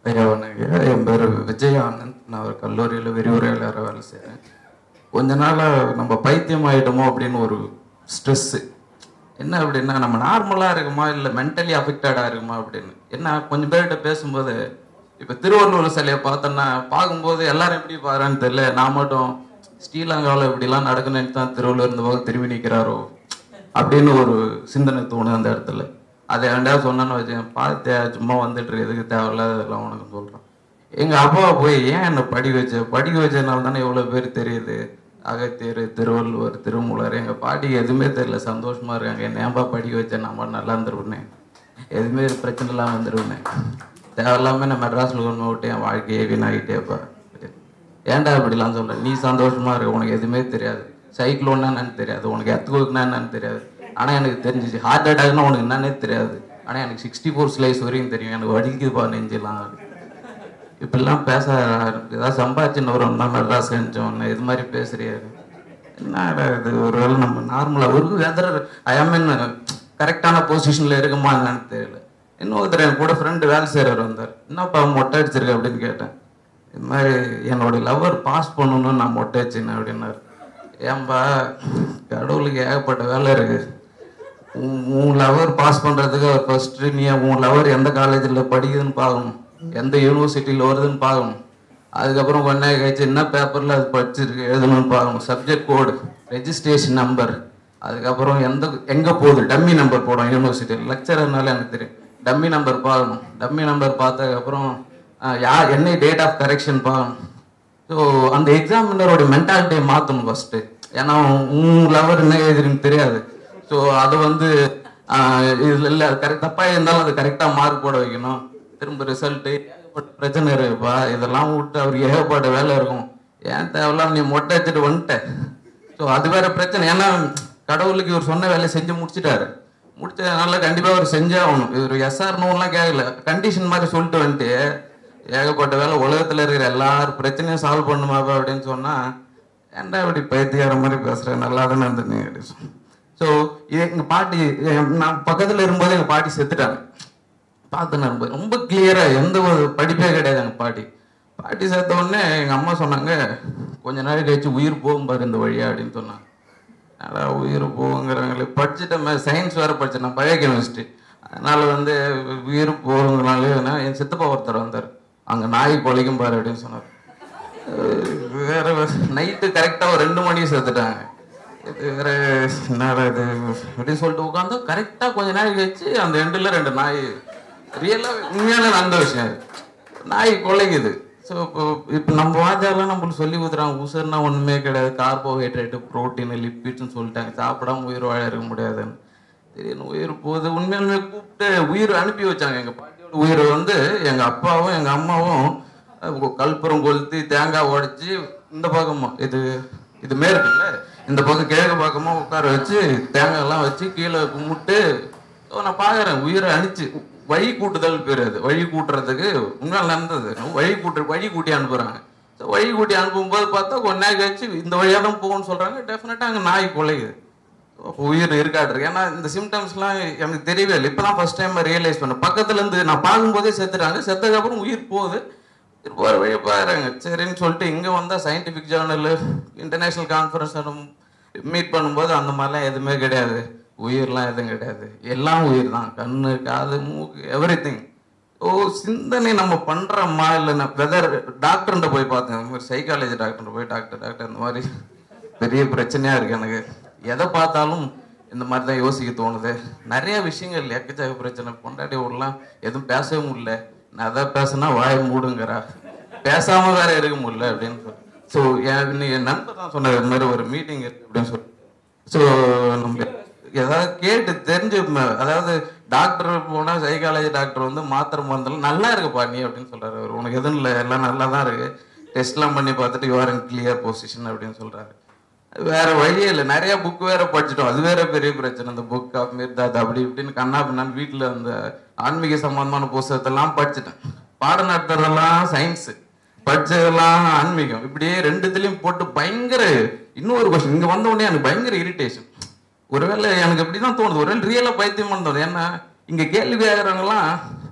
ஐயா வணக்கம் என் பேர் விஜய் ஆனந்த் நான் ஒரு கல்லூரியில் விரிவுரையாளராக வேலை செய்கிறேன் கொஞ்ச நாளாக நம்ம பைத்தியம் ஆகிட்டோமோ அப்படின்னு ஒரு ஸ்ட்ரெஸ்ஸு என்ன அப்படின்னா நம்ம நார்மலாக இருக்குமா இல்லை மென்டலி அஃபெக்டடாக இருக்குமா அப்படின்னு என்ன கொஞ்சம் பேர்கிட்ட பேசும்போது இப்போ திருவள்ளுவர் சிலையை பார்த்தோன்னா பார்க்கும்போது எல்லாரும் எப்படி பாருன்னு தெரியல நான் மட்டும் ஸ்ரீலங்காவில் இப்படிலாம் நடக்குன்னு தான் திருவள்ளுவர் இந்த பக்கம் திரும்பி நிற்கிறாரோ அப்படின்னு ஒரு சிந்தனை தோணுது அந்த இடத்துல அதை ஏன்டா சொன்னேன்னு வச்சுக்கேன் பார்த்தே சும்மா வந்துட்டு இருக்கு, எதுக்கு தேவையில்லாததெல்லாம் உனக்கு சொல்கிறான் எங்கள் அப்பா போய் ஏன் என்னை படிக்க வச்ச படிக்க வச்சதுனால தானே எவ்வளோ பேர் தெரியுது அகத்தியர் திருவள்ளுவர் திருமூலர் எங்கள் பாட்டிக்கு எதுவுமே தெரியல சந்தோஷமா இருக்காங்க என்ன ஏன்பா படிக்க வச்சேன் நம்ம நல்லா இருந்துருப்பேன் எதுவுமே பிரச்சனை இல்லாமல் வந்துருவேன் தேவையில்லாம நான் மெட்ராஸில் கொண்டு விட்டு என் வாழ்க்கையே வீணாகிட்டேப்பா ஏன்டா இப்படிலாம் சொல்ற நீ சந்தோஷமா இருக்க உனக்கு எதுவுமே தெரியாது சைக்ளோன்னா என்னன்னு தெரியாது உனக்கு எத்துக்குனா என்னன்னு தெரியாது ஆனால் எனக்கு தெரிஞ்சிச்சு ஹார்ட் அட்டாக்னா உனக்கு என்னன்னே தெரியாது ஆனால் எனக்கு சிக்ஸ்டி ஃபோர் ஸ்லைஸ் வரைக்கும் தெரியும் எனக்கு வலிக்குதுப்பா நெஞ்செல்லாம் இப்படிலாம் பேச ஏதாவது சம்பாதிச்சுன்னு வரும் தான் நல்லா செஞ்சோம் இது மாதிரி பேசுறியா என்னடா இது ஒரு வேளை நம்ம நார்மலாக ஒரு வெதர் ஐ மீன் கரெக்டான பொசிஷனில் இருக்குமா என்னன்னு தெரியல இன்னொருத்தர் என் கூட ஃப்ரெண்டு வேலை செய்கிறவர் வந்தார் என்னப்பா மொட்டை அடிச்சிருக்க அப்படின்னு கேட்டேன் இது மாதிரி என்னோட லவர் பாஸ் பண்ணணும்னு நான் மொட்டை அடிச்சேன் அப்படின்னாரு ஏன்பா கடவுளுக்கு ஏகப்பட்ட வேலை இருக்கு உன் உன் லவர் பாஸ் பண்ணுறதுக்கு அவர் ஃபர்ஸ்ட் நீ உன் லவர் எந்த காலேஜில் படிக்குதுன்னு பார்க்கணும் எந்த யூனிவர்சிட்டியில் வருதுன்னு பார்க்கணும் அதுக்கப்புறம் கொஞ்ச நேரம் கழிச்சு என்ன பேப்பரில் அது படிச்சிருக்கு எழுதணும்னு பார்க்கணும் சப்ஜெக்ட் கோடு ரெஜிஸ்ட்ரேஷன் நம்பர் அதுக்கப்புறம் எந்த எங்கே போகுது டம்மி நம்பர் போடும் யூனிவர்சிட்டியில் லெக்சரர்னால எனக்கு தெரியும் டம்மி நம்பர் பார்க்கணும் டம்மி நம்பர் பார்த்ததுக்கப்புறம் யார் என்ன டேட் ஆஃப் கரெக்ஷன் பார்க்கணும் ஸோ அந்த எக்ஸாமினரோட மென்டாலிட்டியை மாற்றணும் ஃபஸ்ட்டு ஏன்னா உன் லவர் என்ன எழுதுறதுன்னு தெரியாது ஸோ அது வந்து இதில் இல்லை கரெக்ட் தப்பாக இருந்தாலும் அது கரெக்டாக மார்க் போட வைக்கணும் திரும்ப ரிசல்ட்டு ஏகப்பட்ட பிரச்சனை இருக்குப்பா இதெல்லாம் விட்டு அவருக்கு ஏகப்பட்ட வேலை இருக்கும் ஏன் தேவையில்லாம் நீ மொட்டை வச்சுட்டு வந்துட்ட ஸோ அது வேற பிரச்சனை ஏன்னா கடவுளுக்கு இவர் சொன்ன வேலையை செஞ்சு முடிச்சிட்டாரு முடிச்சதுனால கண்டிப்பாக அவர் செஞ்சே ஆகணும் இவர் எஸ்ஆர் நோன்லாம் கேட்கல கண்டிஷன் மாதிரி சொல்லிட்டு வந்துட்டு ஏகப்பட்ட வேலை உலகத்தில் இருக்கிற எல்லார் பிரச்சனையும் சால்வ் பண்ணுமாப்பா அப்படின்னு சொன்னால் ஏன்டா இப்படி பைத்தியார மாதிரி பேசுகிறேன் நல்லா தானே இருந்தது அப்படி ஸோ இது எங்கள் பாட்டி எ- நான் பக்கத்தில் இருக்கும்போது எங்கள் பாட்டி செத்துட்டாங்க பார்த்து நான் ரொம்ப- ரொம்ப கிளியராக எந்த ஒரு படிப்பே கிடையாது எங்கள் பாட்டி பாட்டி சேர்த்த உடனே எங்கள் அம்மா சொன்னாங்க கொஞ்ச நாள் கழிச்சு உயிர் போகும் பாரு இந்த வழியா அப்படின்னு சொன்னாங்க அடா உயிர் போகுங்கிறாங்களே படிச்சுட்டேன் சயின்ஸ் வேறு படித்தேன் நான் பயோ கெமிஸ்ட்ரி அதனால வந்து உயிர் போகுங்கிறனாலே நான் என் சித்தப்பா ஒருத்தர் வந்தார் அங்கே நாய் கொலைக்கும் பாரு அப்படின்னு சொன்னார் அஹ் வேற நைட்டு கரெக்டாக ஒரு ரெண்டு மணிக்கு சேர்த்துட்டாங்க இது வேற என்னடா இது அப்படின்னு சொல்லிட்டு உட்காந்தா கரெக்டாக கொஞ்ச நாள் கழிச்சு அந்த எண்டில் ரெண்டு நாய் ரியலாக உண்மையான நடந்த விஷயம் அது நாய் கொலைக்குது ஸோ இப்போ இப்போ நம்ம வாத்தியாரெலாம் நம்மளுக்கு சொல்லி கொடுத்துறாங்க உசுர்னா ஒன்றுமே கிடையாது கார்போஹைட்ரேட்டு ப்ரோட்டீன் லிப்பிட்ஸ்னு சொல்லிட்டாங்க சாப்பிடாம உயிர் வாழ இருக்க முடியாதுன்னு திடீர்னு உயிர் போகுது உண்மையாலுமே கூப்பிட்டு உயிர் அனுப்பி வச்சாங்க எங்கள் பாட்டியோட உயிரை வந்து எங்கள் அப்பாவும் எங்கள் அம்மாவும் அஹ், கற்பூரம் கொளுத்தி தேங்காய் உடைச்சி இந்த பக்கமா இது இது மேற்குல்ல இந்த பக்கம் கிழக்கு பக்கமா உட்கார வச்சு தேங்காய்லாம் வச்சு கீழே கும்பிட்டு ஓ, நான் பார்க்குறேன் உயிரை அணிச்சு வழி கூட்டுதல் பேர் அது வழி கூட்டுறதுக்கு உண்மையால் நடந்தது வழி கூட்டு வழி கூட்டி அனுப்புகிறாங்க ஸோ வழி கூட்டி அனுப்பும்போது பார்த்தா கொஞ்ச நேரம் கழிச்சு இந்த வழியாக தான் போகணும்னு சொல்கிறாங்க டெஃபினட்டாக அங்கே நாய் கொலையுது அப்போ உயிர் இருக்காட்டு ஏன்னா இந்த சிம்டம்ஸ்லாம் எனக்கு தெரியவே இல்லை இப்போ தான் ஃபர்ஸ்ட் டைம் ரியலைஸ் பண்ணேன் பக்கத்துல இருந்து நான் பார்க்கும்போதே செத்துட்டாங்க செத்ததுக்கப்புறம் உயிர் போகுது உயிர் போகிற வழியை பாருங்க சரின்னு சொல்லிட்டு இங்கே வந்தால் scientific journal international conference meet பண்ணும்போது அந்த மாதிரிலாம் எதுவுமே கிடையாது உயிர்லாம் எதுவும் கிடையாது எல்லாம் உயிர் தான் கண்ணு காது மூக்கு எவ்ரி திங் ஓ சிந்தனை நம்ம பண்றோமா இல்லை வெதர் டாக்டர்கிட்ட போய் பார்த்தேன் இந்த மாதிரி சைக்காலஜி டாக்டர்கிட்ட போய் டாக்டர் டாக்டர் இந்த மாதிரி பெரிய பிரச்சனையா இருக்கு எனக்கு எதை பார்த்தாலும் இந்த மாதிரி தான் யோசிக்க தோணுது நிறைய விஷயங்கள் எக்கச்சக்க பிரச்சனை பொண்டாட்டி ஊர்லாம் எதுவும் பேசவே முடியல நான் எதை பேசினா வாய மூடுங்கிறா பேசாம வேற இருக்க முடியல அப்படின்னு சொல்லி ஸோ என் நண்பர் தான் சொன்னார் இந்த மாதிரி ஒரு மீட்டிங் இருக்கு அப்படின்னு சொல்லி ஸோ நம்ம ஏதாவது கேட்டு தெரிஞ்சு ம- அதாவது டாக்டர் போனா சைக்காலஜி டாக்டர் வந்து மாத்திரை மருந்தெல்லாம் நல்லா இருக்குப்பா நீ அப்படின்னு சொல்றாரு அவர் உனக்கு எதுவும் இல்லை எல்லாம் நல்லா தான் இருக்கு டெஸ்ட்லாம் பண்ணி பார்த்துட்டு யூஆர் இன் கிளியர் பொசிஷன் அப்படின்னு சொல்றாரு வேற வழியே இல்லை நிறைய புக் வேற படிச்சிட்டோம் அது வேற பெரிய பிரச்சனை அந்த புக் ஆஃப் மிர்தாத் அப்படி இப்படின்னு கண்ணா பின்னான்னு வீட்டில் அந்த ஆன்மீக சம்பந்தமான புஸ்தகத்தெல்லாம் படிச்சிட்டேன் பாடம் நடத்துறதெல்லாம் சயின்ஸ் படிச்சதெல்லாம் ஆன்மீகம் இப்படியே ரெண்டுத்துலயும் போட்டு பயங்கர இன்னொரு கொஸ்டின் இங்க வந்த உடனே எனக்கு பயங்கர இரிட்டேஷன் ஒருவேளை எனக்கு இப்படிதான் தோணுது ஒருவேளை ரியலா பைத்தியம் தோணுது ஏன்னா இங்க கேள்வி கேட்கறவங்கலாம்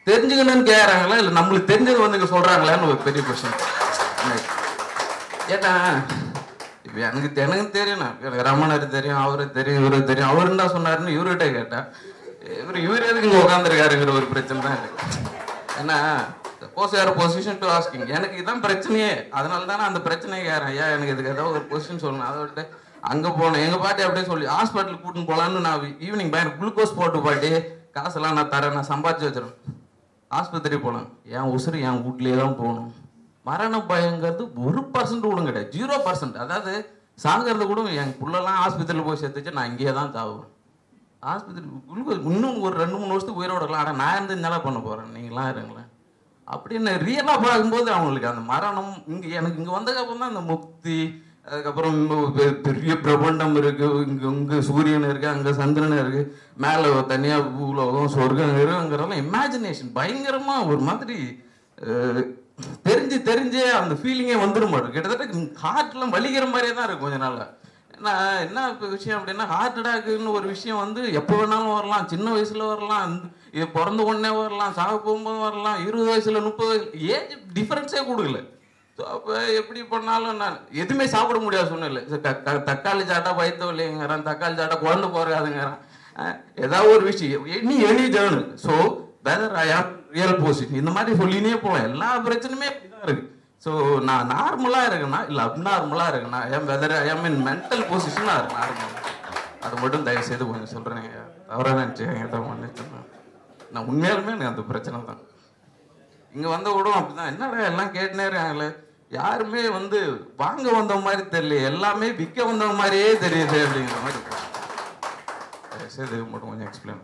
தெரிஞ்சுக்கணும்னு கேட்கறாங்களா இல்லை நம்மளுக்கு தெரிஞ்சது வந்து இங்க சொல்றாங்களான்னு ஒரு பெரிய கொஸ்டின் ஏன்னா இப்போ எனக்கு தெ- எனக்கு தெரியும் நான் எனக்கு ரமணர் தெரியும் அவரு தெரியும் இவரு தெரியும் அவரு என்ன சொன்னாருன்னு இவர்கிட்ட கேட்டேன் இவர் இவர் எதுக்கு இங்கே உட்காந்துருக்காருங்கிற ஒரு பிரச்சனை தான் இருக்கு ஏன்னா சப்போஸ் யார் பொசிஷன் டு ஆஸ்கிங் எனக்கு இதான் பிரச்சனையே அதனால தானே அந்த பிரச்சனையை கேறேன் ஐயா எனக்கு இதுக்கு ஏதாவது ஒரு பொசிஷன் சொல்லணும் அதை விட்டு அங்கே போனேன் எங்கள் பாட்டி அப்படியே சொல்லி ஹாஸ்பிட்டலுக்கு கூட்டின்னு போகலான்னு நான் ஈவினிங் பயன் குளுக்கோஸ் போட்டு பாட்டி காசெல்லாம் நான் தரேன் நான் சம்பாதிச்சு வச்சிருவேன் ஆஸ்பத்திரி போகலாம் என் உசுறு என் வீட்லயே தான் போகணும் மரண பயங்கிறது ஒரு பர்சன்ட் கூட கிடையாது ஜீரோ பர்சன்ட் அதாவது சாகிறது கூட என் புள்ளெல்லாம் ஆஸ்பத்திரியில் போய் சேர்த்துச்சு நான் இங்கேயே தான் தாவுவேன் ஆஸ்பத்திரி குளுக்கோஸ் இன்னும் ஒரு ரெண்டு மூணு வருஷத்துக்கு உயிரோட இருக்கலாம் ஆனால் நான் இருந்து என்ன பண்ண போகிறேன் நீங்களாம் இருங்களேன் அப்படின்னு ரியலாக பார்க்கும்போது அவங்களுக்கு அந்த மரணம் இங்கே எனக்கு இங்கே வந்ததுக்கப்புறம் தான் இந்த முக்தி அதுக்கப்புறம் இன்னும் பெ- பெரிய பிரபண்டம் இருக்கு இங்க இங்க சூரியன் இருக்கு அங்க சந்திரன் இருக்கு மேல தனியா பூலோகம் சொர்க்கம் இருக்குங்கிறதெல்லாம் இமேஜினேஷன் பயங்கரமா ஒரு மாதிரி அஹ், தெரிஞ்சு தெரிஞ்சே அந்த ஃபீலிங்கே வந்துடும் மாட்டோம் கிட்டத்தட்ட ஹார்ட்லாம் வலிக்கிற மாதிரியே தான் இருக்கும் கொஞ்ச நாள்ல ஏன்னா என்ன இப்ப விஷயம் அப்படின்னா ஹார்ட் அட்டாக்குன்னு ஒரு விஷயம் வந்து எப்போ வேணாலும் வரலாம் சின்ன வயசுல வரலாம் அந்த- இது பிறந்த உடனே வரலாம் சாக போகும்போது வரலாம் இருபது வயசுல முப்பது வயசு ஏஜ் டிஃபரன்ஸே கொடுக்கல ஸோ அப்போ எப்படி பண்ணாலும் நான் எதுவுமே சாப்பிட முடியாது சொன்னல தக்காளி சாட்டா வயிற்று இல்லைங்கிறான் தக்காளி சாட்டா குழந்தை போறாதுங்கிறான் அஹ் ஏதாவது ஒரு விஷயம் any any journey so whether I am real position இந்த மாதிரி சொல்லினே போகலாம் எல்லா பிரச்சனையுமே அப்படிதான் இருக்கு ஸோ நான் நார்மலாக இருக்கேனா இல்லை அப்நார்மலாக இருக்கேனா ஐம் வெதர் ஐ ஆம் இன் மென்டல் பொசிஷனாக இருக்கு நார்மல் அது மட்டும் தயவு செய்து கொஞ்சம் சொல்கிறேன் தவறாக நினச்சிக்கங்க தான் மன்னிச்சிடுறேன் நான் உண்மையாலுமே எனக்கு அந்த பிரச்சனை தான் இங்க வந்த கூட அப்படிதான் என்னடா எல்லாம் கேட்டுனே இருக்காங்களே யாருமே வந்து வாங்க வந்த மாதிரி தெரியல எல்லாமே விற்க வந்த மாதிரியே தெரியுது அப்படிங்கிற மாதிரி இருக்கு. தயவு செய்து இது மட்டும் கொஞ்சம் எக்ஸ்பிளைன்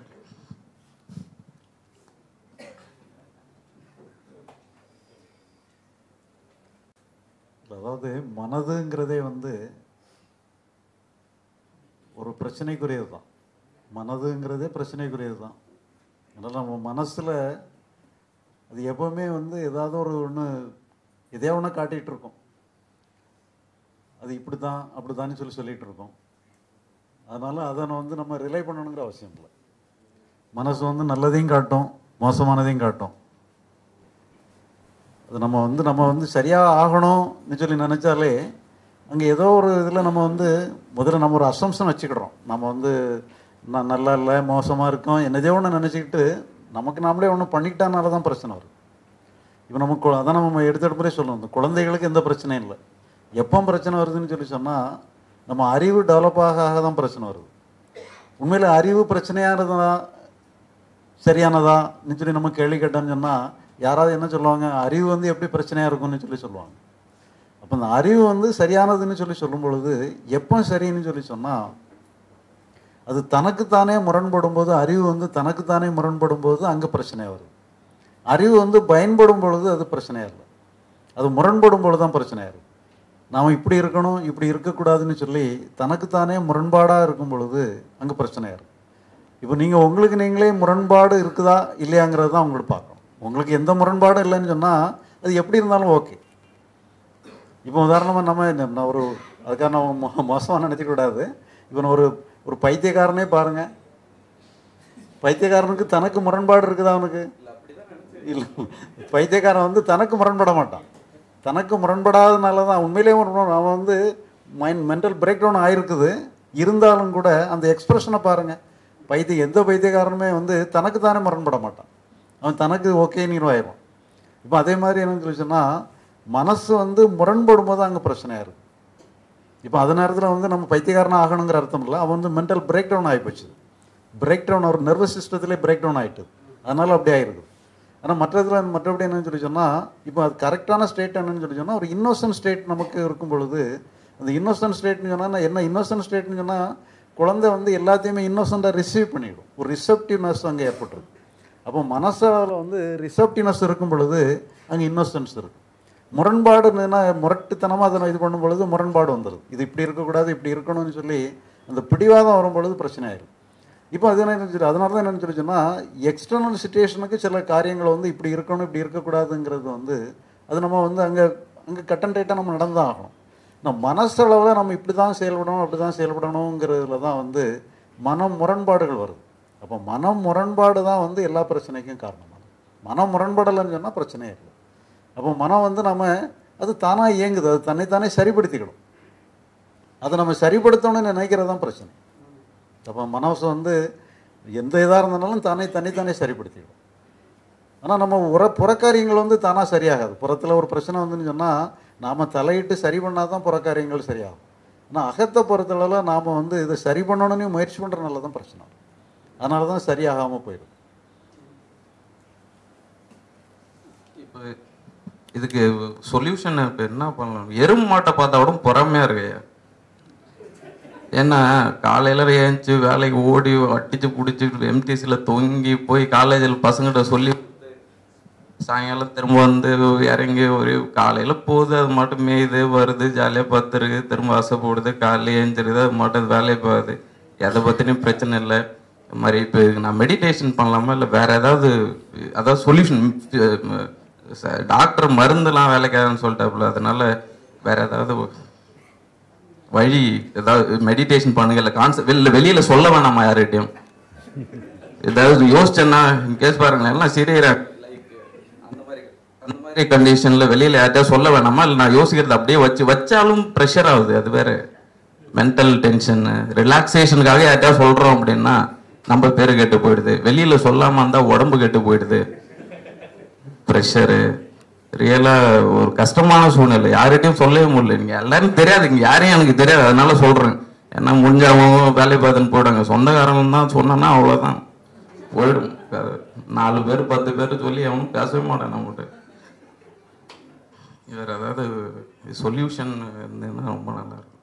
அதாவது மனதுங்கிறதே வந்து ஒரு பிரச்சனைக்குரியது தான் மனதுங்கிறதே பிரச்சனைக்குரியது தான் அதனால் நம்ம மனசில் அது எப்போவுமே வந்து ஏதாவது ஒரு ஒன்று எதையோ ஒன்று காட்டிகிட்டு இருக்கோம் அது இப்படி தான் அப்படி தான் சொல்லி சொல்லிகிட்டு இருக்கோம் அதனால் அதை வந்து நம்ம ரிலை பண்ணணுங்கிற அவசியம் இல்லை மனசு வந்து நல்லதையும் காட்டும் மோசமானதையும் காட்டும் அது நம்ம வந்து நம்ம வந்து சரியாக ஆகணும்னு சொல்லி நினச்சாலே அங்கே ஏதோ ஒரு இதில் நம்ம வந்து முதல்ல நம்ம ஒரு அசம்சன் வச்சுக்கிடுறோம் நம்ம வந்து நான் நல்லா இல்லை மோசமாக இருக்கோம் என்னதே ஒன்று நினச்சிக்கிட்டு நமக்கு நாமளே ஒன்று பண்ணிக்கிட்டானால தான் பிரச்சனை வரும் இப்போ நம்ம கு- அதான் நம்ம எடுத்த எடுப்பதே சொல்லணும் இந்த குழந்தைகளுக்கு எந்த பிரச்சனையும் இல்லை எப்போ பிரச்சனை வருதுன்னு சொல்லி சொன்னால் நம்ம அறிவு டெவலப் ஆக ஆக தான் பிரச்சனை வருது உண்மையில் அறிவு பிரச்சனையானதா சரியானதான்னு சொல்லி நம்ம கேள்வி கேட்டோம்னு சொன்னால் யாராவது என்ன சொல்லுவாங்க அறிவு வந்து எப்படி பிரச்சனையாக இருக்கும்னு சொல்லி சொல்லுவாங்க அப்போ அந்த அறிவு வந்து சரியானதுன்னு சொல்லி சொல்லும் பொழுது எப்போ சரின்னு சொல்லி சொன்னால் அது தனக்குத்தானே முரண்படும் போது அறிவு வந்து தனக்குத்தானே முரண்படும் போது அங்கே பிரச்சனை வருது அறிவு வந்து பயன்படும் பொழுது அது பிரச்சனையாக இல்லை அது முரண்படும் பொழுது தான் பிரச்சனையாக இருக்குது நாம் இப்படி இருக்கணும் இப்படி இருக்கக்கூடாதுன்னு சொல்லி தனக்குத்தானே முரண்பாடாக இருக்கும் பொழுது அங்கே பிரச்சனையாக இருக்குது இப்போ நீங்கள் உங்களுக்கு நீங்களே முரண்பாடு இருக்குதா இல்லையாங்கிறது தான் உங்களுக்கு பார்க்கணும் உங்களுக்கு எந்த முரண்பாடும் இல்லைன்னு சொன்னால் அது எப்படி இருந்தாலும் ஓகே இப்போ உதாரணமாக நம்ம என்ன- நான் ஒரு அதுக்காக நம்ம மோ- மோசமாக நினைச்சிக்க கூடாது இப்போ நான் ஒரு ஒரு பைத்தியக்காரனே பாருங்க பைத்தியக்காரனுக்கு தனக்கு முரண்பாடு இருக்குதா அவனுக்கு இல்லை பைத்தியக்காரன் வந்து தனக்கு முரண்பட மாட்டான் தனக்கு முரண்படாதனால தான் உண்மையிலேயே முரண்பட அவன் வந்து மைண்ட் மென்டல் பிரேக் டவுன் ஆயிருக்குது இருந்தாலும் கூட அந்த எக்ஸ்பிரஷனை பாருங்க பைத்திய எந்த பைத்தியக்காரனுமே வந்து தனக்கு தானே முரண்பட மாட்டான் அவன் தனக்கு ஓகேன்னு ஆயிடும் இப்போ அதே மாதிரி என்னன்னு சொல்லி சொன்னால் மனசு வந்து முரண்படும் போது அங்கே பிரச்சனையாக இருக்குது இப்போ அது நேரத்தில் வந்து நம்ம பைத்தியக்காரனா ஆகணுங்கிற அர்த்தம் இல்லை அவன் வந்து மென்டல் பிரேக் டவுன் ஆகிப்போச்சு பிரேக் டவுன் ஒரு நர்வஸ் சிஸ்டத்திலே பிரேக் டவுன் ஆகிட்டு அதனால அப்படி ஆயிருது ஆனால் மற்றதில் மற்றபடி என்னன்னு சொல்லி சொன்னால் இப்போ அது கரெக்டான ஸ்டேட் என்னன்னு சொல்லி சொன்னால் ஒரு இன்னோசன்ட் ஸ்டேட் நமக்கு இருக்கும் பொழுது அந்த இன்னோசன்ட் ஸ்டேட்னு சொன்னால் என்ன இன்னோசன்ட் ஸ்டேட்னு சொன்னால் குழந்தை வந்து எல்லாத்தையுமே இன்னோசண்ட்டாக ரிசீவ் பண்ணிடும் ஒரு ரிசப்டிவ்னஸ் அங்கே ஏற்பட்டுருது அப்போ மனசால வந்து ரிசப்டிவ்னஸ் இருக்கும் பொழுது அங்கே இன்னோசன்ஸ் இருக்கு முரண்பாடு என்னன்னா முரட்டுத்தனமாக அதை இது பண்ணும் பொழுது முரண்பாடு வந்துடுது இது இப்படி இருக்கக்கூடாது இப்படி இருக்கணும்னு சொல்லி அந்த பிடிவாதம் வரும் பொழுது பிரச்சனை ஆயிடும் இப்போ அது என்ன சொல்லி அதனால தான் என்ன சொல்லி சொன்னால் எக்ஸ்டர்னல் சுச்சுவேஷனுக்கு சில காரியங்கள் வந்து இப்படி இருக்கணும் இப்படி இருக்கக்கூடாதுங்கிறது வந்து அது நம்ம வந்து அங்கே அங்கே கட்டன் டைட்டாக நம்ம நடந்தான் ஆகணும் நம்ம மனசளவில் நம்ம இப்படி தான் செயல்படணும் அப்படி தான் செயல்படணுங்கிறதுல தான் வந்து மனம் முரண்பாடுகள் வருது அப்போ மனம் முரண்பாடு தான் வந்து எல்லா பிரச்சனைக்கும் காரணமானது மனம் முரண்படலைன்னு சொன்னால் பிரச்சனையே இல்லை அப்போ மனம் வந்து நம்ம அது தானாக இயங்குது அது தன்னைத்தானே சரிப்படுத்திக்கணும் அதை நம்ம சரிப்படுத்தணும்னு நினைக்கிறது தான் பிரச்சனை அப்போ மனசு வந்து எந்த இதாக இருந்தாலும் தானே தன்னைத்தானே சரிப்படுத்திடும் ஆனால் நம்ம உர புறக்காரியங்கள் வந்து தானாக சரியாகாது புறத்தில் ஒரு பிரச்சனை வந்துன்னு சொன்னால் நாம் தலையிட்டு சரி பண்ணால் தான் புறக்காரியங்கள் சரியாகும் ஆனால் அகத்தை பொறுத்தளவில் நாம் வந்து இதை சரி பண்ணணும்னு முயற்சி பண்ணுறதுனால தான் பிரச்சனை அதனால தான் சரியாகாமல் போயிடும் இப்போ இதுக்கு சொல்யூஷன் இப்போ என்ன பண்ணலாம் எறும்பு மாட்டை பார்த்தா கூட பொறாமையா இருக்கு ஏன்னா காலையில ஏஞ்சி வேலைக்கு ஓடி அடிச்சு பிடிச்சி எம்டிசியில் தொங்கி போய் காலேஜில் பசங்கிட்ட சொல்லி சாயங்காலம் திரும்ப வந்து இறங்கி ஒரு காலையில் போகுது அது மட்டும் மேயுது வருது ஜாலியாக பத்துருக்கு திரும்ப அசை போடுது காலையில் ஏஞ்சிருது அது மட்டும் வேலையை போகுது எதை பற்றினும் பிரச்சனை இல்லை இது மாதிரி இப்போ நான் மெடிடேஷன் பண்ணலாமா இல்லை வேற ஏதாவது அதாவது சொல்யூஷன் டாக்டர் மருந்துலாம் வேலைக்காதுன்னு சொல்லிட்டாப்புல அதனால வேற ஏதாவது வழி ஏதாவது மெடிடேஷன் பண்ணுங்க இல்லை கான்செப்ட் வெளியில் வெளியில் சொல்ல வேணாமா யார்கிட்டயும் ஏதாவது யோசிச்சேன்னா கேஸ் பாருங்களேன் எல்லாம் சிரியரா அந்த மாதிரி கண்டிஷன்ல வெளியில யார்கிட்டயா சொல்ல வேணாமா இல்லை நான் யோசிக்கிறது அப்படியே வச்சு வச்சாலும் ப்ரெஷர் ஆகுது அது வேற மென்டல் டென்ஷன் ரிலாக்ஸேஷனுக்காக யார்கிட்டயா சொல்றோம் அப்படின்னா நம்ம பேரு கெட்டு போயிடுது வெளியில சொல்லாம இருந்தா உடம்பு கெட்டு போயிடுது ப்ரெஷரு ரியலா ஒரு கஷ்டமான சூழ்நிலை யார்கிட்டயும் சொல்லவே முடியல நீங்க எல்லாரும் தெரியாது இங்க யாரையும் எனக்கு தெரியாது அதனால சொல்றேன் ஏன்னா முடிஞ்ச அவங்க வேலை பார்த்துன்னு போயிடுங்க சொந்தக்காரங்க தான் சொன்னா அவ்வளவுதான் போயிடும் அது நாலு பேர் பத்து பேர் சொல்லி அவனும் பேசவே மாட்டான் நம்மகிட்ட வேற ஏதாவது சொல்யூஷன் இருந்ததுன்னா ரொம்ப நல்லா இருக்கும்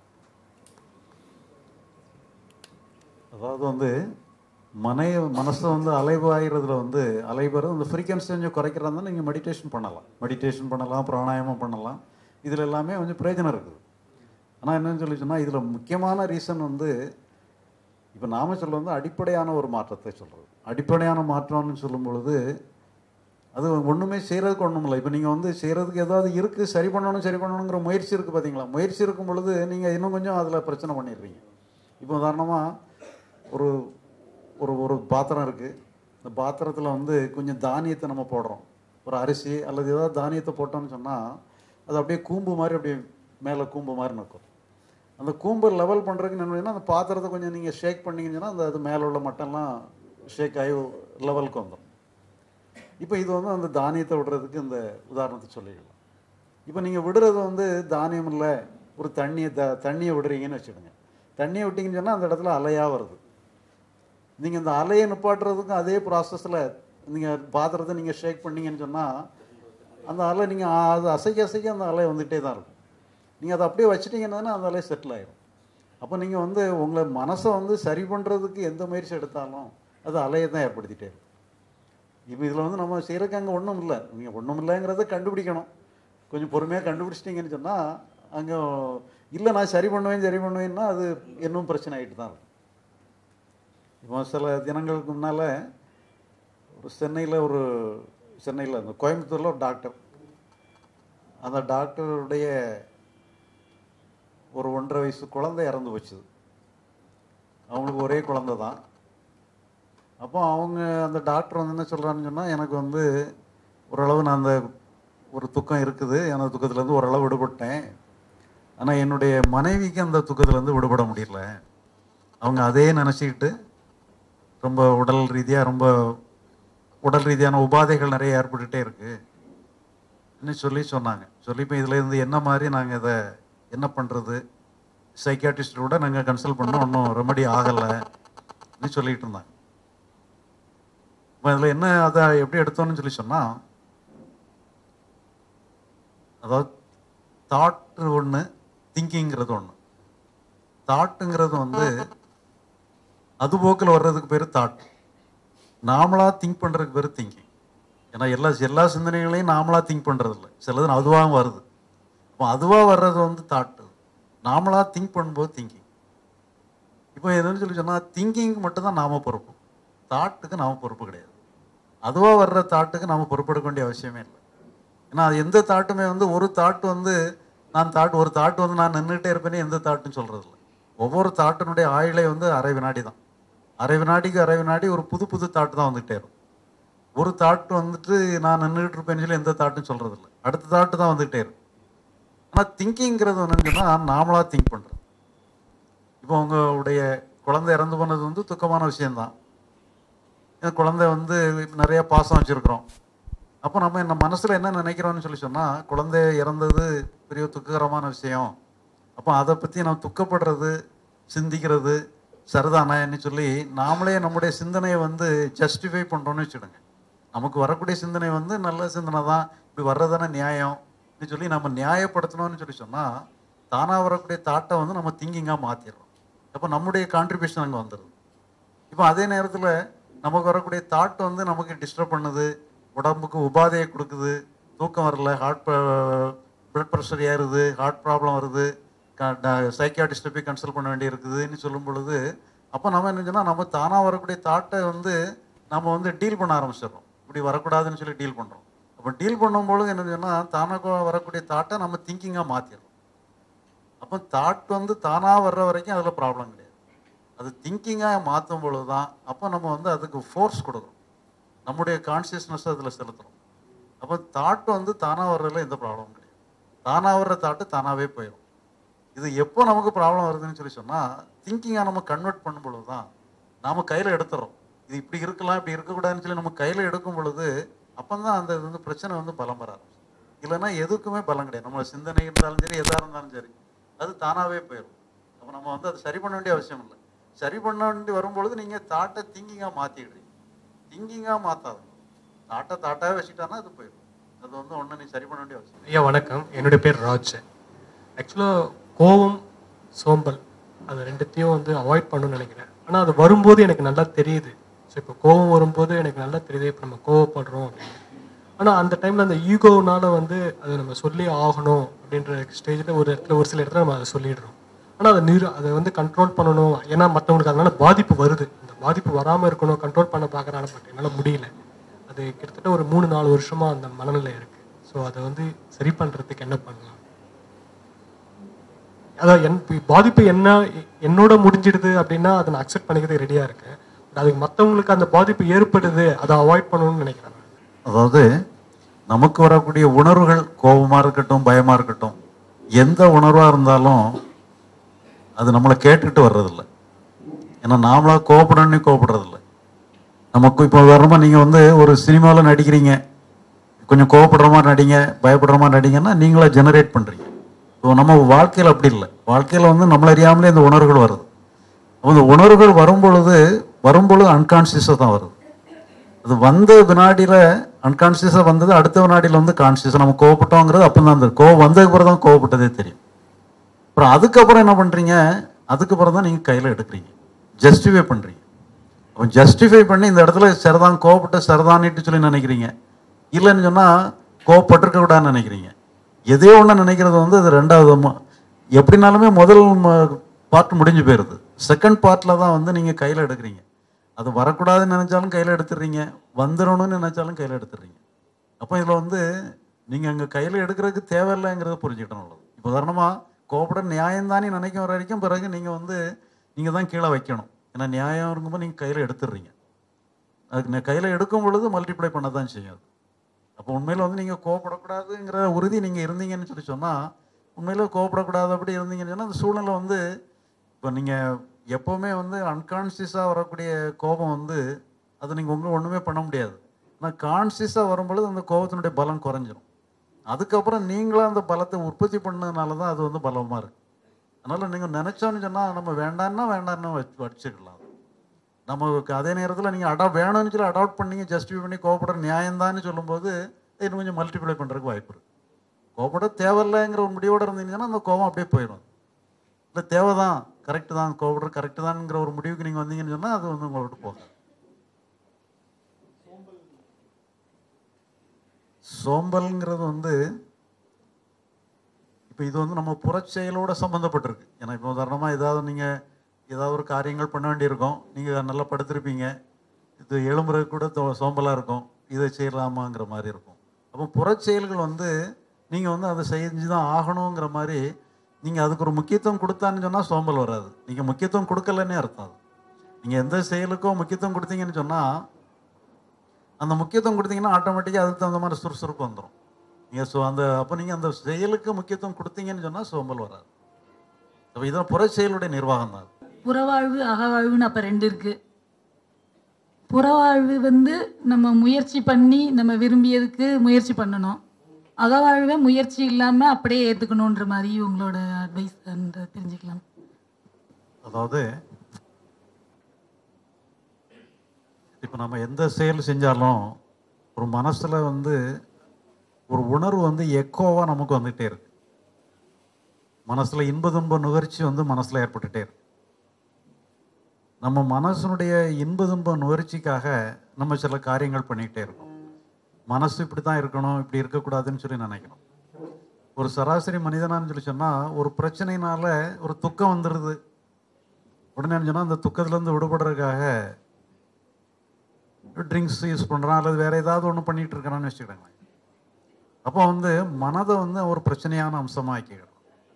அதாவது வந்து மனை மனசை வந்து அலைவாகிறதுல வந்து அலைபெறது அந்த ஃப்ரீக்வன்சி கொஞ்சம் குறைக்கிறதா நீங்கள் மெடிடேஷன் பண்ணலாம் மெடிடேஷன் பண்ணலாம் பிராணாயாமம் பண்ணலாம் இதில் எல்லாமே கொஞ்சம் பிரயோஜனம் இருக்குது ஆனால் என்னன்னு சொல்லி சொன்னால் இதில் முக்கியமான ரீசன் வந்து இப்போ நாம சொல்ல வந்து அடிப்படையான ஒரு மாற்றத்தை சொல்கிறது அடிப்படையான மாற்றம்னு சொல்லும் பொழுது அது ஒன்றுமே செய்கிறதுக்கு ஒன்றும் இல்லை இப்போ நீங்கள் வந்து செய்கிறதுக்கு ஏதாவது இருக்குது சரி பண்ணணும் சரி பண்ணணுங்கிற முயற்சி இருக்குது பார்த்தீங்களா முயற்சி இருக்கும் பொழுது நீங்கள் இன்னும் கொஞ்சம் அதில் பிரச்சனை பண்ணிடுறீங்க இப்போ உதாரணமாக ஒரு ஒரு ஒரு பாத்திரம் இருக்குது இந்த பாத்திரத்தில் வந்து கொஞ்சம் தானியத்தை நம்ம போடுறோம் ஒரு அரிசி அல்லது ஏதாவது தானியத்தை போட்டோம்னு சொன்னால் அது அப்படியே கூம்பு மாதிரி அப்படியே மேலே கூம்பு மாதிரி நிற்கும் அந்த கூம்பை லெவல் பண்ணுறதுக்கு என்ன பண்ணுவீங்கன்னா அந்த பாத்திரத்தை கொஞ்சம் நீங்கள் ஷேக் பண்ணீங்கன்னு சொன்னா அந்த அது மேலே உள்ள மட்டம்லாம் ஷேக் ஆகி லெவலுக்கு வந்துடும் இப்போ இது வந்து அந்த தானியத்தை விடுறதுக்கு இந்த உதாரணத்தை சொல்லிக்கலாம் இப்போ நீங்கள் விடுறது வந்து தானியம் இல்லை ஒரு தண்ணியை த தண்ணியை விடுறீங்கன்னு வச்சுடுங்க தண்ணியை விட்டீங்கன்னு சொன்னால் அந்த இடத்துல அலையாக வருது நீங்கள் இந்த அலையை நிப்பாட்டுறதுக்கும் அதே ப்ராசஸில் நீங்கள் பாத்திரத்தை நீங்கள் ஷேக் பண்ணீங்கன்னு சொன்னால் அந்த அலை நீங்கள் அது அசைக்க அசைக்க அந்த அலை வந்துகிட்டே தான் இருக்கும் நீங்கள் அதை அப்படியே வச்சிட்டீங்கன்னா அந்த அலை செட்டில் ஆயிடும் அப்போ நீங்கள் வந்து உங்களை மனசை வந்து சரி பண்ணுறதுக்கு எந்த முயற்சி எடுத்தாலும் அது அலையை தான் ஏற்படுத்திட்டே இருக்கும் இப்போ இதில் வந்து நம்ம செய்கிறதுக்கு அங்கே ஒன்றும் இல்லை நீங்கள் ஒன்றும் இல்லைங்கிறத கண்டுபிடிக்கணும் கொஞ்சம் பொறுமையாக கண்டுபிடிச்சிட்டிங்கன்னு சொன்னால் அங்கே இல்லை நான் சரி பண்ணுவேன் சரி பண்ணுவேன்னா அது இன்னும் பிரச்சனை ஆகிட்டு தான் இருக்கும் இப்போ சில தினங்களுக்கு முன்னால் ஒரு சென்னையில் ஒரு சென்னையில் அந்த கோயம்புத்தூரில் ஒரு டாக்டர் அந்த டாக்டருடைய ஒரு ஒன்றரை வயசு குழந்தை இறந்து போச்சுது அவங்களுக்கு ஒரே குழந்தை தான் அப்போ அவங்க அந்த டாக்டர் வந்து என்ன சொல்கிறான்னு சொன்னால் எனக்கு வந்து ஓரளவு நான் அந்த ஒரு துக்கம் இருக்குது எனது துக்கத்துலேருந்து ஓரளவு விடுபட்டேன் ஆனால் என்னுடைய மனைவிக்கு அந்த துக்கத்துலேருந்து விடுபட முடியல அவங்க அதே நினச்சிக்கிட்டு ரொம்ப உடல் ரீதியாக ரொம்ப உடல் ரீதியான உபாதைகள் நிறைய ஏற்பட்டுகிட்டே இருக்குது ன்னு சொல்லி சொன்னாங்க சொல்லி இப்போ இதில் இருந்து என்ன மாதிரி நாங்கள் இதை என்ன பண்ணுறது சைக்கியாட்ரிஸ்டோட நாங்கள் கன்சல்ட் பண்ணோம் ஒன்றும் ரெமடி ஆகலைன்னு சொல்லிட்டு இருந்தாங்க இப்போ இதில் என்ன அதை எப்படி எடுத்தோம்னு சொல்லி சொன்னால் அதாவது தாட்டு ஒன்று திங்கிங்கிறது ஒன்று தாட்டுங்கிறது வந்து அது போக்கில் வர்றதுக்கு பேர் தாட் நாமளா திங்க் பண்ணுறதுக்கு பேர் திங்கிங் ஏன்னா எல்லா எல்லா சிந்தனைகளையும் நாமளா திங்க் பண்ணுறது இல்லை சிலது அதுவாக வருது அப்போ அதுவாக வர்றது வந்து தாட்டு நாமளா திங்க் பண்ணும்போது திங்கிங் இப்போ எதுன்னு சொல்லி சொன்னால் திங்கிங்க்கு மட்டும்தான் நாம பொறுப்பு தாட்டுக்கு நாம பொறுப்பு கிடையாது அதுவாக வர்ற தாட்டுக்கு நாம பொறுப்பெடுக்க வேண்டிய அவசியமே இல்லை ஏன்னா அது எந்த தாட்டுமே வந்து ஒரு தாட்டு வந்து நான் தாட்டு ஒரு தாட்டு வந்து நான் நின்றுட்டே இருப்பேனே எந்த தாட்டுன்னு சொல்கிறது இல்லை ஒவ்வொரு தாட்டினுடைய ஆயுளை வந்து அரை வினாடி தான் அரை வினாடிக்கு அரை வினாடி ஒரு புது புது தாட்டு தான் வந்துகிட்டே இருக்கும் ஒரு தாட் வந்துட்டு நான் நின்றுட்டு இருப்பேன்னு சொல்லி எந்த தாட்டும் சொல்கிறது இல்லை அடுத்த தாட்டு தான் வந்துகிட்டே இருக்கு ஆனால் திங்கிங்கிறது என்னன்னு சொன்னால் நாமளாக திங்க் பண்ணுறது இப்போ உங்களுடைய குழந்தை இறந்து போனது வந்து துக்கமான விஷயம்தான் இந்த குழந்தை வந்து நிறைய பாசம் வச்சுருக்குறோம் அப்போ நம்ம என்ன மனசில் என்ன நினைக்கிறோம்னு சொல்லி சொன்னால் குழந்தை இறந்தது பெரிய துக்ககரமான விஷயம் அப்போ அதை பற்றி நம்ம துக்கப்படுறது சிந்திக்கிறது சரிதானேன்னு சொல்லி நாமளே நம்முடைய சிந்தனையை வந்து ஜஸ்டிஃபை பண்ணுறோன்னு வச்சுடுங்க நமக்கு வரக்கூடிய சிந்தனை வந்து நல்ல சிந்தனை தான் இப்படி வர்றதானே நியாயம்னு சொல்லி நம்ம நியாயப்படுத்தணும்னு சொல்லி சொன்னால் தானாக வரக்கூடிய தாட்டை வந்து நம்ம திங்கிங்காக மாற்றிடுறோம் அப்போ நம்முடைய கான்ட்ரிபியூஷன் அங்கே வந்துடுது இப்போ அதே நேரத்தில் நமக்கு வரக்கூடிய தாட் வந்து நமக்கு டிஸ்டர்ப் பண்ணுது உடம்புக்கு உபாதையை கொடுக்குது தூக்கம் வரல ஹார்ட் பிளட் ப்ரெஷர் ஏறுது ஹார்ட் ப்ராப்ளம் வருது சைக்கியாட்டிஸ்ட்டை போய் கன்சல்ட் பண்ண வேண்டி இருக்குதுன்னு சொல்லும் பொழுது அப்போ நம்ம என்ன சொன்னால் நம்ம தானாக வரக்கூடிய தாட்டை வந்து நம்ம வந்து டீல் பண்ண ஆரம்பிச்சிடுறோம் இப்படி வரக்கூடாதுன்னு சொல்லி டீல் பண்ணுறோம் அப்போ டீல் பண்ணும்பொழுது என்ன சொன்னால் தானாக வரக்கூடிய தாட்டை நம்ம திங்கிங்காக மாற்றிடுறோம் அப்போ தாட் வந்து தானாக வர்ற வரைக்கும் அதில் ப்ராப்ளம் கிடையாது அது திங்கிங்காக மாற்றும் பொழுது தான் அப்போ நம்ம வந்து அதுக்கு ஃபோர்ஸ் கொடுக்குறோம் நம்முடைய கான்சியஸ்னஸ் அதில் செலுத்துகிறோம் அப்போ தாட் வந்து தானாக வர்றதுல எந்த ப்ராப்ளமும் கிடையாது தானாக வர்ற தாட்டு தானாகவே போயிடும் இது எப்போ நமக்கு ப்ராப்ளம் வருதுன்னு சொல்லி சொன்னால் திங்கிங்காக நம்ம கன்வெர்ட் பண்ணும் பொழுது தான் நாம் கையில் எடுத்துறோம் இது இப்படி இருக்கலாம் இப்படி இருக்கக்கூடாதுன்னு சொல்லி நம்ம கையில் எடுக்கும் பொழுது அப்போ தான் அந்த இது வந்து பிரச்சனை வந்து பலம் வர ஆரம்பிச்சு இல்லைன்னா எதுக்குமே பலம் கிடையாது நம்ம சிந்தனை இருந்தாலும் சரி எதாக இருந்தாலும் சரி அது தானாகவே போயிடும் அப்போ நம்ம வந்து அது சரி பண்ண வேண்டிய அவசியம் இல்லை சரி பண்ண வேண்டி வரும்பொழுது நீங்கள் தாட்டை திங்கிங்காக மாற்றிடுறீங்க திங்கிங்காக மாற்றாது தாட்டை தாட்டாகவே வச்சுக்கிட்டானா அது போயிடும் அது வந்து ஒன்றும் நீ சரி பண்ண வேண்டிய அவசியம் இல்லை. ஐயா வணக்கம் என்னுடைய பேர் ராஜ் ஆக்சுவலாக கோவம் சோம்பல் அது ரெண்டுத்தையும் வந்து அவாய்ட் பண்ணணும்னு நினைக்கிறேன் ஆனால் அது வரும்போது எனக்கு நல்லா தெரியுது ஸோ இப்போ கோவம் வரும்போது எனக்கு நல்லா தெரியுது இப்போ நம்ம கோவப்படுறோம் அப்படின்னு ஆனால் அந்த டைமில் அந்த ஈகோனால வந்து அதை நம்ம சொல்லி ஆகணும் அப்படின்ற ஸ்டேஜில் ஒரு இடத்துல ஒரு சில இடத்துல நம்ம அதை சொல்லிடுறோம் ஆனால் அதை நிறு அதை வந்து கண்ட்ரோல் பண்ணணும் ஏன்னா மற்றவங்களுக்கு அதனால பாதிப்பு வருது இந்த பாதிப்பு வராமல் இருக்கணும் கண்ட்ரோல் பண்ண பார்க்குறாங்க பட் என்னால் முடியல அது கிட்டத்தட்ட ஒரு மூணு நாலு வருஷமா அந்த மனநிலை இருக்கு ஸோ அதை வந்து சரி பண்றதுக்கு என்ன பண்ணலாம் அதான் என் இப்ப பாதிப்பு என்ன என்னோட முடிஞ்சிடுது அப்படின்னா அதை நான் அக்செப்ட் பண்ணிக்கிறதுக்கு ரெடியா இருக்கேன் But அதுக்கு மற்றவங்களுக்கு அந்த பாதிப்பு ஏற்படுது அதை அவாய்ட் பண்ணணும்னு நினைக்கிறேன் நான். அதாவது நமக்கு வரக்கூடிய உணர்வுகள் கோபமாக இருக்கட்டும் பயமாக இருக்கட்டும் எந்த உணர்வாக இருந்தாலும் அது நம்மளை கேட்டுக்கிட்டு வர்றதில்ல ஏன்னா நாமளாக கோபப்படணும்னு கோபப்படுறதில்ல நமக்கு இப்போ வரமா நீங்கள் வந்து ஒரு சினிமாவில் நடிக்கிறீங்க கொஞ்சம் கோவப்படுற மாதிரி நடிங்க பயப்படுற மாதிரி நடிங்கன்னா நீங்களா ஜெனரேட் பண்ணுறீங்க இப்போ நம்ம வாழ்க்கையில் அப்படி இல்லை வாழ்க்கையில் வந்து நம்மள அறியாமலே இந்த உணர்வுகள் வருது அப்போ இந்த உணர்வுகள் வரும் பொழுது வரும் பொழுது அன்கான்சியஸாக தான் வருது அது வந்த வினாடியில் அன்கான்சியஸாக வந்தது அடுத்த வினாடியில் வந்து கான்சியஸாக நம்ம கோவப்பட்டோங்கிறது அப்போ தான் அந்த கோவம் வந்ததுக்கு பிறகு தான் கோவப்பட்டதே தெரியும் அப்புறம் அதுக்கப்புறம் என்ன பண்ணுறீங்க அதுக்கப்புறம் தான் நீங்கள் கையில் எடுக்கிறீங்க ஜஸ்டிஃபை பண்ணுறீங்க அப்போ ஜஸ்டிஃபை பண்ணி இந்த இடத்துல சரிதான் கோவப்பட்ட சரிதானிட்டு சொல்லி நினைக்கிறீங்க இல்லைன்னு சொன்னால் கோவப்பட்டிருக்க கூடாதுன்னு நினைக்கிறீங்க எதே ஒன்று நினைக்கிறது வந்து அது ரெண்டாவது ம- எப்படினாலுமே முதல் பார்ட் முடிஞ்சு போயிடுது செகண்ட் பார்ட்டில் தான் வந்து நீங்கள் கையில் எடுக்கிறீங்க அது வரக்கூடாதுன்னு நினைச்சாலும் கையில் எடுத்துடுறீங்க வந்துடணும்னு நினைச்சாலும் கையில் எடுத்துடுறீங்க அப்போ இதில் வந்து நீங்கள் அங்கே கையில் எடுக்கிறதுக்கு தேவையில்லைங்கிறத புரிஞ்சுக்கிட்டணும் அவ்வளவு. இப்போ உதாரணமாக கோபப்பட நியாயம்தானே நினைக்கும் வரைக்கும் பிறகு நீங்கள் வந்து நீங்கள் தான் கீழே வைக்கணும் ஏன்னா நியாயம் இருக்கும்போது நீங்கள் கையில் எடுத்துடுறீங்க அதுக்கு கையில் எடுக்கும் பொழுது மல்டிப்ளை பண்ண தான் செய்யும் அது அப்போ உண்மையில் வந்து நீங்கள் கோவப்படக்கூடாதுங்கிற உறுதி நீங்கள் இருந்தீங்கன்னு சொல்லி சொன்னால் உண்மையில் கோவப்படக்கூடாது அப்படி இருந்தீங்கன்னு சொன்னால் அந்த சூழ்நிலை வந்து இப்போ நீங்கள் எப்போவுமே வந்து அன்கான்சியஸாக வரக்கூடிய கோபம் வந்து அது நீங்கள் உங்களை ஒன்றுமே பண்ண முடியாது ஆனால் கான்சியஸாக வரும்பொழுது அந்த கோபத்தினுடைய பலம் குறைஞ்சிரும் அதுக்கப்புறம் நீங்களும் அந்த பலத்தை உற்பத்தி பண்ணதுனால தான் அது வந்து பலமாக இருக்குது அதனால் நீங்கள் நினச்சோன்னு சொன்னால் நம்ம வேண்டான்னா வேண்டான்னு வச்சு வச்சுக்கலாம் நமக்கு அதே நேரத்தில் நீங்கள் அடாப்ட் வேணும்னு சொல்லி அடாப்ட் பண்ணீங்க ஜஸ்டிஃபை பண்ணி கோவப்படுற நியாயம்தான்னு சொல்லும்போது இன்னும் கொஞ்சம் மல்டிப்ளை பண்ணுறதுக்கு வாய்ப்பு இருக்குது கோவப்பட தேவையில்லைங்கிற ஒரு முடிவோடு இருந்தீங்கன்னா அந்த கோபம் அப்படியே போயிடும் இல்லை தேவை தான் கரெக்டு தான் கோவப்படுற கரெக்டு தான்ங்கிற ஒரு முடிவுக்கு நீங்கள் வந்தீங்கன்னு சொன்னால் அது வந்து உங்களை விட்டு போகும் சோம்பல்ங்கிறது வந்து இப்போ இது வந்து நம்ம புறச்செயலோட சம்மந்தப்பட்டிருக்கு ஏன்னா இப்போ உதாரணமாக ஏதாவது நீங்கள் ஏதாவது ஒரு காரியங்கள் பண்ண வேண்டியிருக்கும் நீங்கள் நல்லா படுத்திருப்பீங்க இது எழும்புறது கூட தோ- சோம்பலா இருக்கும் இதை செய்யலாமாங்கிற மாதிரி இருக்கும் அப்போ புறச்செயல்கள் வந்து நீங்கள் வந்து அதை செஞ்சு தான் ஆகணுங்கிற மாதிரி நீங்கள் அதுக்கு ஒரு முக்கியத்துவம் கொடுத்தான்னு சொன்னால் சோம்பல் வராது நீங்கள் முக்கியத்துவம் கொடுக்கலன்னே அர்த்தம் அது நீங்கள் எந்த செயலுக்கோ முக்கியத்துவம் கொடுத்தீங்கன்னு சொன்னால் அந்த முக்கியத்துவம் கொடுத்தீங்கன்னா ஆட்டோமேட்டிக்காக அதுக்கு தகுந்த மாதிரி சுறுசுறுப்பு வந்துடும் நீங்கள் ஸோ அந்த அப்போ நீங்கள் அந்த செயலுக்கு முக்கியத்துவம் கொடுத்தீங்கன்னு சொன்னால் சோம்பல் வராது அப்போ இதான் புற செயலுடைய நிர்வாகம் தான் புறவாழ்வு அகவாழ்வுன்னு அப்போ ரெண்டு இருக்கு புறவாழ்வு வந்து நம்ம முயற்சி பண்ணி நம்ம விரும்பியதுக்கு முயற்சி பண்ணணும் அகவாழ்வை முயற்சி இல்லாமல் அப்படியே ஏற்றுக்கணுன்ற மாதிரி உங்களோட அட்வைஸ் தெரிஞ்சுக்கலாம் அதாவது இப்போ நம்ம எந்த செயல் செஞ்சாலும் ஒரு மனசில் வந்து ஒரு உணர்வு வந்து எக்கோவாக நமக்கு வந்துகிட்டே இருக்கு மனசில் இன்ப துன்ப நுகர்ச்சி வந்து மனசில் ஏற்பட்டுட்டே இருக்கு நம்ம மனசனுடைய இன்ப துன்ப நுகர்ச்சிக்காக நம்ம சில காரியங்கள் பண்ணிக்கிட்டே இருக்கோம் மனசு இப்படி தான் இருக்கணும் இப்படி இருக்கக்கூடாதுன்னு சொல்லி நினைக்கிறோம் ஒரு சராசரி மனிதனான்னு சொல்லி சொன்னால் ஒரு பிரச்சனையினால ஒரு துக்கம் வந்துடுது உடனே சொன்னால் அந்த துக்கத்துலேருந்து விடுபடுறதுக்காக ட்ரிங்க்ஸ் யூஸ் பண்ணுறான் அல்லது வேற ஏதாவது ஒன்று பண்ணிட்டு இருக்கிறான்னு வச்சுக்கிடுங்க அப்போ வந்து மனதை வந்து ஒரு பிரச்சனையான அம்சமாக ஆக்கிக்கிறோம்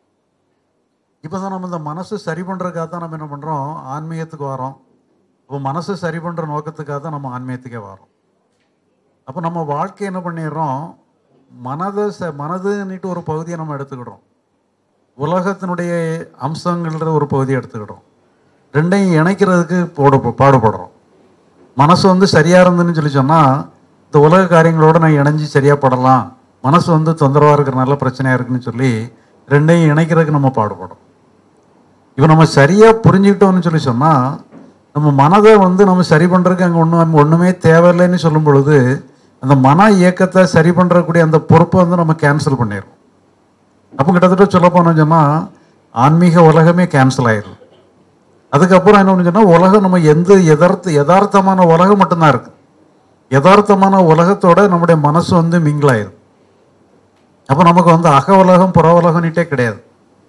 இப்போ தான் நம்ம இந்த மனசு சரி பண்ணுறதுக்காக தான் நம்ம என்ன பண்ணுறோம் ஆன்மீகத்துக்கு வரோம் இப்போ மனசை சரி பண்ணுற நோக்கத்துக்காக தான் நம்ம ஆன்மீகத்துக்கே வரோம் அப்போ நம்ம வாழ்க்கை என்ன பண்ணிடுறோம் மனதை ச மனதுன்னுட்டு ஒரு பகுதியை நம்ம எடுத்துக்கிடுறோம் உலகத்தினுடைய அம்சங்கள்ன்ற ஒரு பகுதியை எடுத்துக்கிடுறோம் ரெண்டையும் இணைக்கிறதுக்கு போட பாடுபடுறோம் மனசு வந்து சரியாக இருந்துன்னு சொல்லி சொன்னால் இந்த உலக காரியங்களோட நான் இணைஞ்சு சரியாக படலாம் மனசு வந்து தொந்தரவாக இருக்கிறனால பிரச்சனையாக இருக்குன்னு சொல்லி ரெண்டையும் இணைக்கிறதுக்கு நம்ம பாடுபடும் இப்போ நம்ம சரியாக புரிஞ்சுக்கிட்டோம்னு சொல்லி சொன்னால் நம்ம மனதை வந்து நம்ம சரி பண்ணுறதுக்கு அங்கே ஒன்றும் ஒன்றுமே தேவையில்லைன்னு சொல்லும் பொழுது அந்த மன இயக்கத்தை சரி பண்ணுறக்கூடிய அந்த பொறுப்பை வந்து நம்ம கேன்சல் பண்ணிடுறோம் அப்போ கிட்டத்தட்ட சொல்ல போனோம்னு சொன்னால் ஆன்மீக உலகமே கேன்சல் ஆயிடும் அதுக்கப்புறம் என்ன ஒன்று சொன்னால் உலகம் நம்ம எந்த எதார்த்த யதார்த்தமான உலகம் மட்டும்தான் இருக்கு யதார்த்தமான உலகத்தோட நம்முடைய மனசு வந்து மிங்கிளாயிரும் அப்போ நமக்கு வந்து அக உலகம் புற உலகம்னுட்டே கிடையாது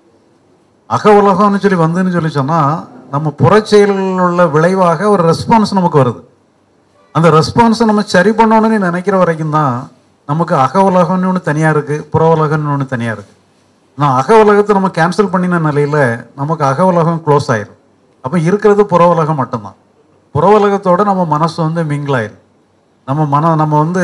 அக உலகம்னு சொல்லி வந்துன்னு சொல்லி சொன்னால் நம்ம புறச்செயல்களில் உள்ள விளைவாக ஒரு ரெஸ்பான்ஸ் நமக்கு வருது அந்த ரெஸ்பான்ஸை நம்ம சரி பண்ணணும்னு நினைக்கிற வரைக்கும் தான் நமக்கு அக உலகம்னு ஒன்று தனியாக இருக்குது புற உலகம்னு ஒன்று தனியாக இருக்குது நான் அக உலகத்தை நம்ம கேன்சல் பண்ணின நிலையில் நமக்கு அக உலகம் க்ளோஸ் ஆயிரும் அப்போ இருக்கிறது புற உலகம் மட்டும்தான் புற உலகத்தோட நம்ம மனசு வந்து மிங்கிளாயிரும் நம்ம மன நம்ம வந்து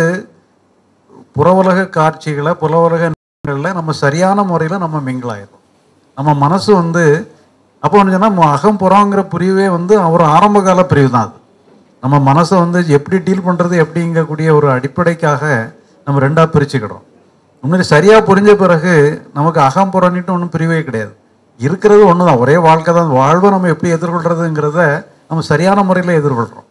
புற உலக காட்சிகளை புற உலக நிகழ்வுகளில் நம்ம சரியான முறையில் நம்ம மிங்கிளாயிரும் நம்ம மனசு வந்து அப்போ ஒன்று சொன்னால் அகம் புறங்கிற பிரிவே வந்து ஒரு ஆரம்ப கால பிரிவு தான் அது நம்ம மனசை வந்து எப்படி டீல் பண்ணுறது எப்படிங்கக்கூடிய ஒரு அடிப்படைக்காக நம்ம ரெண்டாக பிரிச்சுக்கிடுறோம் உண்மையிலே சரியாக புரிஞ்ச பிறகு நமக்கு அகம் புறன்னுட்டு ஒன்றும் பிரிவே கிடையாது இருக்கிறது ஒன்று தான் ஒரே வாழ்க்கை தான் வாழ்வை நம்ம எப்படி எதிர்கொள்கிறதுங்கிறத நம்ம சரியான முறையில் எதிர்கொள்கிறோம்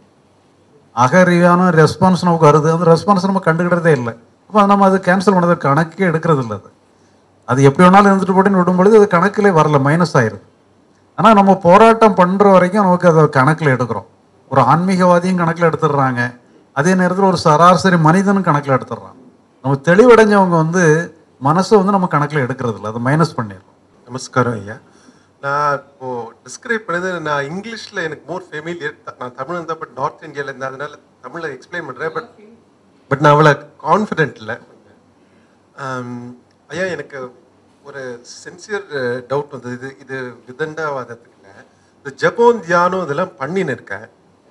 அகறிவான ரெஸ்பான்ஸ் நமக்கு வருது அந்த ரெஸ்பான்ஸ் நம்ம கண்டுக்கிட்டதே இல்லை அப்போ நம்ம அது கேன்சல் பண்ணது கணக்கே எடுக்கிறது இல்லை அது அது எப்படி வேணாலும் இருந்துட்டு போட்டுன்னு விடும் பொழுது அது கணக்கிலே வரல மைனஸ் ஆயிடுது ஆனால் நம்ம போராட்டம் பண்ணுற வரைக்கும் நமக்கு அதை கணக்கில் எடுக்கிறோம் ஒரு ஆன்மீகவாதியும் கணக்கில் எடுத்துடுறாங்க அதே நேரத்தில் ஒரு சராசரி மனிதனும் கணக்கில் எடுத்துடுறான் நம்ம தெளிவடைஞ்சவங்க வந்து மனசை வந்து நம்ம கணக்கில் எடுக்கிறது இல்லை அதை மைனஸ் பண்ணிடுறோம் நமஸ்காரம் ஐயா நான் இப்போ டிஸ்கிரைப் பண்ணது நான் இங்கிலீஷ்ல எனக்கு மோர் ஃபெமிலியர் நான் தமிழ் இருந்தால் பட் நார்த் இந்தியாவில் இருந்தேன் அதனால தமிழில் எக்ஸ்பிளைன் பண்ணுறேன் பட் பட் நான் அவ்வளோ கான்ஃபிடென்ட் இல்லை ஆம், ஐயா எனக்கு ஒரு சென்சியர் டவுட் வந்தது இது இது விதண்டாவாதத்துக்கு இல்லை இந்த ஜபம் தியானம் இதெல்லாம் பண்ணின்னு இருக்கேன்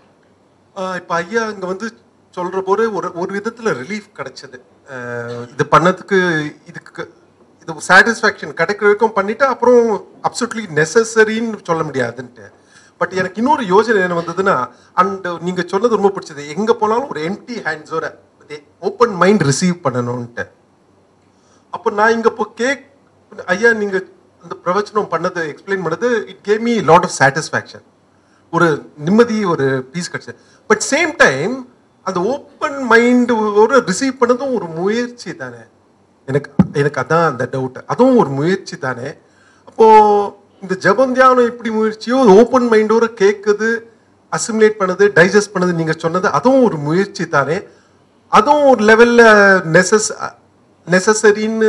இப்போ ஐயா அங்கே வந்து சொல்கிற போது ஒரு ஒரு விதத்தில் ரிலீஃப் கிடைச்சது ஆஹ் இது பண்ணதுக்கு இதுக்கு இது சாட்டிஸ்ஃபேக்ஷன் கிடைக்கிற வரைக்கும் பண்ணிட்டு அப்புறம் அப்சல்யூட்லி நெசசரின்னு சொல்ல முடியாதுன்ட்டு பட் எனக்கு இன்னொரு யோசனை என்ன வந்ததுன்னா அண்ட் நீங்கள் சொன்னது ரொம்ப பிடிச்சது எங்கே போனாலும் ஒரு எம்டி ஹேண்ட்ஸோட ஓப்பன் மைண்ட் ரிசீவ் பண்ணணும்ன்ட்டு அப்போ நான் இங்கே இப்போ கேக் ஐயா நீங்கள் அந்த பிரவச்சனம் பண்ணது எக்ஸ்பிளைன் பண்ணது it came me lot of satisfaction ஒரு நிம்மதி ஒரு பீஸ் கிடைச்சது பட் சேம் டைம் அந்த ஓப்பன் மைண்ட் ஒரு ரிசீவ் பண்ணதும் ஒரு முயற்சி தானே எனக்கு எனக்கு அதான் அந்த டவுட் அதுவும் ஒரு முயற்சி தானே அப்போ இந்த ஜபம் தியானம் எப்படி முயற்சியோ ஓப்பன் மைண்டோட கேட்குது அசிமுலேட் பண்ணது டைஜஸ்ட் பண்ணது நீங்க சொன்னது அதுவும் ஒரு முயற்சி தானே அதுவும் ஒரு லெவல்ல நெசஸ் நெசசரின்னு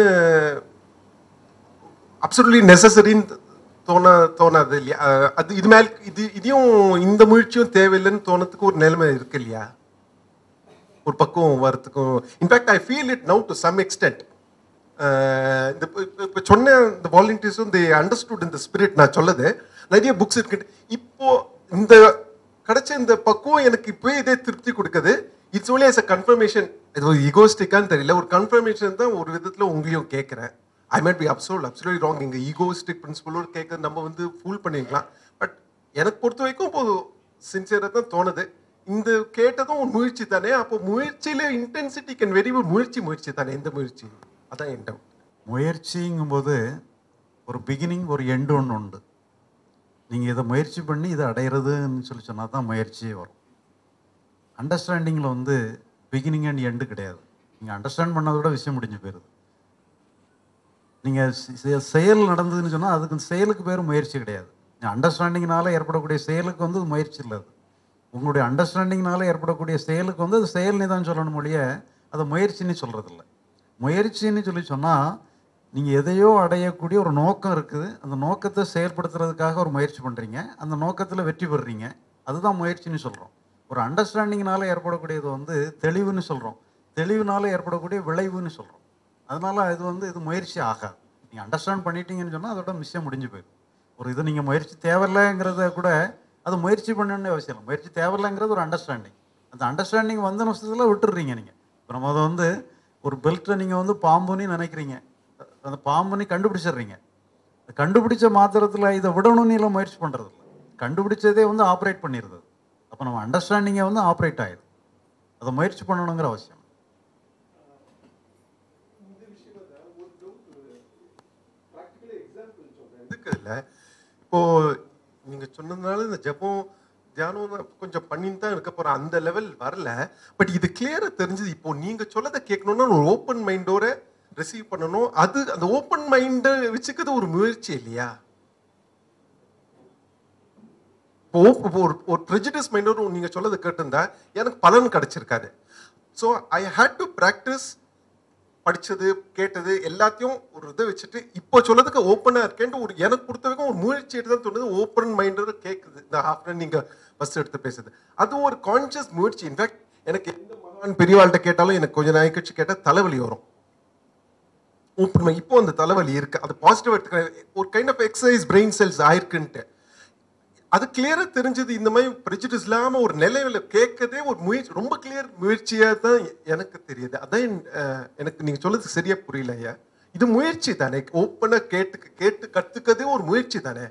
அப்சல்யூட்லி நெசசரின்னு தோண தோணாது இல்லையா அஹ் அது இது மேல் இது இதையும் இந்த முயற்சியும் தேவையில்லைன்னு தோணத்துக்கு ஒரு நிலைமை இருக்கு இல்லையா ஒரு பக்குவம் வரத்துக்கும் in fact I feel it now to some extent இந்த இப்போ சொன்ன இந்த வாலண்டியர்ஸும் தி அண்டர்ஸ்டுட் இந்த ஸ்பிரிட் நான் சொல்லது நிறைய புக்ஸ் இருக்கு இப்போ இந்த கிடைச்ச இந்த பக்குவம் எனக்கு இப்போயே இதே திருப்தி கொடுக்குது it's only as a confirmation இது ஒரு ஈகோஸ்டிக்கான்னு தெரியல ஒரு கன்ஃபர்மேஷன் தான் ஒரு விதத்துல உங்களையும் கேட்குறேன் I might be absolute absolutely wrong இங்க ஈகோஸ்டிக் பிரின்சிபலோடு கேட்க நம்ம வந்து ஃபூல் பண்ணிக்கலாம் பட் எனக்கு பொறுத்த வரைக்கும் இப்போ சின்சியராக தான் தோணுது இந்த கேட்டதும் ஒரு முயற்சி தானே அப்போ முயற்சியில இன்டென்சிட்டி கேன் வெரி முயற்சி முயற்சி தானே எந்த முயற்சி அதான் என் doubt. முயற்சிங்கும்போது ஒரு பிகினிங் ஒரு எண்டு ஒன்று உண்டு நீங்கள் இதை முயற்சி பண்ணி இதை அடையிறதுன்னு சொல்லி சொன்னால் தான் முயற்சியே வரும் அண்டர்ஸ்டாண்டிங்கில் வந்து பிகினிங் அண்ட் எண்டு கிடையாது நீங்கள் அண்டர்ஸ்டாண்ட் பண்ணதோட விஷயம் முடிஞ்சு போயிடுது நீங்கள் செயல் நடந்ததுன்னு சொன்னால் அதுக்கு அந்த செயலுக்கு பேர் முயற்சி கிடையாது அண்டர்ஸ்டாண்டிங்னால ஏற்படக்கூடிய செயலுக்கு வந்து அது முயற்சி இல்லை அது உங்களுடைய அண்டர்ஸ்டாண்டிங்னால ஏற்படக்கூடிய செயலுக்கு வந்து அது செயல்னு தான் சொல்லணும் மொழிய அதை முயற்சின்னு சொல்கிறதில்ல முயற்சின்னு சொல்லி சொன்னால் நீங்கள் எதையோ அடையக்கூடிய ஒரு நோக்கம் இருக்குது அந்த நோக்கத்தை செயல்படுத்துறதுக்காக ஒரு முயற்சி பண்ணுறீங்க அந்த நோக்கத்தில் வெற்றி பெறுறீங்க அதுதான் முயற்சின்னு சொல்கிறோம் ஒரு அண்டர்ஸ்டாண்டிங்னால ஏற்படக்கூடியது வந்து தெளிவுன்னு சொல்கிறோம் தெளிவுனால ஏற்படக்கூடிய விளைவுன்னு சொல்கிறோம் அதனால இது வந்து இது முயற்சி ஆகாது நீங்கள் அண்டர்ஸ்டாண்ட் பண்ணிட்டீங்கன்னு சொன்னால் அதோட மிஷம் முடிஞ்சு போயிடும் ஒரு இது நீங்கள் முயற்சி தேவையில்லைங்கிறத கூட அது முயற்சி பண்ணணும்னு அவசியம் இல்லை முயற்சி தேவையில்லைங்கிறது ஒரு அண்டர்ஸ்டாண்டிங் அந்த அண்டர்ஸ்டாண்டிங் வந்த நிமிஷத்தில் விட்டுடுறீங்க நீங்கள் இப்போ நம்ம அதை வந்து ஒரு பெல்ட்டை நீங்கள் வந்து பாம்புன்னு நினைக்கிறீங்க அந்த பாம்புன்னு கண்டுபிடிச்சிடுறீங்க கண்டுபிடிச்ச மாத்திரத்தில் இதை விடணும்னு எல்லாம் முயற்சி பண்ணுறது இல்லை கண்டுபிடிச்சதே வந்து ஆப்ரேட் பண்ணிடுது அப்போ நம்ம அண்டர்ஸ்டாண்டிங்கை வந்து ஆப்ரேட் ஆயிடுது அதை முயற்சி பண்ணணுங்கிற அவசியம் இதுக்கு இல்லை இப்போ நீங்க சொன்னதுனால இந்த ஜெபம் தியானம் தான் கொஞ்சம் பண்ணிட்டு தான் இருக்க போறேன் அந்த லெவல் வரல பட் இது கிளியரா தெரிஞ்சது இப்போ நீங்க சொல்லதை கேட்கணும்னா ஒரு ஓப்பன் மைண்டோட ரிசீவ் பண்ணணும் அது அந்த ஓப்பன் மைண்டை வச்சுக்கிறது ஒரு முயற்சி இல்லையா இப்போ op- இப்போ ஒரு ஒரு ப்ரெஜிடிஸ் மைண்டோட நீங்க சொல்லதை கேட்டிருந்தா எனக்கு பலன் கிடைச்சிருக்காது so I had to practise படிச்சது கேட்டது எல்லாத்தையும் ஒரு இதை வச்சுட்டு இப்போ சொல்லதுக்கு ஓப்பனாக இருக்கேன்ட்டு ஒரு எனக்கு பொறுத்த வரைக்கும் ஒரு முயற்சி எடுத்து தான் தோணுது ஓப்பன் மைண்டோட கேட்குது இந்த ஹாஃப் நீங்க ஃபர்ஸ்ட் எடுத்து பேசுது அது ஒரு கான்ஷியஸ் முயற்சி இன்ஃபேக்ட் எனக்கு எந்த மகான் பெரியவாள்கிட்ட கேட்டாலும் எனக்கு கொஞ்சம் நாய் கழிச்சு கேட்டால் தலைவலி வரும் ஓப்பன் மை இப்போ அந்த தலைவலி இருக்கு அது பாசிட்டிவ் எடுத்துக்க ஒரு kind of exercise brain cells ஆயிருக்குன்ட்டு அது கிளியரா தெரிஞ்சது இந்த மாதிரி ப்ரெஜிடிஸ் இல்லாம ஒரு நிலையில கேட்கதே ஒரு முயற்சி ரொம்ப கிளியர் முயற்சியா தான் எ- எனக்கு தெரியுது அதான் என், அஹ், எனக்கு நீங்க சொல்றது சரியா புரியல ஐயா இது முயற்சி தானே ஓப்பனா கேட்டு கேட்டு கத்துக்கதே ஒரு முயற்சி தானே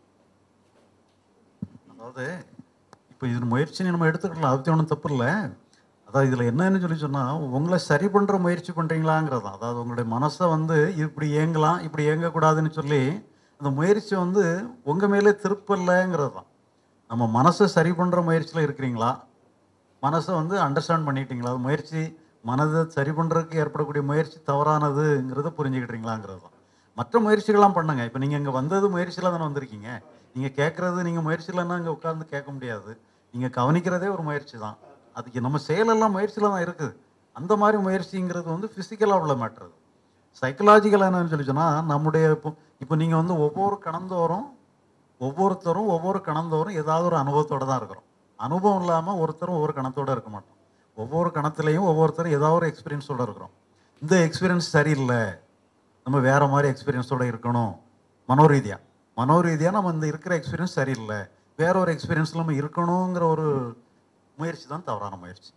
அதாவது இப்போ இது முயற்சின்னு நம்ம எடுத்துக்கலாம் அதுக்கு ஒன்றும் தப்பு இல்லை அதாவது இதில் என்னன்னு சொல்லி சொன்னால் உங்களை சரி பண்ணுற முயற்சி பண்ணுறீங்களாங்கிறது தான் அதாவது உங்களுடைய மனசை வந்து இப்படி இயங்கலாம் இப்படி இயங்கக்கூடாதுன்னு சொல்லி அந்த முயற்சி வந்து உங்கள் மேலே திருப்பலைங்கிறது தான் நம்ம மனசை சரி பண்ணுற முயற்சியில் இருக்கிறீங்களா மனசை வந்து அண்டர்ஸ்டாண்ட் பண்ணிட்டீங்களா அது முயற்சி மனதை சரி பண்ணுறதுக்கு ஏற்படக்கூடிய முயற்சி தவறானதுங்கிறத புரிஞ்சுக்கிட்டீங்களாங்கிறது தான் மற்ற முயற்சிகள்லாம் பண்ணுங்க இப்போ நீங்கள் இங்கே வந்தது முயற்சியில் தானே வந்திருக்கீங்க நீங்கள் கேட்குறது நீங்கள் முயற்சியிலன்னா இங்கே உட்கார்ந்து கேட்க முடியாது நீங்கள் கவனிக்கிறதே ஒரு முயற்சி தான் அதுக்கு நம்ம செயலெல்லாம் முயற்சியில் தான் இருக்குது அந்த மாதிரி முயற்சிங்கிறது வந்து ஃபிசிக்கலாக உள்ள மேட்ரு சைக்கலாஜிக்கலாக என்னன்னு சொல்லி சொன்னால் நம்முடைய இப்போ இப்போ நீங்கள் வந்து ஒவ்வொரு கணந்தோறும் ஒவ்வொருத்தரும் ஒவ்வொரு கணந்தோறும் ஏதாவது ஒரு அனுபவத்தோட தான் இருக்கிறோம் அனுபவம் இல்லாமல் ஒருத்தரும் ஒவ்வொரு கணத்தோட இருக்க மாட்டோம் ஒவ்வொரு கணத்துலையும் ஒவ்வொருத்தரும் ஏதாவது ஒரு எக்ஸ்பீரியன்ஸோட இருக்கிறோம் இந்த எக்ஸ்பீரியன்ஸ் சரியில்லை நம்ம வேற மாதிரி எக்ஸ்பீரியன்ஸோட இருக்கணும் மனோரீதியாக மனோரீதியாக நம்ம இந்த இருக்கிற எக்ஸ்பீரியன்ஸ் சரியில்லை வேற ஒரு எக்ஸ்பீரியன்ஸ் நம்ம இருக்கணுங்கிற ஒரு முயற்சி தான் தவறான முயற்சி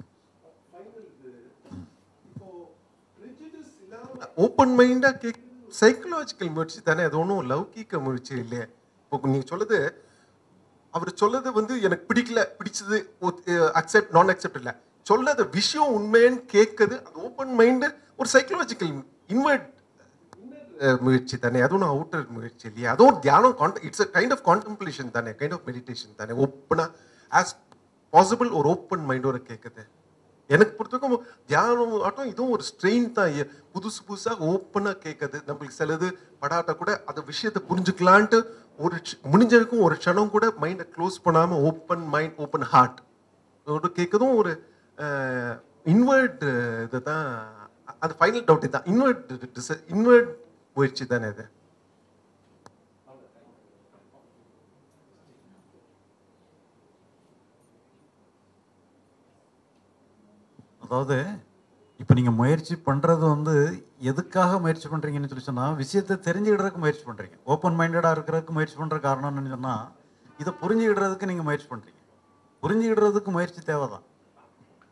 ஓப்பன் மைண்டா கேக் சைக்கலாஜிக்கல் முயற்சி தானே அது ஒன்றும் லௌகீக முயற்சி இல்லையே இப்போ நீங்க சொல்லுது அவர் சொல்லது வந்து எனக்கு பிடிக்கல பிடிச்சது அக்செப்ட் நான் அக்செப்ட் இல்லை சொல்லது விஷயம் உண்மைன்னு கேட்குது அது ஓப்பன் மைண்டு ஒரு சைக்கலாஜிக்கல் இன்வெர்ட் முயற்சி தானே அதுவும் நான் அவுட்டர் முயற்சி இல்லையா அதுவும் தியானம் it's a kind of contemplation தானே கைண்ட் ஆஃப் மெடிடேஷன் தானே ஓப்பனா ஆஸ் பாசிபிள் ஒரு ஓப்பன் மைண்டோட கேட்குது எனக்கு பொறுத்தவரைக்கும் தியானம் ஆட்டம் இதுவும் ஒரு ஸ்ட்ரெயின் தான் ஏ- புதுசு புதுசாக ஓப்பனாக கேட்குது நம்மளுக்கு சிலது படாட்ட கூட அந்த விஷயத்தை புரிஞ்சுக்கலான்ட்டு ஒரு க்ஷ- முடிஞ்ச வரைக்கும் ஒரு க்ஷணம் கூட மைண்டை க்ளோஸ் பண்ணாமல் ஓப்பன் மைண்ட் ஓப்பன் ஹார்ட் ஒரு கேட்கறதும் ஒரு இன்வெர்ட் இது தான் அது ஃபைனல் டவுட் தான் இன்வெர்ட் இன்வெர்ட் முயற்சி தானே அது அதாவது இப்போ நீங்கள் முயற்சி பண்ணுறது வந்து எதுக்காக முயற்சி பண்ணுறீங்கன்னு சொல்லி சொன்னால் விஷயத்தை தெரிஞ்சுக்கிடுறதுக்கு முயற்சி பண்ணுறீங்க ஓப்பன் மைண்டடாக இருக்கிறதுக்கு முயற்சி பண்ணுற காரணம்னு சொன்னால் இதை புரிஞ்சுக்கிடுறதுக்கு நீங்கள் முயற்சி பண்ணுறீங்க புரிஞ்சுக்கிடுறதுக்கு முயற்சி தேவை தான்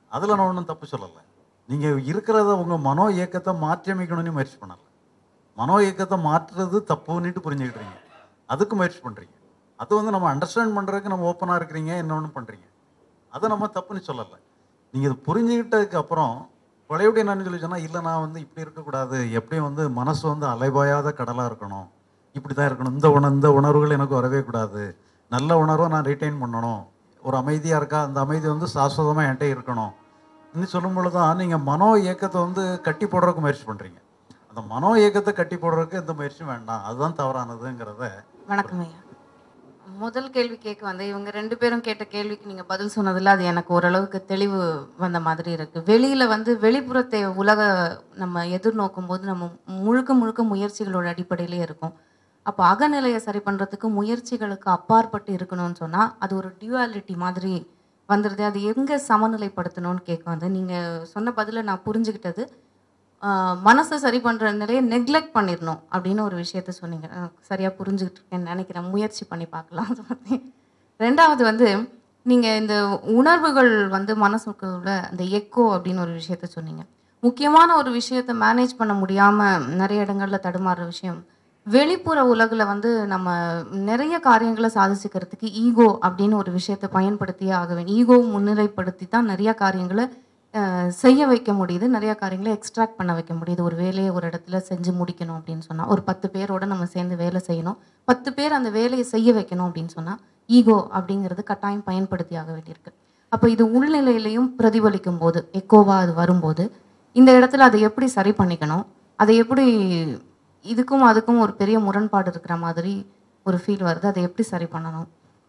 அதில் நான் ஒன்றும் தப்பு சொல்லலை நீங்கள் இருக்கிறத உங்கள் மனோ இயக்கத்தை மாற்றி அமைக்கணும்னு முயற்சி பண்ணலை மனோ இயக்கத்தை மாற்றுறது தப்புன்னுட்டு புரிஞ்சுக்கிட்டுறீங்க அதுக்கு முயற்சி பண்ணுறீங்க அது வந்து நம்ம அண்டர்ஸ்டாண்ட் பண்ணுறதுக்கு நம்ம ஓப்பனாக இருக்கிறீங்க என்ன ஒன்று பண்ணுறீங்க அதை நம்ம தப்புன்னு சொல்லலை நீங்கள் இது புரிஞ்சுக்கிட்டதுக்கு அப்புறம் பழையபடி என்னன்னு சொல்லி சொன்னால் இல்லை நான் வந்து இப்படி இருக்கக்கூடாது எப்படியும் வந்து மனசு வந்து அலைபாயாத கடலாக இருக்கணும் இப்படி தான் இருக்கணும் இந்த உண இந்த உணர்வுகள் எனக்கு வரவே கூடாது நல்ல உணர்வை நான் ரிட்டைன் பண்ணணும் ஒரு அமைதியாக இருக்கா அந்த அமைதி வந்து சாஸ்வதமாக என்கிட்ட இருக்கணும் இன்னும் சொல்லும் பொழுது தான் நீங்கள் மனோ இயக்கத்தை வந்து கட்டி போடுறதுக்கு முயற்சி பண்ணுறீங்க அந்த மனோ இயக்கத்தை கட்டி போடுறதுக்கு எந்த முயற்சியும் வேண்டாம் அதுதான் தவறானதுங்கிறத வணக்கம் ஐயா முதல் கேள்வி கேட்க வந்து இவங்க ரெண்டு பேரும் கேட்ட கேள்விக்கு நீங்கள் பதில் சொன்னதில் அது எனக்கு ஓரளவுக்கு தெளிவு வந்த மாதிரி இருக்குது வெளியில் வந்து வெளிப்புறத்தை உலக நம்ம எதிர்நோக்கும் போது நம்ம முழுக்க முழுக்க முயற்சிகளோட அடிப்படையிலே இருக்கும் அப்போ அகநிலையை சரி பண்ணுறதுக்கு முயற்சிகளுக்கு அப்பாற்பட்டு இருக்கணும்னு சொன்னால் அது ஒரு டியூவாலிட்டி மாதிரி வந்துடுது அது எங்கே சமநிலைப்படுத்தணும்னு கேட்க வந்து நீங்கள் சொன்ன பதிலை நான் புரிஞ்சுக்கிட்டது ஆஹ் மனசை சரி பண்ணுற நிலையை நெக்லெக்ட் பண்ணிடணும் அப்படின்னு ஒரு விஷயத்த சொன்னீங்க சரியாக புரிஞ்சுக்கிட்டு இருக்கேன்னு நினைக்கிறேன் முயற்சி பண்ணி பார்க்கலாம் அதை பத்தி. ரெண்டாவது வந்து நீங்கள் இந்த உணர்வுகள் வந்து மனசுக்குள்ள அந்த எக்கோ அப்படின்னு ஒரு விஷயத்த சொன்னீங்க முக்கியமான ஒரு விஷயத்தை மேனேஜ் பண்ண முடியாமல் நிறைய இடங்கள்ல தடுமாறுற விஷயம் வெளிப்புற உலகில் வந்து நம்ம நிறைய காரியங்களை சாதிச்சுக்கிறதுக்கு ஈகோ அப்படின்னு ஒரு விஷயத்தை பயன்படுத்தியே ஆக வேண்டும் ஈகோ முன்னிலைப்படுத்தி தான் நிறைய காரியங்களை அஹ், செய்ய வைக்க முடியுது நிறைய காரியங்களை எக்ஸ்ட்ராக்ட் பண்ண வைக்க முடியுது ஒரு வேலையை ஒரு இடத்துல செஞ்சு முடிக்கணும் அப்படின்னு சொன்னால் ஒரு பத்து பேரோட நம்ம சேர்ந்து வேலை செய்யணும் பத்து பேர் அந்த வேலையை செய்ய வைக்கணும் அப்படின்னு சொன்னால் ஈகோ அப்படிங்கிறது கட்டாயம் பயன்படுத்தி ஆக வேண்டியிருக்கு அப்போ இது உள்நிலையிலையும் பிரதிபலிக்கும் போது எக்கோவா அது வரும்போது இந்த இடத்துல அதை எப்படி சரி பண்ணிக்கணும் அதை எப்படி இதுக்கும் அதுக்கும் ஒரு பெரிய முரண்பாடு இருக்கிற மாதிரி ஒரு ஃபீல் வருது அதை எப்படி சரி பண்ணணும்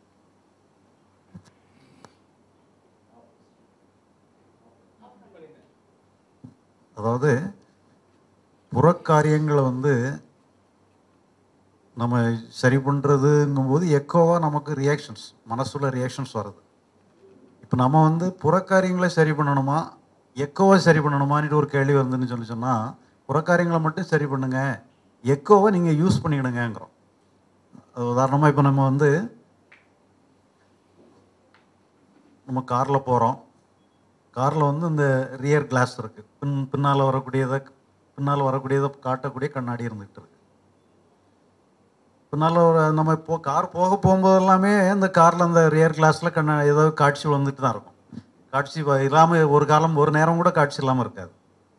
அதாவது புறக்காரியங்களை வந்து நம்ம சரி பண்ணுறதுங்கும்போது எக்கோவாக நமக்கு ரியாக்ஷன்ஸ் மனசுல ரியாக்ஷன்ஸ் வருது இப்போ நம்ம வந்து புறக்காரியங்களை சரி பண்ணணுமா எக்கோவை சரி பண்ணணுமான்னு ஒரு கேள்வி வந்துன்னு சொல்லி சொன்னால் புறக்காரியங்களை மட்டும் சரி பண்ணுங்க எக்கோவை நீங்கள் யூஸ் பண்ணிக்கிடுங்கிறோம் உதாரணமாக இப்போ நம்ம வந்து நம்ம காரில் போகிறோம் காரில் வந்து இந்த ரியர் கிளாஸ் இருக்குது பின் பின்னால் வரக்கூடியதை பின்னால் வரக்கூடியதை காட்டக்கூடிய கண்ணாடி இருந்துகிட்டு இருக்கு பின்னால் ஒரு நம்ம இப்போ கார் போக போகும்போது எல்லாமே இந்த காரில் அந்த ரியர் கிளாஸில் கண்ண ஏதோ காட்சி வந்துட்டு தான் இருக்கும் காட்சி இல்லாமல் ஒரு காலம் ஒரு நேரம் கூட காட்சி இல்லாமல் இருக்காது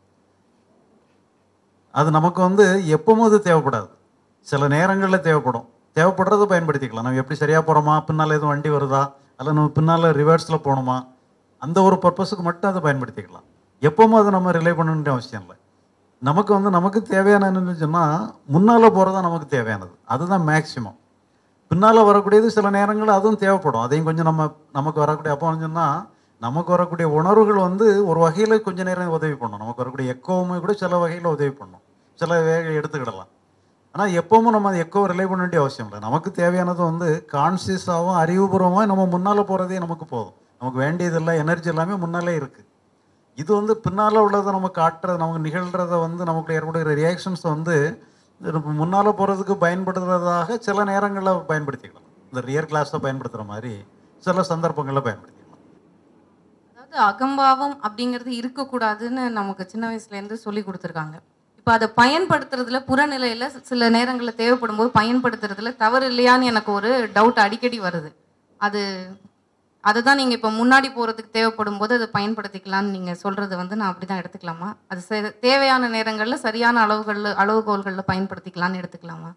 அது நமக்கு வந்து எப்பவும் அது தேவைப்படாது சில நேரங்களில் தேவைப்படும் தேவைப்படுறத பயன்படுத்திக்கலாம் நம்ம எப்படி சரியாக போகிறோமா பின்னால் எதுவும் வண்டி வருதா அல்ல நம்ம பின்னால் ரிவர்ஸில் போகணுமா அந்த ஒரு பர்பஸுக்கு மட்டும் அதை பயன்படுத்திக்கலாம் எப்பவும் அதை நம்ம ரிலே பண்ணணுன்ற அவசியம் இல்லை நமக்கு வந்து நமக்கு தேவையான என்னன்னு சொன்னால் முன்னால் போகிறது தான் நமக்கு தேவையானது அதுதான் மேக்சிமம் பின்னால் வரக்கூடியது சில நேரங்களில் அதுவும் தேவைப்படும் அதையும் கொஞ்சம் நம்ம நமக்கு வரக்கூடிய அப்போ சொன்னால் நமக்கு வரக்கூடிய உணர்வுகள் வந்து ஒரு வகையில் கொஞ்ச நேரம் உதவி பண்ணும் நமக்கு வரக்கூடிய எக்கோவுமே கூட சில வகையில் உதவி பண்ணும் சில வேக எடுத்துக்கிடலாம் ஆனால் எப்பவும் நம்ம எக்கோ ரிலே பண்ண வேண்டிய அவசியம் இல்லை நமக்கு தேவையானது வந்து கான்சியஸாகவும் அறிவுபூர்வமாக நம்ம முன்னால் போகிறதே நமக்கு போதும் நமக்கு வேண்டியதெல்லாம் எனர்ஜி எல்லாமே முன்னாலே இருக்குது இது வந்து பின்னால் உள்ளதை நம்ம காட்டுறது நமக்கு நிகழ்கிறத வந்து நமக்கு ஏற்படுகிற ரியாக்ஷன்ஸ் வந்து முன்னால் போகிறதுக்கு பயன்படுத்துறதாக சில நேரங்களில் பயன்படுத்திக்கலாம் இந்த ரியர் கிளாஸை பயன்படுத்துகிற மாதிரி சில சந்தர்ப்பங்களில் பயன்படுத்திக்கலாம் அதாவது அகம்பாவம் அப்படிங்கிறது இருக்கக்கூடாதுன்னு நமக்கு சின்ன வயசுலேருந்து சொல்லி கொடுத்துருக்காங்க இப்போ அதை பயன்படுத்துறதுல புறநிலையில் சில நேரங்களில் தேவைப்படும் போது பயன்படுத்துறதுல தவறு இல்லையான்னு எனக்கு ஒரு டவுட் அடிக்கடி வருது அது அதை தான் நீங்கள் இப்போ முன்னாடி போகிறதுக்கு தேவைப்படும் போது அதை பயன்படுத்திக்கலாம்னு நீங்கள் சொல்கிறது வந்து நான் அப்படி தான் எடுத்துக்கலாமா அது சே- தேவையான நேரங்களில் சரியான அளவுகளில் அளவுகோல்களில் பயன்படுத்திக்கலாம்னு எடுத்துக்கலாமா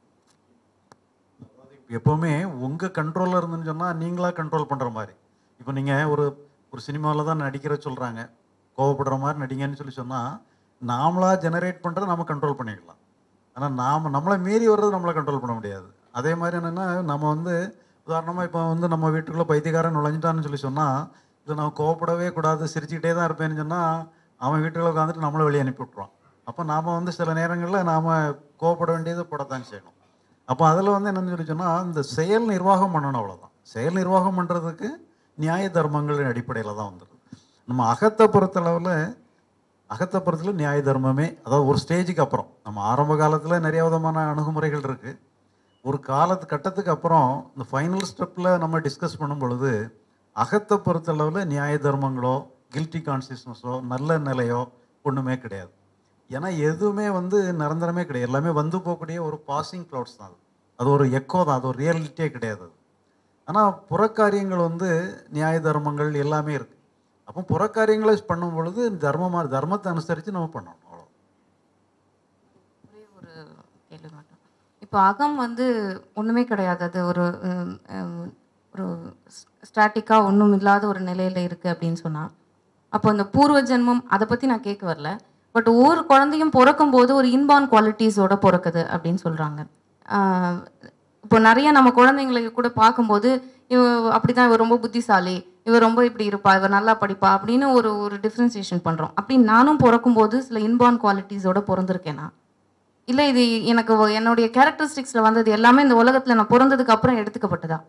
எப்போவுமே உங்கள் கண்ட்ரோலில் இருந்துன்னு சொன்னால் நீங்களாக கண்ட்ரோல் பண்ணுற மாதிரி இப்போ நீங்கள் ஒரு ஒரு சினிமாவில் தான் நடிக்கிற சொல்கிறாங்க கோவப்படுற மாதிரி நடிங்கன்னு சொல்லி சொன்னால் நாமளாக ஜெனரேட் பண்ணுறதை நம்ம கண்ட்ரோல் பண்ணிக்கலாம் ஆனால் நாம் நம்மளை மீறி வர்றது நம்மளை கண்ட்ரோல் பண்ண முடியாது அதே மாதிரி என்னென்னா நம்ம வந்து உதாரணமாக இப்போ வந்து நம்ம வீட்டுக்குள்ளே பைத்தியக்காரன் நுழைஞ்சிட்டான்னு சொல்லி சொன்னால் இல்லை நம்ம கோவப்படவே கூடாது சிரிச்சுக்கிட்டே தான் இருப்பேன்னு சொன்னால் அவன் வீட்டுக்குள்ள உட்காந்துட்டு நம்மளை வெளியே அனுப்பி விட்ருவான் அப்போ நாம் வந்து சில நேரங்களில் நாம் கோவப்பட வேண்டியது படத்தான் செய்யணும் அப்போ அதில் வந்து என்னன்னு சொல்லி சொன்னால் இந்த செயல் நிர்வாகம் பண்ணணும் அவ்வளோதான் செயல் நிர்வாகம் பண்ணுறதுக்கு நியாய தர்மங்களின் அடிப்படையில் தான் வந்துடுது நம்ம அகத்தை பொறுத்தளவில் அகத்தை பொறுத்தளவு நியாய தர்மமே அதாவது ஒரு ஸ்டேஜுக்கு அப்புறம் நம்ம ஆரம்ப காலத்தில் நிறைய விதமான அணுகுமுறைகள் இருக்குது ஒரு காலத்து கட்டத்துக்கு அப்புறம் இந்த ஃபைனல் ஸ்டெப்பில் நம்ம டிஸ்கஸ் பண்ணும் பொழுது அகத்தை பொறுத்தளவில் நியாய தர்மங்களோ கில்ட்டி கான்சியஸ்னஸோ நல்ல நிலையோ ஒன்றுமே கிடையாது ஏன்னா எதுவுமே வந்து நிரந்தரமே கிடையாது எல்லாமே வந்து போகக்கூடிய ஒரு பாசிங் க்ளவுட்ஸ் தான் அது அது ஒரு எக்கோ தான் அது ஒரு ரியாலிட்டியே கிடையாது அது ஆனால் புறக்காரியங்கள் வந்து நியாய தர்மங்கள் எல்லாமே இருக்குது அப்போ புறக்காரியங்களை பண்ணும் பொழுது தர்மமாக தர்மத்தை அனுசரித்து நம்ம பண்ணணும் அவ்வளோ ஒரே ஒரு கேள்வி மட்டும் இப்போ அகம் வந்து ஒன்றுமே கிடையாது அது ஒரு உம், உம், ஒரு ஸ்டாட்டிக்காக ஒன்றும் இல்லாத ஒரு நிலையில் இருக்குது அப்படின்னு சொன்னால் அப்போ இந்த பூர்வ ஜென்மம் அதை பற்றி நான் கேட்க வரல பட் ஒவ்வொரு குழந்தையும் பிறக்கும் போது ஒரு இன்பான் குவாலிட்டிஸோட பிறக்குது அப்படின்னு சொல்கிறாங்க இப்போ நிறைய நம்ம குழந்தைங்களை கூட பார்க்கும்போது இவ அப்படிதான் இவ ரொம்ப புத்திசாலி இவ ரொம்ப இப்படி இருப்பா இவ நல்லா படிப்பா அப்படின்னு ஒரு ஒரு டிஃப்ரென்சியேஷன் பண்ணுறோம் அப்படி நானும் பிறக்கும்போது சில இன்பான் குவாலிட்டிஸோட பிறந்திருக்கேனா இல்லை இது எனக்கு ஒ- என்னுடைய கேரக்டரிஸ்டிக்ஸில் வந்தது எல்லாமே இந்த உலகத்தில் நான் பிறந்ததுக்கு அப்புறம் எடுத்துக்கப்பட்டதா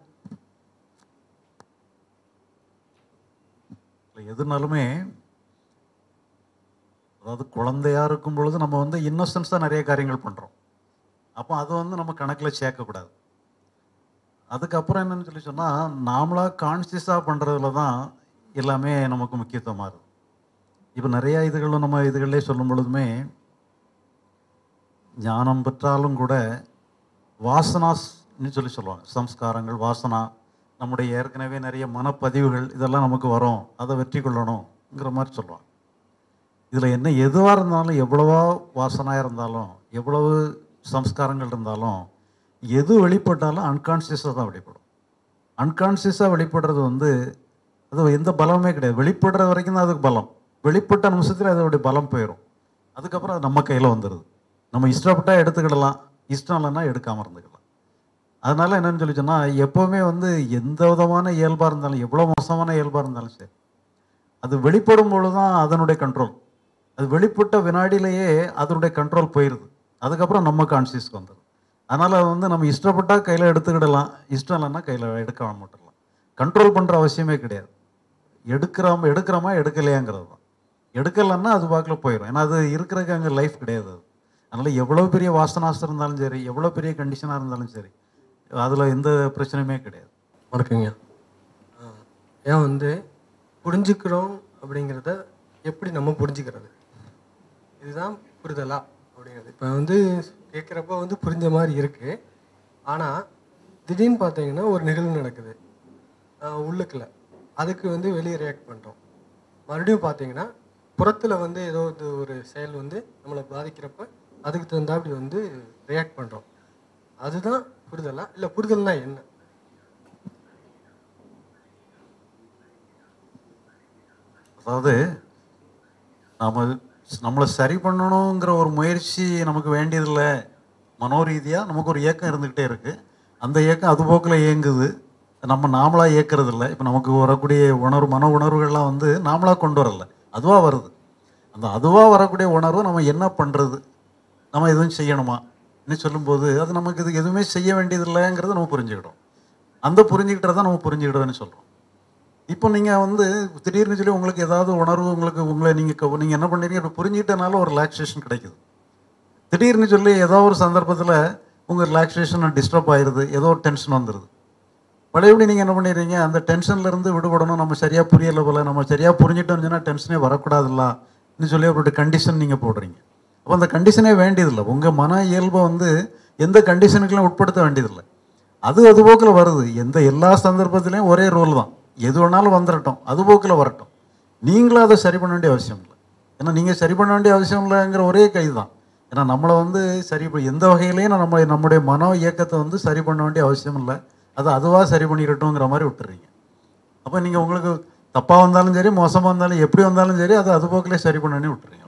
இல்லை எதுனாலுமே அதாவது குழந்தையா இருக்கும் பொழுது நம்ம வந்து இன்னோசன்ஸாக நிறைய காரியங்கள் பண்ணுறோம் அப்போ அது வந்து நம்ம கணக்கில் சேர்க்கக்கூடாது அதுக்கப்புறம் என்னன்னு சொல்லி சொன்னால் நாமளாக கான்சியஸாக பண்ணுறதுல தான் எல்லாமே நமக்கு முக்கியத்துவமாக இருக்குது இப்போ நிறைய இதுகளும் நம்ம இதுகளிலே சொல்லும் பொழுதுமே ஞானம் பெற்றாலும் கூட வாசனாஸ்ன்னு சொல்லி சொல்லுவாங்க சம்ஸ்காரங்கள் வாசனா நம்முடைய ஏற்கனவே நிறைய மனப்பதிவுகள் இதெல்லாம் நமக்கு வரும் அதை வெற்றி கொள்ளணுங்கிற மாதிரி சொல்லுவாங்க இதில் என்ன எதுவாக இருந்தாலும் எவ்வளவோ வாசனாக இருந்தாலும் எவ்வளவு சம்ஸ்காரங்கள் இருந்தாலும் எது வெளிப்பட்டாலும் அன்கான்சியஸாக தான் வெளிப்படும் அன்கான்சியஸாக வெளிப்படுறது வந்து அது எந்த பலமுமே கிடையாது வெளிப்படுற வரைக்கும் தான் அதுக்கு பலம் வெளிப்பட்ட நிமிஷத்தில் அதோடைய பலம் போயிடும் அதுக்கப்புறம் அது நம்ம கையில் வந்துடுது நம்ம இஷ்டப்பட்டா எடுத்துக்கிடலாம் இஷ்டம் இல்லைன்னா எடுக்காமல் இருந்துக்கலாம் அதனால என்னன்னு சொல்லி சொன்னால் எப்போவுமே வந்து எந்த விதமான இயல்பாக இருந்தாலும் எவ்வளோ மோசமான இயல்பாக இருந்தாலும் சரி அது வெளிப்படும் பொழுது தான் அதனுடைய கண்ட்ரோல் அது வெளிப்பட்ட வினாடியிலேயே அதனுடைய கண்ட்ரோல் போயிடுது அதுக்கப்புறம் நம்ம கான்சியஸ்க்கு வந்துடும் அதனால் அது வந்து நம்ம இஷ்டப்பட்டா கையில் எடுத்துக்கிடலாம் இஷ்டம் இல்லைன்னா கையில் எடுக்க மாட்டலாம் கண்ட்ரோல் பண்ணுற அவசியமே கிடையாது எடுக்கிறோம் எடுக்கிறோமா எடுக்கலையாங்கிறது தான் எடுக்கலைன்னா அது வாக்கில் போயிடும் ஏன்னா அது இருக்கிறதுக்கு அங்கே லைஃப் கிடையாது அது அதனால் எவ்வளோ பெரிய வாசனாசம் இருந்தாலும் சரி எவ்வளோ பெரிய கண்டிஷனாக இருந்தாலும் சரி அதில் எந்த பிரச்சனையுமே கிடையாது வணக்கங்க ஆ, ஏன் வந்து புரிஞ்சுக்கிறோம் அப்படிங்கிறத எப்படி நம்ம புரிஞ்சுக்கிறது இதுதான் புரிதலா அப்படிங்கிறது இப்போ வந்து கேட்குறப்ப வந்து புரிஞ்ச மாதிரி இருக்குது ஆனால் திடீர்னு பார்த்தீங்கன்னா ஒரு நிகழ்வு நடக்குது ஆ, உள்ளுக்குள்ள அதுக்கு வந்து வெளியே ரியாக்ட் பண்ணுறோம் மறுபடியும் பார்த்தீங்கன்னா புறத்தில் வந்து ஏதோ இது ஒரு செயல் வந்து நம்மளை பாதிக்கிறப்ப அதுக்கு தகுந்தாப்படி வந்து ரியாக்ட் பண்ணுறோம் அதுதான் புரிதலா இல்லை புரிதல்னா என்ன அதாவது நாம நம்மளை சரி பண்ணணுங்கிற ஒரு முயற்சி நமக்கு வேண்டியதில்லை மனோரீதியாக நமக்கு ஒரு இயக்கம் இருந்துக்கிட்டே இருக்குது அந்த இயக்கம் அது போக்கில் இயங்குது நம்ம நாமளாக இயக்கிறது இல்லை இப்போ நமக்கு வரக்கூடிய உணர்வு மன உணர்வுகள்லாம் வந்து நாமளாக கொண்டு வரல அதுவாக வருது அந்த அதுவாக வரக்கூடிய உணர்வு நம்ம என்ன பண்ணுறது நம்ம எதுவும் செய்யணுமா ன்னு சொல்லும்போது அது நமக்கு இது எதுவுமே செய்ய வேண்டியதில்லைங்கிறத நம்ம புரிஞ்சுக்கிடும் அந்த புரிஞ்சுக்கிட்டதை நம்ம புரிஞ்சுக்கிடுவேன்னு சொல்கிறோம் இப்போ நீங்கள் வந்து திடீர்னு சொல்லி உங்களுக்கு ஏதாவது உணர்வு உங்களுக்கு உங்களை நீங்கள் நீங்கள் என்ன பண்ணுறீங்க இப்போ புரிஞ்சுக்கிட்டனால ஒரு ரிலாக்ஸேஷன் கிடைக்குது திடீர்னு சொல்லி ஏதோ ஒரு சந்தர்ப்பத்தில் உங்கள் ரிலாக்ஸேஷன் டிஸ்டர்ப் ஆயிடுது ஏதோ ஒரு டென்ஷன் வந்துடுது பழையபடி நீங்கள் என்ன பண்ணிடுறீங்க அந்த டென்ஷன்ல இருந்து விடுபடணும் நம்ம சரியாக புரியலை போல நம்ம சரியாக புரிஞ்சிட்டோம்னு சொன்னால் டென்ஷனே வரக்கூடாதுல்லன்னு சொல்லி ஒரு கண்டிஷன் நீங்கள் போடுறீங்க அப்போ அந்த கண்டிஷனே வேண்டியதில்லை உங்கள் மன இயல்பை வந்து எந்த கண்டிஷனுக்கெல்லாம் உட்படுத்த வேண்டியதில்லை அது அது போக்கில் வருது எந்த எல்லா சந்தர்ப்பத்திலையும் ஒரே ரூல் தான் எது வேணாலும் வந்துடட்டும் அது போக்கில் வரட்டும் நீங்களும் அதை சரி பண்ண வேண்டிய அவசியம் இல்லை ஏன்னா நீங்கள் சரி பண்ண வேண்டிய அவசியம் இல்லைங்கிற ஒரே கை தான் ஏன்னா நம்மளை வந்து சரி ப- எந்த வகையிலையும் நம்ம நம்முடைய மனோ இயக்கத்தை வந்து சரி பண்ண வேண்டிய அவசியம் இல்லை அது அதுவாக சரி பண்ணிக்கட்டுங்கிற மாதிரி விட்டுறீங்க அப்போ நீங்கள் உங்களுக்கு தப்பாக வந்தாலும் சரி மோசமாக வந்தாலும் எப்படி வந்தாலும் சரி அதை அது போக்கிலே சரி பண்ணி விட்டுறீங்க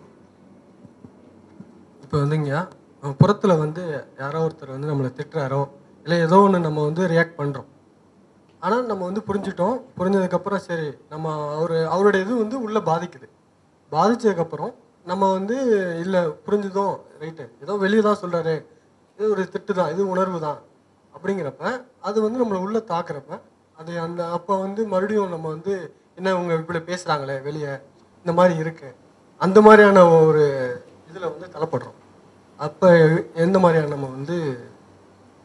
இப்போ வந்துங்க புறத்தில் வந்து யாரோ ஒருத்தர் வந்து நம்மளை திட்டுறாரோ இல்லை ஏதோ ஒன்று நம்ம வந்து ரியாக்ட் பண்ணுறோம் ஆனால் நம்ம வந்து புரிஞ்சுட்டோம் புரிஞ்சதுக்கப்புறம் சரி நம்ம அவர் அவருடைய இது வந்து உள்ளே பாதிக்குது பாதிச்சதுக்கப்புறம் நம்ம வந்து இல்லை புரிஞ்சுதோம் ரைட்டு ஏதோ வெளியே தான் சொல்கிறாரு இது ஒரு திட்டு தான் இது உணர்வு தான் அப்படிங்கிறப்ப அது வந்து நம்மளை உள்ளே தாக்குறப்ப அது அந்த அப்போ வந்து மறுபடியும் நம்ம வந்து என்ன இவங்க இப்படி பேசுகிறாங்களே வெளியே இந்த மாதிரி இருக்கு அந்த மாதிரியான ஒரு இதில் வந்து தள்ளப்படுறோம் அப்போ எந்த மாதிரியான நம்ம வந்து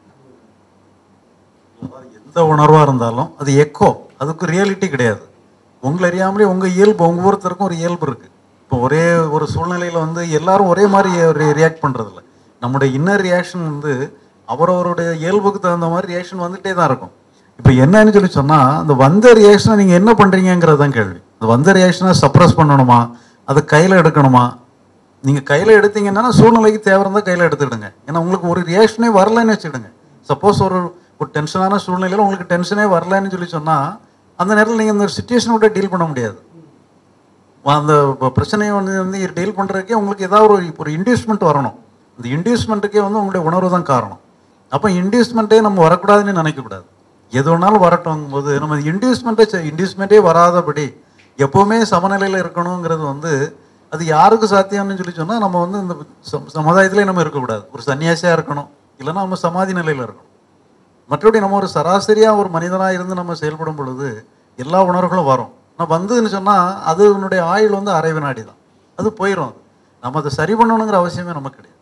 எந்த உணர்வாக இருந்தாலும் அது எக்கோ அதுக்கு ரியாலிட்டி கிடையாது உங்களை அறியாமலே உங்கள் இயல்பு உங்கள் ஒருத்தருக்கும் ஒரு இயல்பு இருக்குது இப்போ ஒரே ஒரு சூழ்நிலையில் வந்து எல்லாரும் ஒரே மாதிரி ரியாக்ட் பண்ணுறதில்ல நம்முடைய இன்னர் ரியாக்ஷன் வந்து அவரவருடைய இயல்புக்கு தகுந்த மாதிரி ரியாக்ஷன் வந்துகிட்டே தான் இருக்கும் இப்போ என்னன்னு சொல்லி சொன்னால் அந்த வந்த ரியாக்ஷனை நீங்கள் என்ன பண்ணுறீங்கிறது தான் கேள்வி அந்த வந்த ரியாக்ஷனை சப்ரஸ் பண்ணணுமா அதை கையில் எடுக்கணுமா நீங்கள் கையில் எடுத்தீங்கன்னா சூழ்நிலைக்கு தேவை இருந்தால் கையில் எடுத்துக்கிடுங்க ஏன்னா உங்களுக்கு ஒரு ரியாக்ஷனே வரலன்னு வச்சுக்கிடுங்க சப்போஸ் ஒரு ஒரு டென்ஷனான சூழ்நிலையில் உங்களுக்கு டென்ஷனே வரலன்னு சொல்லி சொன்னால் அந்த நேரத்தில் நீங்கள் அந்த சுச்சுவேஷனோட டீல் பண்ண முடியாது அந்த ப- பிரச்சனையை வந்து வந்து டீல் பண்ணுறதுக்கே உங்களுக்கு ஏதாவது ஒரு ஒரு இன்டியூஸ்மெண்ட் வரணும் இந்த இன்டியூஸ்மெண்ட்டுக்கே வந்து உங்களுடைய உணர்வு தான் காரணம் அப்போ இன்டியூஸ்மெண்ட்டே நம்ம வரக்கூடாதுன்னு நினைக்கக்கூடாது எது வேணாலும் வரட்டும் போது நம்ம இன்டியூஸ்மெண்ட்டே இன்டியூஸ்மெண்ட்டே வராதபடி எப்போவுமே சமநிலையில் இருக்கணுங்கிறது வந்து அது யாருக்கு சாத்தியம்னு சொல்லி சொன்னால் நம்ம வந்து இந்த சம- சமுதாயத்திலே நம்ம இருக்கக்கூடாது ஒரு சன்னியாசியாக இருக்கணும் இல்லைன்னா நம்ம சமாதி நிலையில் இருக்கணும் மற்றபடி நம்ம ஒரு சராசரியாக ஒரு மனிதனாக இருந்து நம்ம செயல்படும் பொழுது எல்லா உணர்வுகளும் வரும் ஆனால் வந்ததுன்னு சொன்னால் அது உன்னுடைய ஆயுள் வந்து அரை வினாடி தான் அது போயிடும் அது நம்ம அதை சரி பண்ணணுங்கிற அவசியமே நமக்கு கிடையாது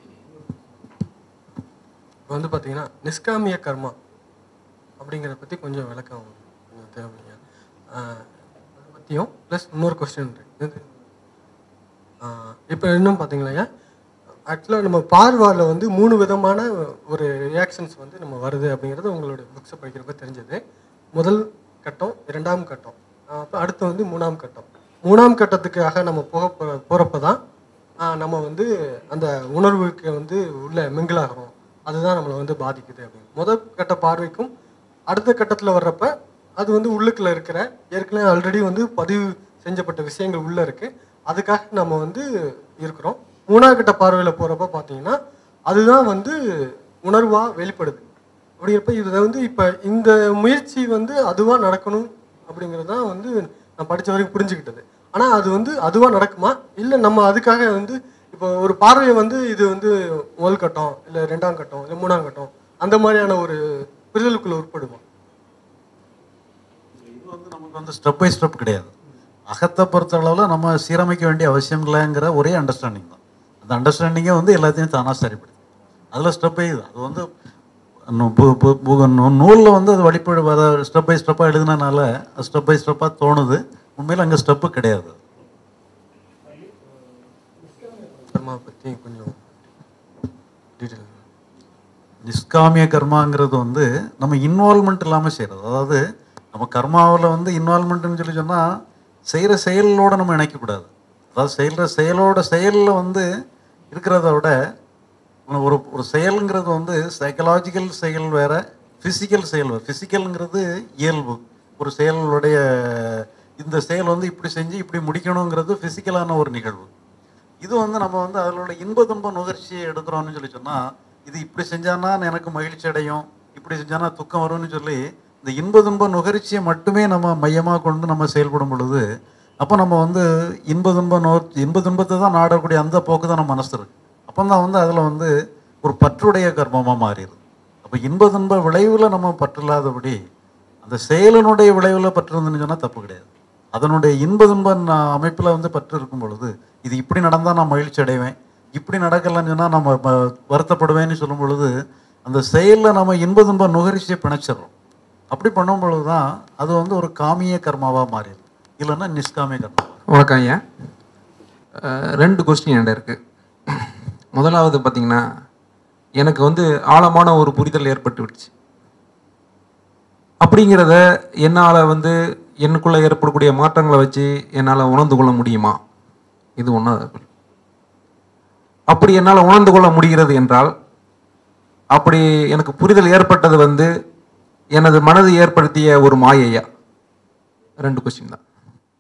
இப்போ வந்து பார்த்தீங்கன்னா நிஷ்காமிய கர்மா அப்படிங்கிறத பற்றி கொஞ்சம் விளக்கம் கொஞ்சம் தேவைங்க அதை பற்றியும் ப்ளஸ் இன்னொரு கொஸ்டின் இருக்கு இப்போ இன்னும் பார்த்தீங்களா ஆக்சுவலாக நம்ம பார்வாவில் வந்து மூணு விதமான ஒரு ரியாக்ஷன்ஸ் வந்து நம்ம வருது அப்படிங்கிறது உங்களோட புக்ஸை படிக்கிறப்ப தெரிஞ்சது முதல் கட்டம் இரண்டாம் கட்டம் ஆஹ் அப்ப அடுத்து வந்து மூணாம் கட்டம் மூணாம் கட்டத்துக்காக நம்ம போக போகிறப்ப தான் ஆஹ் நம்ம வந்து அந்த உணர்வுக்கு வந்து உள்ள மிங்கிளாகிறோம் அதுதான் நம்மளை வந்து பாதிக்குது அப்படின்னு முதல் கட்ட பார்வைக்கும் அடுத்த கட்டத்தில் வர்றப்ப அது வந்து உள்ளுக்குள்ள இருக்கிற ஏற்கனவே ஆல்ரெடி வந்து பதிவு செஞ்சப்பட்ட விஷயங்கள் உள்ள இருக்கு அதுக்காக நம்ம வந்து இருக்கிறோம் மூணாவது கட்ட பார்வையில் போகிறப்ப பார்த்தீங்கன்னா அதுதான் வந்து உணர்வாக வெளிப்படுது அப்படிங்கிறப்ப இதை வந்து இப்போ இந்த முயற்சி வந்து அதுவாக நடக்கணும் அப்படிங்கிறது தான் வந்து நான் படித்த வரைக்கும் புரிஞ்சுக்கிட்டது ஆனால் அது வந்து அதுவாக நடக்குமா இல்லை நம்ம அதுக்காக வந்து இப்போ ஒரு பார்வையை வந்து இது வந்து முதல் கட்டம் இல்லை ரெண்டாம் கட்டம் இல்லை மூணாம் கட்டம் அந்த மாதிரியான ஒரு புரிதலுக்குள்ள உட்படுமா இது வந்து நமக்கு வந்து ஸ்டெப் பை ஸ்டெப் கிடையாது அகத்தை பொறுத்த அளவில் நம்ம சீரமைக்க வேண்டிய அவசியம் இல்லைங்கிற ஒரே அண்டர்ஸ்டாண்டிங் தான் அந்த அண்டர்ஸ்டாண்டிங்கே வந்து எல்லாத்தையும் தானாக சரிப்படுது அதில் ஸ்டெப் பை அது வந்து நூலில் வந்து அது வழிபடு வர ஸ்டெப் பை ஸ்டெப்பாக எழுதுனனால ஸ்டெப் பை ஸ்டெப்பாக தோணுது உண்மையில் அங்கே ஸ்டெப்பு கிடையாது கர்மா பற்றி கொஞ்சம் டீட்டெயில் நிஷ்காமிய கர்மாங்கிறது வந்து நம்ம இன்வால்மெண்ட் இல்லாமல் செய்கிறது அதாவது நம்ம கர்மாவில் வந்து இன்வால்மெண்ட்னு சொல்லி சொன்னால் செய்கிற செயலோட நம்ம இணைக்கக்கூடாது அதாவது செய்கிற செயலோட செயலில் வந்து இருக்கிறத விட ஒரு ஒரு செயலுங்கிறது வந்து சைக்கலாஜிக்கல் செயல் வேற ஃபிசிக்கல் செயல் வேறு ஃபிசிக்கல்ங்கிறது இயல்பு ஒரு செயலுடைய இந்த செயல் வந்து இப்படி செஞ்சு இப்படி முடிக்கணுங்கிறது ஃபிசிக்கலான ஒரு நிகழ்வு இது வந்து நம்ம வந்து அதனோட இன்ப துன்ப நுகர்ச்சியை எடுக்கிறோம்னு சொல்லி சொன்னால் இது இப்படி செஞ்சானா எனக்கு மகிழ்ச்சி அடையும் இப்படி செஞ்சானா துக்கம் வரும்னு சொல்லி இந்த இன்ப துன்ப நுகர்ச்சியை மட்டுமே நம்ம மையமாக கொண்டு நம்ம செயல்படும் பொழுது அப்போ நம்ம வந்து இன்ப துன்ப நோ இன்ப துன்பத்தை தான் நாடக்கூடிய அந்த போக்கு தான் நம்ம மனசு இருக்கு அப்போ தான் வந்து அதில் வந்து ஒரு பற்றுடைய கர்மமாக மாறிடுது அப்போ இன்ப துன்ப விளைவில் நம்ம பற்று இல்லாதபடி அந்த செயலினுடைய விளைவில் பற்று இருந்துன்னு சொன்னால் தப்பு கிடையாது அதனுடைய இன்ப துன்ப அமைப்பில் வந்து பற்று இருக்கும் பொழுது இது இப்படி நடந்தால் நான் மகிழ்ச்சி அடைவேன் இப்படி நடக்கலைன்னு சொன்னால் நம்ம ப- வருத்தப்படுவேன்னு சொல்லும் பொழுது அந்த செயலில் நம்ம இன்ப துன்ப நுகர்ச்சியை பிணைச்சிடுறோம் அப்படி பண்ணும் பொழுது தான் அது வந்து ஒரு காமிய கர்மாவாக மாறிடுது இல்லைன்னா நிஷ்காமிய கர்மா வணக்கம் ஐயா அஹ் ரெண்டு கொஸ்டின் என்கிட்ட இருக்கு முதலாவது பார்த்தீங்கன்னா எனக்கு வந்து ஆழமான ஒரு புரிதல் ஏற்பட்டு விடுச்சு அப்படிங்கிறத என்னால் வந்து எனக்குள்ள ஏற்படக்கூடிய மாற்றங்களை வச்சு என்னால் உணர்ந்து கொள்ள முடியுமா இது ஒன்றாவது அப்படி என்னால் உணர்ந்து கொள்ள முடிகிறது என்றால் அப்படி எனக்கு புரிதல் ஏற்பட்டது வந்து எனது மனது ஏற்படுத்திய ஒரு மாயையா ரெண்டு கொஸ்டின் தான்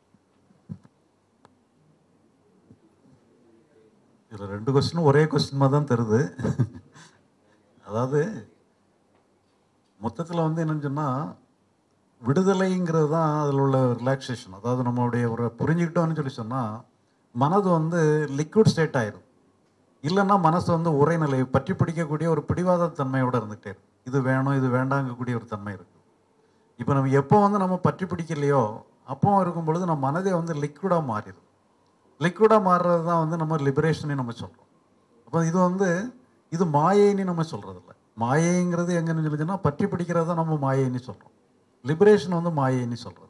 இதில் ரெண்டு கொஸ்டினும் ஒரே கொஸ்டினாக தான் தருது அதாவது மொத்தத்தில் வந்து என்னன்னு சொன்னால் விடுதலைங்கிறது தான் அதில் உள்ள ரிலாக்ஸேஷன் அதாவது நம்மளுடைய ஒரு புரிஞ்சுக்கிட்டோம்னு சொல்லி சொன்னால் மனது வந்து லிக்விட் ஸ்டேட் ஆயிரும் இல்லைன்னா மனசு வந்து உரைநிலை பற்றி பிடிக்கக்கூடிய ஒரு பிடிவாத தன்மையோட இருந்துகிட்டே இருக்கும் இது வேணும் இது வேண்டாங்கக்கூடிய ஒரு தன்மை இருக்குது இப்போ நம்ம எப்போ வந்து நம்ம பற்றி பிடிக்கலையோ அப்போ இருக்கும் பொழுது நம்ம மனதே வந்து லிக்விடாக மாறிடும் லிக்விடாக மாறுறது தான் வந்து நம்ம லிபரேஷனே நம்ம சொல்கிறோம் அப்போ இது வந்து இது மாயைன்னு நம்ம சொல்கிறது இல்லை மாயைங்கிறது எங்கன்னு சொல்லிச்சுன்னா பற்றி பிடிக்கிறது தான் நம்ம மாயைன்னு சொல்கிறோம் லிபரேஷன் வந்து மாயைன்னு சொல்கிறது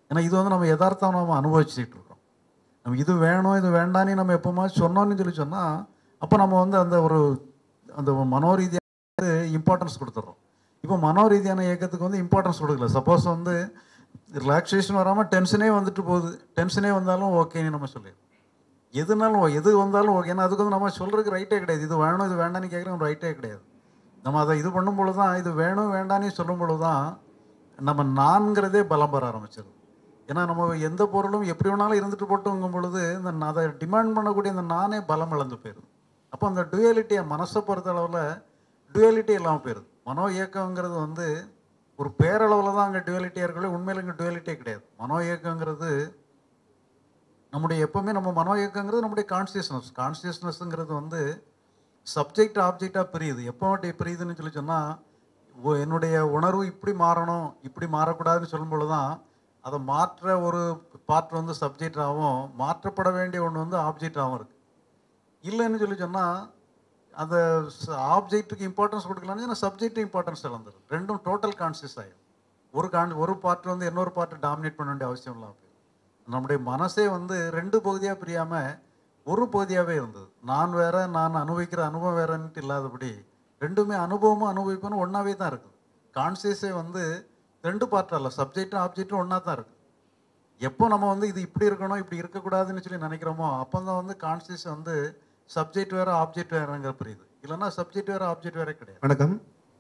ஏன்னா இது வந்து நம்ம யதார்த்தம் நம்ம அனுபவிச்சுட்டு இருக்கோம் நம்ம இது வேணும் இது வேண்டான்னு நம்ம எப்போமா சொன்னோம்னு சொல்லி சொன்னால் அப்போ நம்ம வந்து அந்த ஒரு அந்த மனோரீதியாக இம்பார்ட்டன்ஸ் கொடுத்துட்றோம் இப்போ மனோரீதியான இயக்கத்துக்கு வந்து இம்பார்ட்டன்ஸ் கொடுக்கல சப்போஸ் வந்து ரிலாக்ஸேஷன் வராமல் டென்ஷனே வந்துட்டு போகுது டென்ஷனே வந்தாலும் ஓகேன்னு நம்ம சொல்லிடுறோம் எதுனாலும் ஓ- எது வந்தாலும் ஓகே ஏன்னா அதுக்கு வந்து நம்ம சொல்கிறதுக்கு ரைட்டே கிடையாது இது வேணும் இது வேண்டாம்னு கேட்குறது ரைட்டே கிடையாது நம்ம அதை இது பண்ணும் பொழுது தான் இது வேணும் வேண்டான்னு சொல்லும் பொழுது தான் நம்ம நான்கிறதே பலம் பெற ஆரம்பிச்சிருது ஏன்னா நம்ம எந்த பொருளும் எப்படி வேணாலும் இருந்துட்டு போட்டுங்கும் பொழுது இந்த ந- அதை டிமாண்ட் பண்ணக்கூடிய அந்த நானே பலம் இழந்து போயிடுது அப்போ அந்த டுயாலிட்டியை மனசை பொறுத்த அளவில் டுயாலிட்டி இல்லாமல் போயிடுது மனோ இயக்கங்கிறது வந்து ஒரு பேரளவில் தான் அங்கே டுயாலிட்டியாக இருக்கல உண்மையில் இங்கே டுயாலிட்டியே கிடையாது மனோ இயக்கங்கிறது நம்முடைய எப்பவுமே நம்ம மனோ இயக்கங்கிறது நம்முடைய கான்சியஸ்னஸ் கான்சியஸ்னஸ்ங்கிறது வந்து சப்ஜெக்ட் ஆப்ஜெக்டாக பிரியுது எப்போ அப்படி பிரியுதுன்னு சொல்லி சொன்னால் என்னுடைய உணர்வு இப்படி மாறணும் இப்படி மாறக்கூடாதுன்னு சொல்லும் பொழுது தான் அதை மாற்ற ஒரு பார்ட் வந்து சப்ஜெக்டாகவும் மாற்றப்பட வேண்டிய ஒன்று வந்து ஆப்ஜெக்டாகவும் இருக்குது இல்லைன்னு சொல்லி சொன்னால் அந்த ஆப்ஜெக்ட்டுக்கு இம்பார்ட்டன்ஸ் கொடுக்கலாம்னு சொன்னால் சப்ஜெக்ட் இம்பார்ட்டன்ஸ் இழந்துடும் ரெண்டும் டோட்டல் கான்சியஸ் ஆகிடும் ஒரு கான் ஒரு பார்ட் வந்து இன்னொரு பார்ட்டை டாமினேட் பண்ண வேண்டிய அவசியம் இல்லாமல் போயிடும் நம்முடைய மனசே வந்து ரெண்டு பகுதியாக பிரியாமல் ஒரு பகுதியாகவே இருந்தது நான் வேற நான் அனுபவிக்கிற அனுபவம் வேறன்ட்டு இல்லாதபடி ரெண்டுமே அனுபவமும் அனுபவிப்பும் ஒன்றாவே தான் இருக்குது கான்சியஸே வந்து ரெண்டு பார்ட் அல்ல சப்ஜெக்டும் ஆப்ஜெக்டும் ஒன்றா தான் இருக்குது எப்போ நம்ம வந்து இது இப்படி இருக்கணும் இப்படி இருக்கக்கூடாதுன்னு சொல்லி நினைக்கிறோமோ அப்போ தான் வந்து கான்சியஸ் வந்து சப்ஜெக்ட் வேற ஆப்ஜெக்ட் வேறங்கிற புரியுது இல்லைன்னா சப்ஜெக்ட் வேற ஆப்ஜெக்ட் வேற கிடையாது வணக்கம்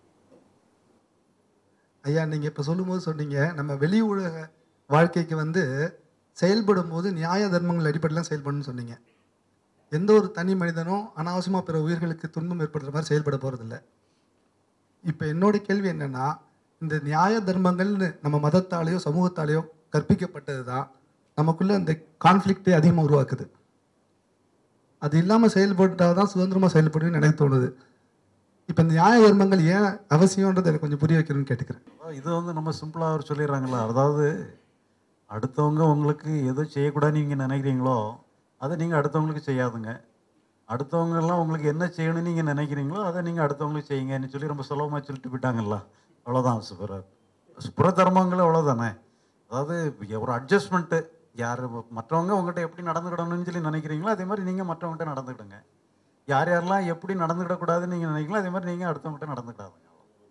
ஐயா நீங்கள் இப்போ சொல்லும்போது சொன்னீங்க நம்ம வெளி உலக வாழ்க்கைக்கு வந்து செயல்படும் போது நியாய தர்மங்கள் அடிப்படையில் செயல்படணும்னு சொன்னீங்க எந்த ஒரு தனி மனிதனும் அனாவசியமாக பிற உயிர்களுக்கு துன்பம் ஏற்படுற மாதிரி செயல்பட போகிறதில்ல இப்போ என்னோட கேள்வி என்னன்னா இந்த நியாய தர்மங்கள்னு நம்ம மதத்தாலேயோ சமூகத்தாலேயோ கற்பிக்கப்பட்டது தான் நமக்குள்ள இந்த கான்ஃப்ளிக்டே அதிகமாக உருவாக்குது அது இல்லாமல் செயல்பட்டால் தான் சுதந்திரமாக செயல்படுன்னு எனக்கு தோணுது இப்போ இந்த நியாய தர்மங்கள் ஏன் அவசியம்ன்றது எனக்கு கொஞ்சம் புரிய வைக்கணும்னு கேட்டுக்கிறேன் இது வந்து நம்ம சிம்பிளாக அவர் சொல்லிடுறாங்களா அதாவது அடுத்தவங்க உங்களுக்கு எது செய்யக்கூடாதுன்னு நீங்கள் நினைக்கிறீங்களோ அதை நீங்கள் அடுத்தவங்களுக்கு செய்யாதுங்க அடுத்தவங்க எல்லாம் உங்களுக்கு என்ன செய்யணும்னு நீங்கள் நினைக்கிறீங்களோ அதை நீங்கள் அடுத்தவங்களுக்கு செய்யுங்கன்னு சொல்லி ரொம்ப சுலபமாக சொல்லிட்டு போயிட்டாங்கல்ல அவ்வளோதான் சுபர சுப்புற தர்மங்கள் அவ்வளோதானே அதாவது ஒரு அட்ஜஸ்ட்மெண்ட்டு யார் மற்றவங்க உங்கள்கிட்ட எப்படி நடந்துக்கிடணும்னு சொல்லி நினைக்கிறீங்களோ அதே மாதிரி நீங்கள் மற்றவங்ககிட்ட நடந்துக்கிடுங்க யார் யாரெல்லாம் எப்படி நடந்துக்கிடக்கூடாதுன்னு நீங்கள் நினைக்கிறீங்களோ அதே மாதிரி நீங்கள் அடுத்தவங்ககிட்ட நடந்துக்கிடாதுங்க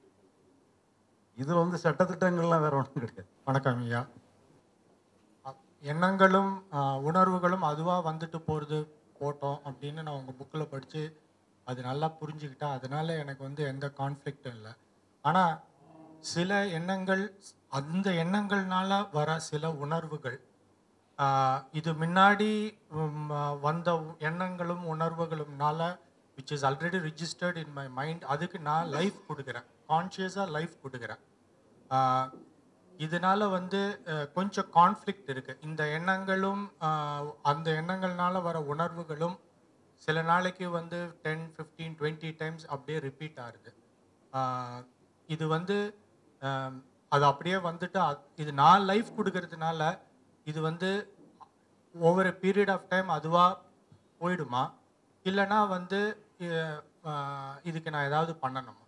இதில் வந்து சட்டத்திட்டங்கள்லாம் வேற ஒன்றும் கிடையாது வணக்கம் ஐயா அ- எண்ணங்களும் ஆ, உணர்வுகளும் அதுவாக வந்துட்டு போகிறது போட்டோம் அப்படின்னு நான் உங்கள் புக்கில் படித்து அது நல்லா புரிஞ்சுக்கிட்டேன் அதனால எனக்கு வந்து எந்த கான்ஃப்ளிக்டும் இல்லை ஆனால் சில எண்ணங்கள் அந்த எண்ணங்கள்னால வர சில உணர்வுகள் ஆ, இது முன்னாடி ம், ஆ, வந்த உ- எண்ணங்களும் உணர்வுகளும்னால which is already registered in my mind அதுக்கு நான் லைஃப் கொடுக்குறேன் கான்ஷியஸாக லைஃப் கொடுக்குறேன் ஆ, இதனால வந்து அஹ், கொஞ்சம் கான்ஃப்ளிக்ட் இருக்கு இந்த எண்ணங்களும் ஆஹ், அந்த எண்ணங்கள்னால வர உணர்வுகளும் சில நாளைக்கு வந்து டென் ஃபிஃப்டீன் டுவெண்ட்டி டைம்ஸ் அப்படியே ரிப்பீட் ஆகுது ஆஹ், இது வந்து ஆஹ், அது அப்படியே வந்துட்டு அ- இது நான் லைஃப் கொடுக்கறதுனால இது வந்து ஓவர் பீரியட் ஆஃப் டைம் அதுவாக போயிடுமா இல்லைன்னா வந்து அஹ், ஆஹ், இதுக்கு நான் ஏதாவது பண்ணணுமா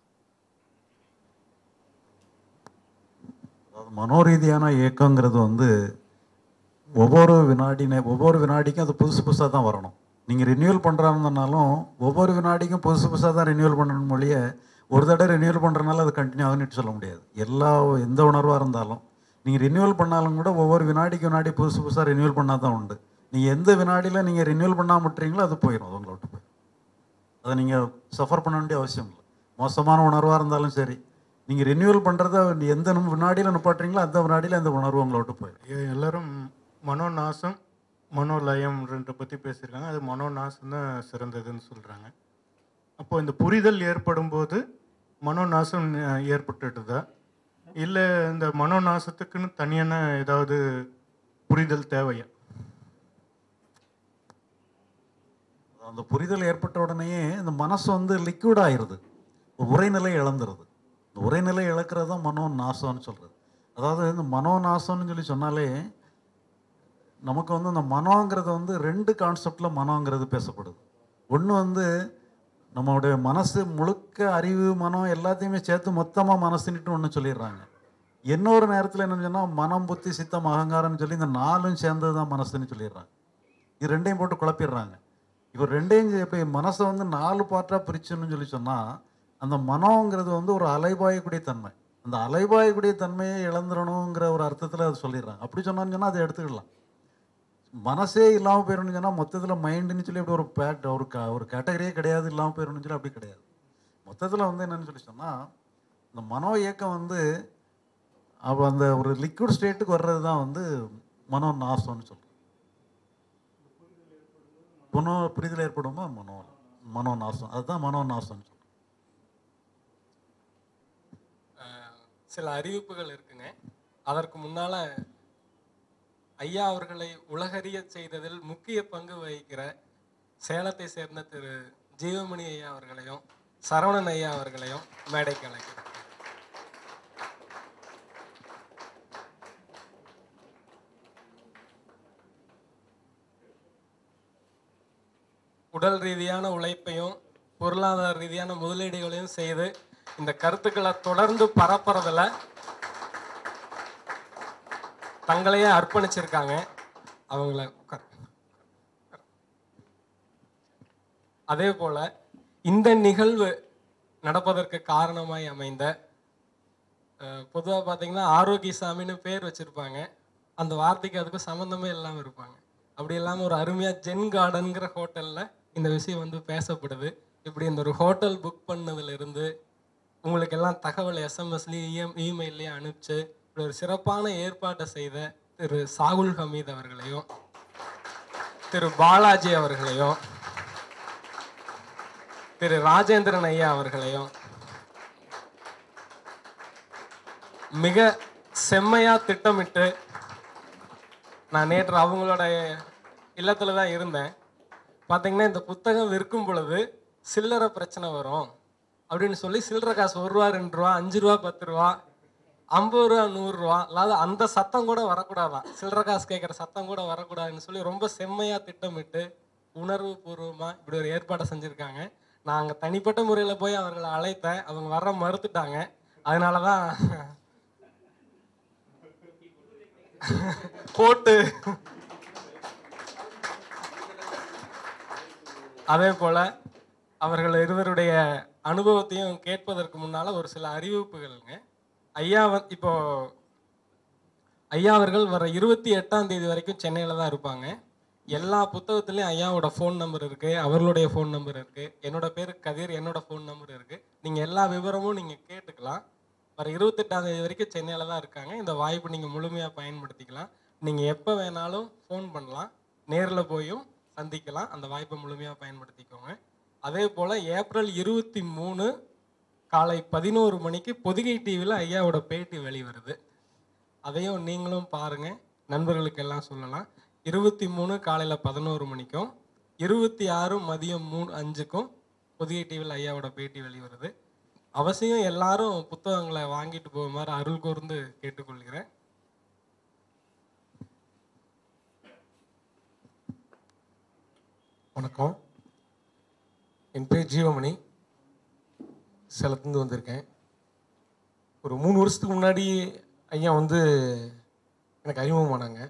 அதாவது மனோரீதியான இயக்கங்கிறது வந்து ஒவ்வொரு வினாடினே ஒவ்வொரு வினாடிக்கும் அது புதுசு புதுசாக தான் வரணும் நீங்கள் ரினியூவல் பண்ணுறாங்கன்னாலும் ஒவ்வொரு வினாடிக்கும் புதுசு புதுசாக தான் ரினியூவல் பண்ணணும் மொழிய ஒரு தடவை ரினியூவல் பண்ணுறதுனால அது கண்டினியூ ஆகுன்னு சொல்ல முடியாது எல்லா எந்த உணர்வாக இருந்தாலும் நீங்கள் ரினியூவல் பண்ணாலும் கூட ஒவ்வொரு வினாடிக்கு வினாடி புதுசு புதுசாக ரினியூவல் பண்ணால் தான் உண்டு நீங்கள் எந்த வினாடியில் நீங்கள் ரினியூவல் பண்ணாம விட்டுறீங்களோ அது போயிடும் அது உங்களை விட்டு போயிடும் அதை நீங்கள் சஃபர் பண்ண வேண்டிய அவசியம் இல்லை மோசமான உணர்வாக இருந்தாலும் சரி நீங்கள் ரினியூவல் பண்ணுறத எந்த நிமி- வினாடியில் நிப்பாட்டுறீங்களோ அந்த வினாடியில் அந்த உணர்வு உங்களை விட்டு போயிடும் ஐயா, எல்லாரும் மனோநாசம் மனோலயம்ன்ற பற்றி பேசியிருக்காங்க அது மனோநாசம் தான் சிறந்ததுன்னு சொல்கிறாங்க அப்போ இந்த புரிதல் ஏற்படும் போது மனோநாசம் அஹ், ஏற்பட்டுட்டுதா இல்லை இந்த மனோநாசத்துக்குன்னு தனியான ஏதாவது புரிதல் தேவையா அந்த புரிதல் ஏற்பட்ட உடனேயே இந்த மனசு வந்து லிக்விட் ஆயிருது ஒரு உரைநிலை இழந்துருது இந்த உரைநிலை இழக்கிறது தான் மனோ நாசம்னு சொல்கிறது அதாவது இந்த மனோ நாசம்னு சொல்லி சொன்னாலே நமக்கு வந்து இந்த மனோங்கிறது வந்து ரெண்டு கான்செப்டில் மனோங்கிறது பேசப்படுது ஒன்று வந்து நம்மளுடைய மனசு முழுக்க அறிவு மனம் எல்லாத்தையுமே சேர்த்து மொத்தமாக மனசுன்னுட்டு ஒன்று சொல்லிடுறாங்க இன்னொரு நேரத்தில் என்ன சொன்னால் மனம் புத்தி சித்தம் அகங்காரம்னு சொல்லி இந்த நாலும் சேர்ந்தது தான் மனசுன்னு சொல்லிடுறாங்க இது ரெண்டையும் போட்டு குழப்பிடுறாங்க இவர் ரெண்டையும் செ- இப்ப மனசை வந்து நாலு பார்ட்டாக பிரிச்சுன்னு சொல்லி சொன்னால் அந்த மனோங்கிறது வந்து ஒரு அலைபாயக்கூடிய தன்மை அந்த அலைபாயக்கூடிய தன்மையை இழந்துடணுங்கிற ஒரு அர்த்தத்தில் அது சொல்லிடுறாங்க அப்படி சொன்னான்னு சொன்னால் அதை எடுத்துக்கலாம் மனசே இல்லாமல் போயிடணும்னு சொன்னால் மொத்தத்தில் மைண்டுன்னு சொல்லி அப்படி ஒரு பேட் ஒரு க ஒரு கேட்டகரியே கிடையாது இல்லாமல் போயிடணும்னு சொல்லி அப்படி கிடையாது மொத்தத்தில் வந்து என்னன்னு சொல்லி சொன்னால் இந்த மனோ இயக்கம் வந்து அப்போ அந்த ஒரு லிக்விட் ஸ்டேட்டுக்கு வர்றது தான் வந்து மனோ நாசம்னு சொல்கிறோம் மனோ புரிதல் ஏற்படுமா மனோ மனோ நாசம் அதுதான் மனோ நாசம்னு சொல்றோம் சில அறிவிப்புகள் இருக்குங்க அதற்கு முன்னால ஐயா அவர்களை உலகறிய செய்ததில் முக்கிய பங்கு வகிக்கிற சேலத்தை சேர்ந்த திரு ஜீவமணி ஐயா அவர்களையும் சரவணன் ஐயா அவர்களையும் மேடைக்கு அழைக்கிறேன் உடல் ரீதியான உழைப்பையும் பொருளாதார ரீதியான முதலீடுகளையும் செய்து இந்த கருத்துக்களை தொடர்ந்து பரப்புறதுல தங்களையே அர்ப்பணிச்சிருக்காங்க அவங்கள உட்கார். அதே போல இந்த நிகழ்வு நடப்பதற்கு காரணமாய் அமைந்த பொதுவாக பார்த்தீங்கன்னா ஆரோக்கியசாமின்னு பேர் வச்சிருப்பாங்க அந்த வார்த்தைக்கு அதுக்கும் சம்மந்தமே இல்லாமல் இருப்பாங்க அப்படி இல்லாமல் ஒரு அருமையாக ஜென் கார்டன்கிற ஹோட்டலில் இந்த விஷயம் வந்து பேசப்படுது இப்படி இந்த ஒரு ஹோட்டல் புக் பண்ணதுலேருந்து உங்களுக்கு எல்லாம் தகவல் எஸ்எம்எஸ்லேயும் இஎம் இமெயிலையும் அனுப்பிச்சு இப்படி ஒரு சிறப்பான ஏற்பாட்டை செய்த திரு சாகுல் ஹமீத் அவர்களையும் திரு பாலாஜி அவர்களையும் திரு ராஜேந்திரன் ஐயா அவர்களையும் மிக செம்மையா திட்டமிட்டு நான் நேற்று அவங்களோட இல்லத்துல தான் இருந்தேன் பார்த்தீங்கன்னா இந்த புத்தகம் விற்கும் பொழுது சில்லறை பிரச்சனை வரும் அப்படின்னு சொல்லி சில்லறை காசு ஒரு ரூபா ரெண்டு ரூபா அஞ்சு ரூபா பத்து ரூபா ஐம்பது ரூபா நூறுரூவா அதாவது அந்த சத்தம் கூட வரக்கூடாதான் சில்லறை காசு கேட்குற சத்தம் கூட வரக்கூடாதுன்னு சொல்லி ரொம்ப செம்மையாக திட்டமிட்டு உணர்வு பூர்வமாக இப்படி ஒரு ஏற்பாடை செஞ்சுருக்காங்க நான் அங்கே தனிப்பட்ட முறையில் போய் அவர்களை அழைத்தேன் அவங்க வர மறுத்துட்டாங்க அதனால தான் போட்டு அதே போல அவர்கள் இருவருடைய அனுபவத்தையும் கேட்பதற்கு முன்னால ஒரு சில அறிவிப்புகள்ங்க ஐயா வந்து இப்போ ஐயா அவர்கள் வர இருபத்தி எட்டாம் தேதி வரைக்கும் சென்னையில் தான் இருப்பாங்க எல்லா புத்தகத்துலேயும் ஐயாவோட ஃபோன் நம்பர் இருக்கு அவர்களுடைய ஃபோன் நம்பர் இருக்கு என்னோட பேர் கதிர் என்னோட ஃபோன் நம்பர் இருக்கு நீங்கள் எல்லா விவரமும் நீங்கள் கேட்டுக்கலாம் வர இருபத்தெட்டாம் தேதி வரைக்கும் சென்னையில் தான் இருக்காங்க இந்த வாய்ப்பு நீங்கள் முழுமையாக பயன்படுத்திக்கலாம் நீங்கள் எப்போ வேணாலும் ஃபோன் பண்ணலாம் நேரில் போயும் சந்திக்கலாம் அந்த வாய்ப்பை முழுமையாக பயன்படுத்திக்கோங்க அதே போல் ஏப்ரல் இருபத்தி மூணு காலை பதினோரு மணிக்கு பொதிகை டிவியில் ஐயாவோட பேட்டி வெளிவருது அதையும் நீங்களும் பாருங்கள் நண்பர்களுக்கு எல்லாம் சொல்லலாம் இருபத்தி மூணு காலையில் பதினோரு மணிக்கும் இருபத்தி ஆறு மதியம் மூணு அஞ்சுக்கும் பொதிகை டிவியில் ஐயாவோட பேட்டி வெளிவருது அவசியம் எல்லாரும் புத்தகங்களை வாங்கிட்டு போகுமாறு அருள் கூர்ந்து கேட்டுக்கொள்கிறேன் வணக்கம் என் பேர் ஜீவமணி சேலத்துலேருந்து வந்திருக்கேன் ஒரு மூணு வருஷத்துக்கு முன்னாடி ஐயா வந்து எனக்கு அறிமுகமானாங்க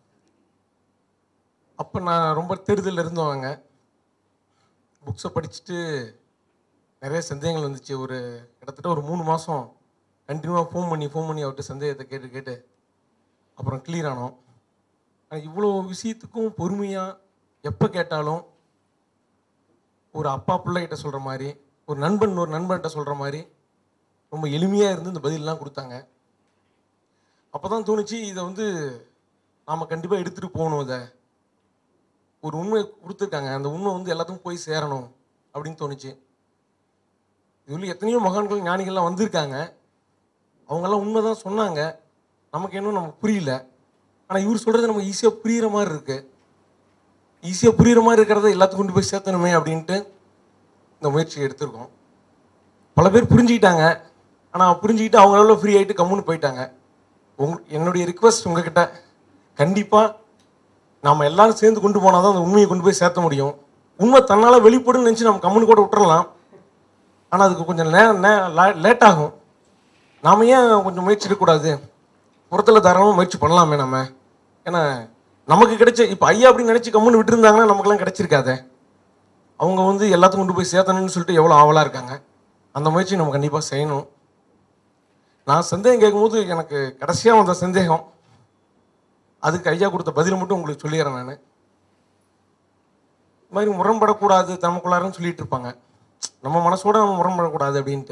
அப்போ நான் ரொம்ப தேடுதலில் இருந்தவங்க புக்ஸை படிச்சுட்டு நிறைய சந்தேகங்கள் வந்துச்சு ஒரு கிட்டத்தட்ட ஒரு மூணு மாதம் கண்டினியூவாக ஃபோன் பண்ணி ஃபோன் பண்ணி அவர்கிட்ட சந்தேகத்தை கேட்டு கேட்டு அப்புறம் கிளியர் ஆனோம் ஆனால் இவ்வளோ விஷயத்துக்கும் பொறுமையாக எப்போ கேட்டாலும் ஒரு அப்பா பிள்ளைகிட்ட சொல்கிற மாதிரி ஒரு நண்பன் ஒரு நண்பன்கிட்ட சொல்கிற மாதிரி ரொம்ப எளிமையாக இருந்து இந்த பதிலெலாம் கொடுத்தாங்க அப்போ தான் தோணுச்சு இதை வந்து நாம் கண்டிப்பாக எடுத்துகிட்டு போகணும் இதை ஒரு உண்மை கொடுத்துருக்காங்க அந்த உண்மை வந்து எல்லாத்துக்கும் போய் சேரணும் அப்படின்னு தோணுச்சு இதுல எத்தனையோ மகான்கள் ஞானிகள்லாம் வந்திருக்காங்க அவங்கெல்லாம் உண்மை தான் சொன்னாங்க நமக்கு இன்னும் நமக்கு புரியல ஆனால் இவர் சொல்கிறது நமக்கு ஈஸியாக புரிகிற மாதிரி இருக்குது ஈஸியாக புரிகிற மாதிரி இருக்கிறத எல்லாத்துக்கும் கொண்டு போய் சேர்த்தணுமே அப்படின்ட்டு இந்த முயற்சியை எடுத்திருக்கோம் பல பேர் புரிஞ்சுக்கிட்டாங்க ஆனால் புரிஞ்சுக்கிட்டு அவங்களால ஃப்ரீ ஆகிட்டு கம்முன்னு போயிட்டாங்க உங் என்னுடைய ரிக்வஸ்ட் உங்ககிட்ட கண்டிப்பாக நாம் எல்லாரும் சேர்ந்து கொண்டு போனால் தான் அந்த உண்மையை கொண்டு போய் சேர்த்த முடியும் உண்மை தன்னால் வெளிப்படுன்னு நினச்சி நம்ம கம்முன்னு கூட விட்டுறலாம் ஆனால் அதுக்கு கொஞ்சம் நே லேட் ஆகும் நாம ஏன் கொஞ்சம் முயற்சி எடுக்கக்கூடாது புறத்தில் தாராளமாக முயற்சி பண்ணலாமே நம்ம ஏன்னா நமக்கு கிடைச்ச இப்போ ஐயா அப்படின்னு நினச்சி கம்முன்னு விட்டுருந்தாங்கன்னா நமக்கெல்லாம் கிடைச்சிருக்காதே அவங்க வந்து எல்லாத்தையும் கொண்டு போய் சேர்த்தணும்னு சொல்லிட்டு எவ்வளோ ஆவலாக இருக்காங்க அந்த முயற்சி நம்ம கண்டிப்பாக செய்யணும் நான் சந்தேகம் கேட்கும்போது எனக்கு கடைசியாக வந்த சந்தேகம் அதுக்கு ஐயா கொடுத்த பதில் மட்டும் உங்களுக்கு சொல்லிடுறேன் நான் இது மாதிரி முரண்படக்கூடாது தமக்குள்ளாரன்னு சொல்லிட்டு இருப்பாங்க நம்ம மனசோட நம்ம முரண்படக்கூடாது அப்படின்ட்டு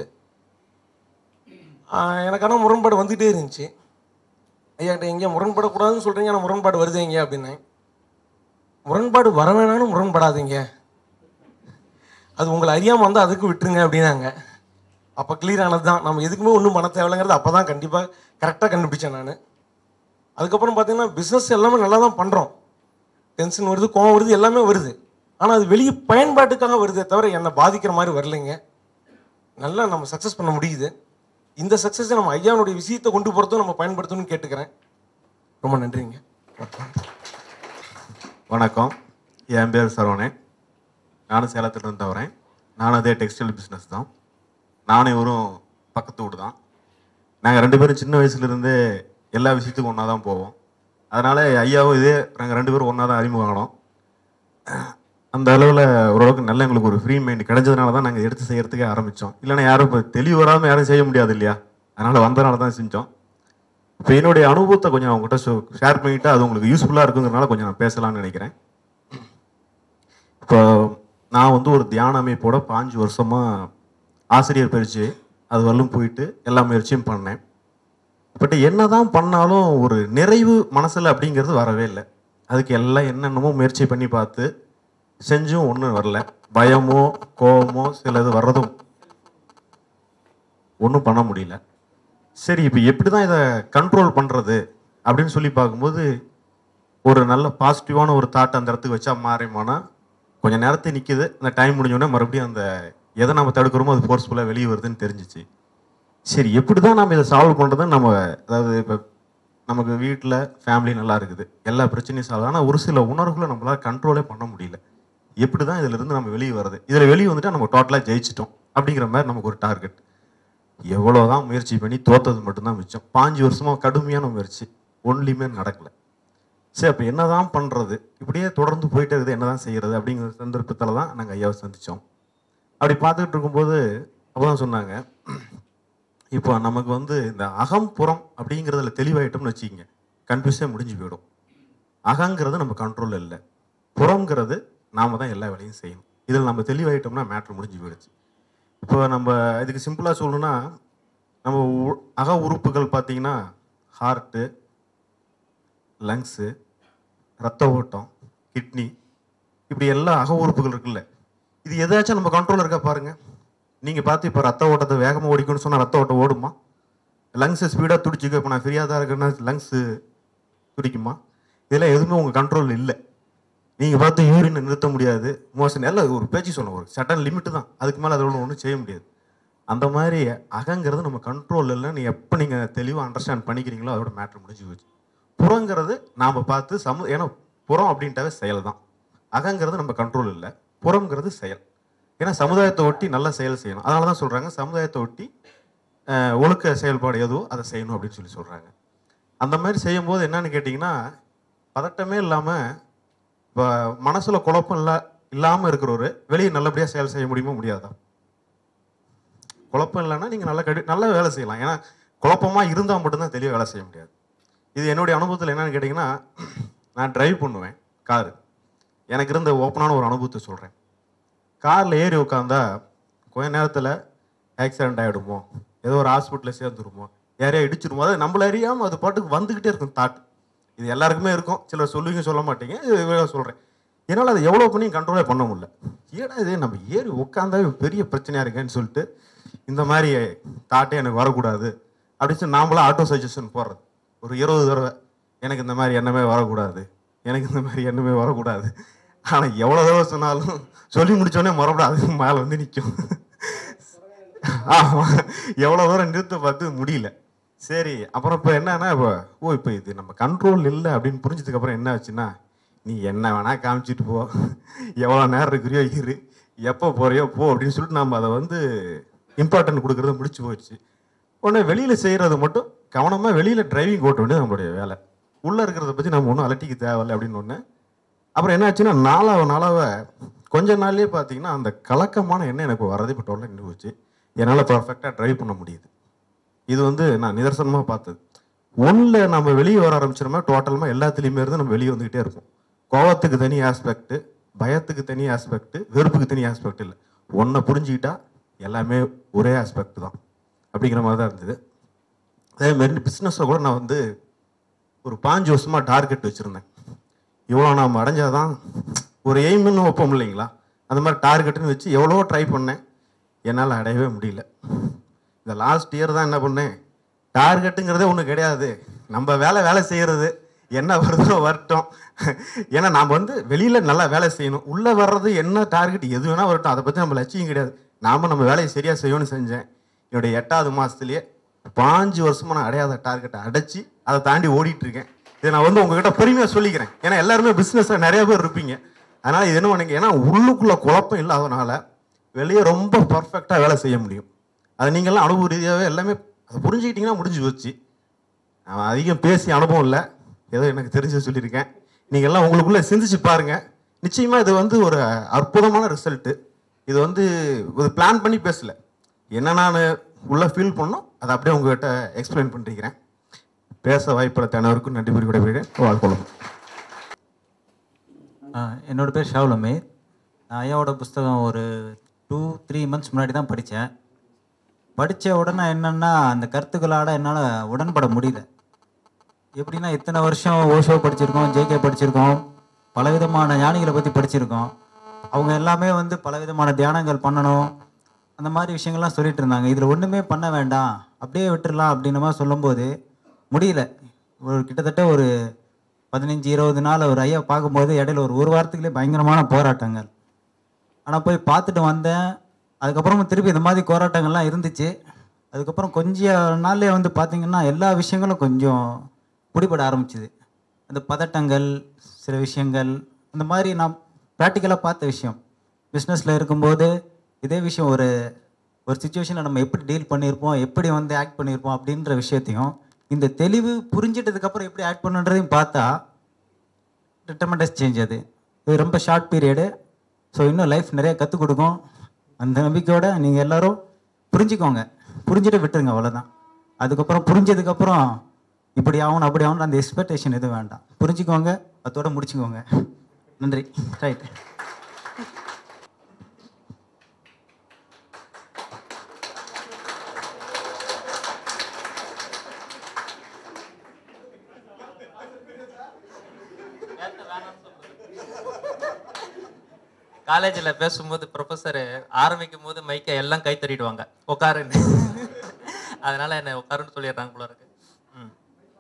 ஆஹ் எனக்கு ஆனால் முரண்பாடு வந்துகிட்டே இருந்துச்சு ஐயா கிட்ட எங்கேயா முரண்படக்கூடாதுன்னு சொல்கிறீங்க ஆனால் முரண்பாடு வருது எங்க அப்படின்னேன் முரண்பாடு வர வேணாலும் முரண்படாதீங்க அது உங்களை அறியாமல் வந்தால் அதுக்கு விட்டுருங்க அப்படின்னாங்க அப்போ கிளியர் ஆனது தான் நம்ம எதுக்குமே ஒன்றும் பண்ண தேவையில்லைங்கிறது அப்போ தான் கண்டிப்பாக கரெக்டாக கண்டுபிடிச்சேன் நான் அதுக்கப்புறம் பார்த்தீங்கன்னா பிஸ்னஸ் எல்லாமே நல்லா தான் பண்ணுறோம் டென்ஷன் வருது கோவம் வருது எல்லாமே வருது ஆனால் அது வெளியே பயன்பாட்டுக்காக வருதே தவிர என்னை பாதிக்கிற மாதிரி வரலைங்க நல்லா நம்ம சக்ஸஸ் பண்ண முடியுது இந்த சக்ஸஸை நம்ம ஐயானுடைய விஷயத்தை கொண்டு போகிறதும் நம்ம பயன்படுத்தணும்னு கேட்டுக்கிறேன் ரொம்ப நன்றிங்க வணக்கம் என் பேர் சரவணன் நானும் சேலத்துலேருந்து வரேன் நானும் அதே டெக்ஸ்டைல் பிஸ்னஸ் தான் நானும் இவரும் பக்கத்து வீடு தான் நாங்கள் ரெண்டு பேரும் சின்ன வயசுலேருந்து எல்லா விஷயத்துக்கும் ஒன்றா தான் போவோம் அதனால் ஐயாவும் இதே நாங்கள் ரெண்டு பேரும் ஒன்றா தான் அறிமுகமானோம் அந்த அளவில் ஓரளவுக்கு நல்ல எங்களுக்கு ஒரு ஃப்ரீ மைண்ட் கிடைச்சதுனால தான் நாங்கள் எடுத்து செய்கிறதுக்கே ஆரம்பித்தோம் இல்லைன்னா யாரும் இப்போ தெளிவு வராமல் யாரும் செய்ய முடியாது இல்லையா அதனால் வந்ததுனால தான் செஞ்சோம் இப்போ என்னுடைய அனுபவத்தை கொஞ்சம் அவங்ககிட்ட ஷேர் பண்ணிவிட்டு அது உங்களுக்கு யூஸ்ஃபுல்லாக இருக்குங்கிறனால கொஞ்சம் நான் பேசலாம்னு நினைக்கிறேன் இப்போ நான் வந்து ஒரு தியான அமைப்போட பாஞ்சு வருஷமாக ஆசிரியர் பயிற்சி அது வரலும் போயிட்டு எல்லா முயற்சியும் பண்ணேன் பட் என்ன தான் பண்ணாலும் ஒரு நிறைவு மனசில் அப்படிங்கிறது வரவே இல்லை அதுக்கு எல்லாம் என்னென்னமோ முயற்சி பண்ணி பார்த்து செஞ்சும் ஒன்றும் வரல பயமோ கோபமோ சிலது வர்றதும் ஒன்றும் பண்ண முடியல சரி இப்போ எப்படி தான் இதை கண்ட்ரோல் பண்ணுறது அப்படின்னு சொல்லி பார்க்கும்போது ஒரு நல்ல பாசிட்டிவான ஒரு தாட் அந்த இடத்துக்கு வச்சா மாறிமானா கொஞ்சம் நேரத்தை நிற்கிது அந்த டைம் முடிஞ்சோடனே மறுபடியும் அந்த எதை நம்ம தடுக்கிறோமோ அது ஃபோர்ஸ்ஃபுல்லாக வெளியே வருதுன்னு தெரிஞ்சிச்சு சரி எப்படி தான் நம்ம இதை சால்வ் பண்ணுறதுன்னு நம்ம அதாவது இப்போ நமக்கு வீட்டில் ஃபேமிலி நல்லா இருக்குது எல்லா பிரச்சனையும் சால்வ் ஆனால் ஒரு சில உணர்வுகளை நம்மளால் கண்ட்ரோலே பண்ண முடியல எப்படி தான் இதிலிருந்து நம்ம வெளியே வருது இதில் வெளியே வந்துட்டு நம்ம டோட்டலாக ஜெயிச்சிட்டோம் அப்படிங்கிற மாதிரி நமக்கு ஒரு டார்கெட் எவ்வளோ தான் முயற்சி பண்ணி தோத்தது மட்டும்தான் மிச்சம் பாஞ்சு வருஷமாக கடுமையான முயற்சி ஒன்லியுமே நடக்கலை சரி அப்போ என்ன தான் பண்ணுறது இப்படியே தொடர்ந்து போயிட்டே இருக்குது என்ன தான் செய்கிறது அப்படிங்கிற சந்தர்ப்பத்தில் தான் நாங்கள் ஐயாவை சந்தித்தோம் அப்படி பார்த்துக்கிட்டு இருக்கும்போது அப்போ தான் சொன்னாங்க இப்போ நமக்கு வந்து இந்த அகம் புறம் அப்படிங்கிறதுல தெளிவாயிட்டோம்னு வச்சுக்கிங்க கன்ஃபியூஸே முடிஞ்சு போயிடும் அகங்கிறது நம்ம கண்ட்ரோல் இல்லை புறங்கிறது நாம தான் எல்லா வேலையும் செய்யணும் இதில் நம்ம தெளிவாயிட்டோம்னா மேட்ரு முடிஞ்சு போயிடுச்சு இப்போ நம்ம இதுக்கு சிம்பிளாக சொல்லணும்னா நம்ம உ- அக உறுப்புகள் பார்த்தீங்கன்னா ஹார்ட்டு லங்ஸு ரத்த ஓட்டம் கிட்னி இப்படி எல்லா அக உறுப்புகள் இருக்குல்ல இது எதாச்சும் நம்ம கண்ட்ரோல் இருக்கா பாருங்க நீங்கள் பார்த்து இப்போ ரத்த ஓட்டத்தை வேகமாக ஓடிக்கணும்னு சொன்னால் ரத்த ஓட்டம் ஓடுமா லங்ஸு ஸ்பீடாக துடிச்சிக்க இப்போ நான் ஃப்ரீயாக தான் இருக்கேன்னா லங்ஸு துடிக்குமா இதெல்லாம் எதுவுமே உங்கள் கண்ட்ரோல் இல்லை நீங்கள் பார்த்து யூரினை நிறுத்த முடியாது மோஷன் எல்லாம் ஒரு பேச்சு சொன்னோம் ஒரு சட்டன் லிமிட்டு தான் அதுக்கு மேலே அதோட ஒன்றும் செய்ய முடியாது அந்த மாதிரி அகங்கிறது நம்ம கண்ட்ரோல் இல்லைன்னு எப்போ நீங்கள் தெளிவாக அண்டர்ஸ்டாண்ட் பண்ணிக்கிறீங்களோ அதோட மேட்ரு முடிஞ்சு போச்சு புறங்கிறது நாம் பார்த்து சமு ஏன்னா புறம் அப்படின்ட்டாவே செயல் தான் அகங்கிறது நம்ம கண்ட்ரோல் இல்லை புறங்கிறது செயல் ஏன்னா சமுதாயத்தை ஒட்டி நல்ல செயல் செய்யணும் அதனால தான் சொல்கிறாங்க சமுதாயத்தை ஒட்டி அஹ், ஒழுக்க செயல்பாடு எதுவோ அதை செய்யணும் அப்படின்னு சொல்லி சொல்கிறாங்க அந்த மாதிரி செய்யும்போது என்னன்னு கேட்டிங்கன்னா பதட்டமே இல்லாமல் இப்போ மனசில் குழப்பம் இல்லை இல்லாமல் இருக்கிறவரு வெளியே நல்லபடியாக செயல் செய்ய முடியுமா முடியாதா குழப்பம் இல்லைன்னா நீங்கள் நல்லா கடி நல்லா வேலை செய்யலாம் ஏன்னா குழப்பமாக இருந்தால் மட்டும்தான் தெளிவாக வேலை செய்ய முடியாது இது என்னுடைய அனுபவத்தில் என்னன்னு கேட்டிங்கன்னா நான் டிரைவ் பண்ணுவேன் காரு எனக்கு இருந்த ஓப்பனான ஒரு அனுபவத்தை சொல்கிறேன் காரில் ஏறி உட்காந்தா கொஞ்ச நேரத்தில் ஆக்சிடென்ட் ஆகிடுமோ ஏதோ ஒரு ஹாஸ்பிட்டலில் சேர்ந்துருமோ யாரையா இடிச்சிருமோ அது நம்மள அறியாமல் அது பாட்டுக்கு வந்துக்கிட்டே இருக்கும் தாட் இது எல்லாருக்குமே இருக்கும் சிலர் சொல்லுவீங்க சொல்ல மாட்டீங்க இது சொல்கிறேன் என்னால் அதை எவ்வளோ பண்ணி கண்ட்ரோலே பண்ண முடியல ஏடா இது நம்ம ஏறி உட்காந்தா பெரிய பிரச்சனையாக இருக்கேன்னு சொல்லிட்டு இந்த மாதிரி தாட்டே எனக்கு வரக்கூடாது அப்படின்னு சொல்லி நாமளாம் ஆட்டோ சஜஷன் போடுறது ஒரு இருபது தடவை எனக்கு இந்த மாதிரி எண்ணமே வரக்கூடாது எனக்கு இந்த மாதிரி எண்ணமே வரக்கூடாது ஆனால் எவ்வளோ தடவை சொன்னாலும் சொல்லி முடிச்சோடனே மறுபடியும் அது மேலே வந்து நிற்கும் ஆமாம் எவ்வளோ தூரம் நிறுத்த பார்த்து முடியல சரி அப்புறம் இப்போ என்னன்னா இப்போ ஓ இப்போ இது நம்ம கண்ட்ரோல் இல்லை அப்படின்னு புரிஞ்சதுக்கப்புறம் என்ன ஆச்சுன்னா நீ என்ன வேணா காமிச்சிட்டு போ எவ்வளோ நேரம் இருக்கிறியோ இரு எப்போ போறியோ போ அப்படின்னு சொல்லிட்டு நம்ம அதை வந்து இம்பார்ட்டன்ட் கொடுக்குறத முடிச்சு போயிடுச்சு உடனே வெளியில் செய்கிறது மட்டும் கவனமாக வெளியில் டிரைவிங் ஓட்ட வேண்டியது நம்மளுடைய வேலை உள்ளே இருக்கிறத பற்றி நம்ம ஒன்றும் அலட்டிக்க தேவையில்லை அப்படின்னு ஒன்று அப்புறம் என்ன ஆச்சுன்னா நாளாவ நாளாவ கொஞ்ச நாள்லயே பார்த்தீங்கன்னா அந்த கலக்கமான எண்ணம் எனக்கு வரதே இப்போ டோட்டலாக நின்று போச்சு என்னால் பர்ஃபெக்டாக ட்ரைவ் பண்ண முடியுது இது வந்து நான் நிதர்சனமாக பார்த்தது ஒன்றில் நம்ம வெளியே வர ஆரம்பிச்சிடமா டோட்டலமாக எல்லாத்துலேயுமே இருந்து நம்ம வெளியே வந்துக்கிட்டே இருப்போம் கோவத்துக்கு தனி ஆஸ்பெக்ட் பயத்துக்கு தனி ஆஸ்பெக்ட் வெறுப்புக்கு தனி ஆஸ்பெக்ட் இல்லை ஒன்றை புரிஞ்சுக்கிட்டா எல்லாமே ஒரே ஆஸ்பெக்ட் தான் அப்படிங்கிற மாதிரி தான் இருந்தது அதே மாதிரி பிஸ்னஸில் கூட நான் வந்து ஒரு பாஞ்சு வருஷமாக டார்கெட் வச்சுருந்தேன் இவ்வளோ நாம் அடைஞ்சாதான் ஒரு எய்ம்னு வைப்போம் இல்லைங்களா அந்த மாதிரி டார்கெட்டுன்னு வச்சு எவ்வளோ ட்ரை பண்ணேன் என்னால் அடையவே முடியல இந்த லாஸ்ட் இயர் தான் என்ன பண்ணேன் டார்கெட்டுங்கிறதே ஒன்றும் கிடையாது நம்ம வேலை வேலை செய்கிறது என்ன வருதோ வரட்டும் ஏன்னா நாம் வந்து வெளியில் நல்லா வேலை செய்யணும் உள்ளே வர்றது என்ன டார்கெட் எது வேணால் வரட்டும் அதை பற்றி நம்ம லட்சியம் கிடையாது நாம் நம்ம வேலையை சரியாக செய்யணும்னு செஞ்சேன் என்னுடைய எட்டாவது மாதத்துலேயே பாஞ்சு வருஷமா நான் அடையாத டார்கெட்டை அடைச்சி அதை தாண்டி ஓடிட்டு இருக்கேன் இதை நான் வந்து உங்ககிட்ட பெருமையாக சொல்லிக்கிறேன் ஏன்னா எல்லாருமே பிஸ்னஸில் நிறைய பேர் இருப்பீங்க அதனால் இது என்ன பண்ணுங்க ஏன்னா உள்ளுக்குள்ளே குழப்பம் இல்லாதனால வெளியே ரொம்ப பர்ஃபெக்டாக வேலை செய்ய முடியும் அது நீங்கள்லாம் அனுபவ ரீதியாகவே எல்லாமே அதை புரிஞ்சுக்கிட்டீங்கன்னா முடிஞ்சு போச்சு நான் அதிகம் பேசி அனுபவம் இல்லை ஏதோ எனக்கு தெரிஞ்சு சொல்லியிருக்கேன் நீங்கள் எல்லாம் உங்களுக்குள்ளே சிந்திச்சு பாருங்க நிச்சயமாக இது வந்து ஒரு அற்புதமான ரிசல்ட்டு இது வந்து ஒரு பிளான் பண்ணி பேசல என்ன நான் உள்ளே ஃபீல் பண்ணோம் அதை அப்படியே உங்ககிட்ட எக்ஸ்பிளைன் பண்ணிருக்கிறேன் பேச வாய்ப்புள்ள அனைவருக்கும் நன்றி கூறி விடைபெறுகிறேன் வாழ்க்கொள்ளும் ஆ, என்னோட பேர் ஷாவுல் அமீர் நான் ஐயாவோட புஸ்தகம் ஒரு டூ த்ரீ மந்த்ஸ் முன்னாடி தான் படித்தேன் படித்த உடனே என்னென்னா அந்த கருத்துக்களால் என்னால் உடன்பட முடியல எப்படின்னா இத்தனை வருஷம் ஓஷோ படிச்சிருக்கோம் ஜேகே படிச்சிருக்கோம் பலவிதமான ஞானிகளை பற்றி படிச்சிருக்கோம் அவங்க எல்லாமே வந்து பலவிதமான தியானங்கள் பண்ணணும் அந்த மாதிரி விஷயங்கள்லாம் சொல்லிட்டு இருந்தாங்க இதில் ஒன்றுமே பண்ண வேண்டாம் அப்படியே விட்டுறலாம் அப்படின்ற மாதிரி சொல்லும்போது முடியல ஒரு கிட்டத்தட்ட ஒரு பதினஞ்சு இருபது நாள் ஒரு ஐயா பார்க்கும்போது இடையில ஒரு ஒரு வாரத்துக்குள்ளே பயங்கரமான போராட்டங்கள் ஆனால் போய் பார்த்துட்டு வந்தேன் அதுக்கப்புறமும் திருப்பி இந்த மாதிரி போராட்டங்கள்லாம் இருந்துச்சு அதுக்கப்புறம் கொஞ்ச நாள்லயே வந்து பார்த்தீங்கன்னா எல்லா விஷயங்களும் கொஞ்சம் பிடிபட ஆரம்பிச்சுது அந்த பதட்டங்கள் சில விஷயங்கள் அந்த மாதிரி நான் ப்ராக்டிக்கலாக பார்த்த விஷயம் பிஸ்னஸில் இருக்கும்போது இதே விஷயம் ஒரு ஒரு சுச்சுவேஷனில் நம்ம எப்படி டீல் பண்ணியிருப்போம் எப்படி வந்து ஆக்ட் பண்ணியிருப்போம் அப்படின்ற விஷயத்தையும் இந்த தெளிவு புரிஞ்சிட்டதுக்கப்புறம் எப்படி ஆக்ட் பண்ணுன்றதையும் பார்த்தா ரிட்டமெண்டஸ் சேஞ்ச் அது இது ரொம்ப ஷார்ட் பீரியடு ஸோ இன்னும் லைஃப் நிறைய கற்றுக் கொடுக்கும் அந்த நம்பிக்கையோட நீங்கள் எல்லாரும் புரிஞ்சுக்கோங்க புரிஞ்சுட்டு விட்டுருங்க அவ்வளோதான் அதுக்கப்புறம் புரிஞ்சதுக்கப்புறம் இப்படி ஆகணும் அப்படி ஆகணும் அந்த எக்ஸ்பெக்டேஷன் எதுவும் வேண்டாம் புரிஞ்சுக்கோங்க அதோட முடிச்சுக்கோங்க நன்றி ரைட் காலேஜில் பேசும்போது ப்ரொஃபஸர் ஆரம்பிக்கும் போது மைக்கை எல்லாம் கை தட்டிடுவாங்க உட்காருன்னு அதனால என்னை உட்காருன்னு சொல்லிடுறாங்க போல இருக்கு ம்.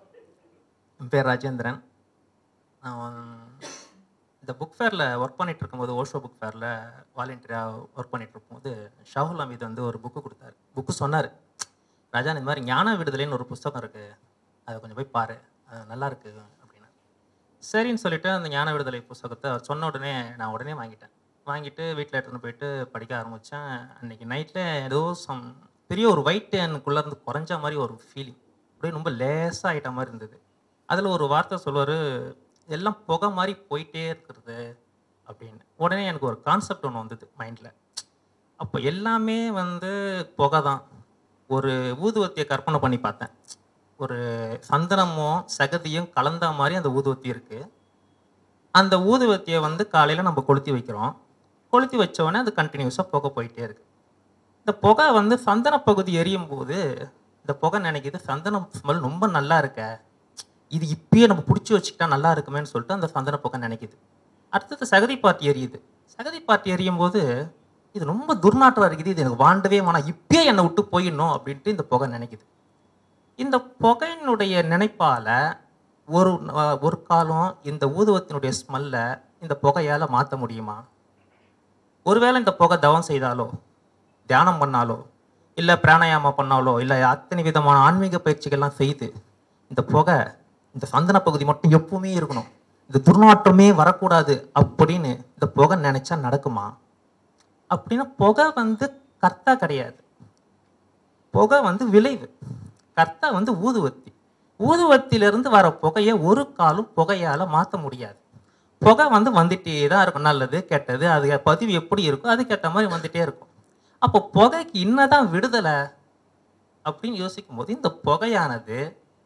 என் பேர் ராஜேந்திரன் நான் இந்த புக் ஃபேரில் ஒர்க் பண்ணிட்டு இருக்கும்போது ஓஷோ புக் ஃபேரில் வாலண்டியராக ஒர்க் பண்ணிட்டு இருக்கும்போது ஷாகுல் அமீத் வந்து ஒரு புக்கு கொடுத்தாரு புக்கு சொன்னார் ராஜா இந்த மாதிரி ஞான விடுதலைன்னு ஒரு புஸ்தகம் இருக்குது அதை கொஞ்சம் போய் பாரு அது நல்லா இருக்கு அப்படின்னு சரின்னு சொல்லிட்டு அந்த ஞான விடுதலை புஸ்தகத்தை அவர் சொன்ன உடனே நான் உடனே வாங்கிட்டேன் வாங்கிட்டு வீட்டில் எடுத்துன்னு போயிட்டு படிக்க ஆரம்பித்தேன் அன்னைக்கு நைட்டில் ஏதோ சம் பெரிய ஒரு ஒயிட் எனக்குள்ளே இருந்து குறைஞ்ச மாதிரி ஒரு ஃபீலிங் அப்படியே ரொம்ப லேசாக ஆகிட்ட மாதிரி இருந்தது அதில் ஒரு வார்த்தை சொல்லுவார் எல்லாம் புகை மாதிரி போயிட்டே இருக்கிறது அப்படின்னு உடனே எனக்கு ஒரு கான்செப்ட் ஒன்று வந்தது மைண்டில் அப்போ எல்லாமே வந்து புகை தான் ஒரு ஊதுவத்தியை கற்பனை பண்ணி பார்த்தேன் ஒரு சந்தனமும் சகதியும் கலந்த மாதிரி அந்த ஊதுவத்தி இருக்குது அந்த ஊதுவத்தியை வந்து காலையில் நம்ம கொளுத்தி வைக்கிறோம் கொளுத்தி வச்ச உடனே அது கண்டினியூஸாக புகை போயிட்டே இருக்கு இந்த புகை வந்து சந்தன பகுதி எரியும் போது இந்த புகை நினைக்குது சந்தனம் ஸ்மெல் ரொம்ப நல்லா இருக்க இது இப்பயே நம்ம பிடிச்சி வச்சுக்கிட்டா நல்லா இருக்குமேன்னு சொல்லிட்டு அந்த சந்தன புகை நினைக்குது அடுத்தது சகதி பாட்டி எரியுது சகதி பாட்டி எரியும் போது இது ரொம்ப துர்நாற்றம் இருக்குது இது எனக்கு வாண்டவே வேணாம் இப்பயே என்னை விட்டு போயிடணும் அப்படின்ட்டு இந்த புகை நினைக்குது இந்த புகையினுடைய நினைப்பால ஒரு அஹ், ஒரு காலம் இந்த ஊதுவத்தினுடைய ஸ்மெல்லை இந்த புகையால் மாற்ற முடியுமா ஒருவேளை இந்த புகை தவம் செய்தாலோ தியானம் பண்ணாலோ இல்லை பிராணாயாமம் பண்ணாலோ இல்லை அத்தனை விதமான ஆன்மீக பயிற்சிகள்லாம் செய்து இந்த புகை இந்த சந்தன பகுதி மட்டும் எப்பவுமே இருக்கணும் இந்த துர்நாற்றமே வரக்கூடாது அப்படின்னு இந்த புகை நினைச்சா நடக்குமா அப்படின்னா புகை வந்து கர்த்தா கிடையாது புகை வந்து விளைவு கர்த்தா வந்து ஊதுவத்தி ஊதுவத்திலிருந்து வர புகையை ஒரு காலும் புகையால் மாற்ற முடியாது புகை வந்து வந்துட்டே தான் இருக்கும் நல்லது கெட்டது அது பதிவு எப்படி இருக்கோ அதுக்கேற்ற மாதிரி வந்துட்டே இருக்கும் அப்போ புகைக்கு இன்னதான் விடுதலை அப்படின்னு யோசிக்கும் போது இந்த புகையானது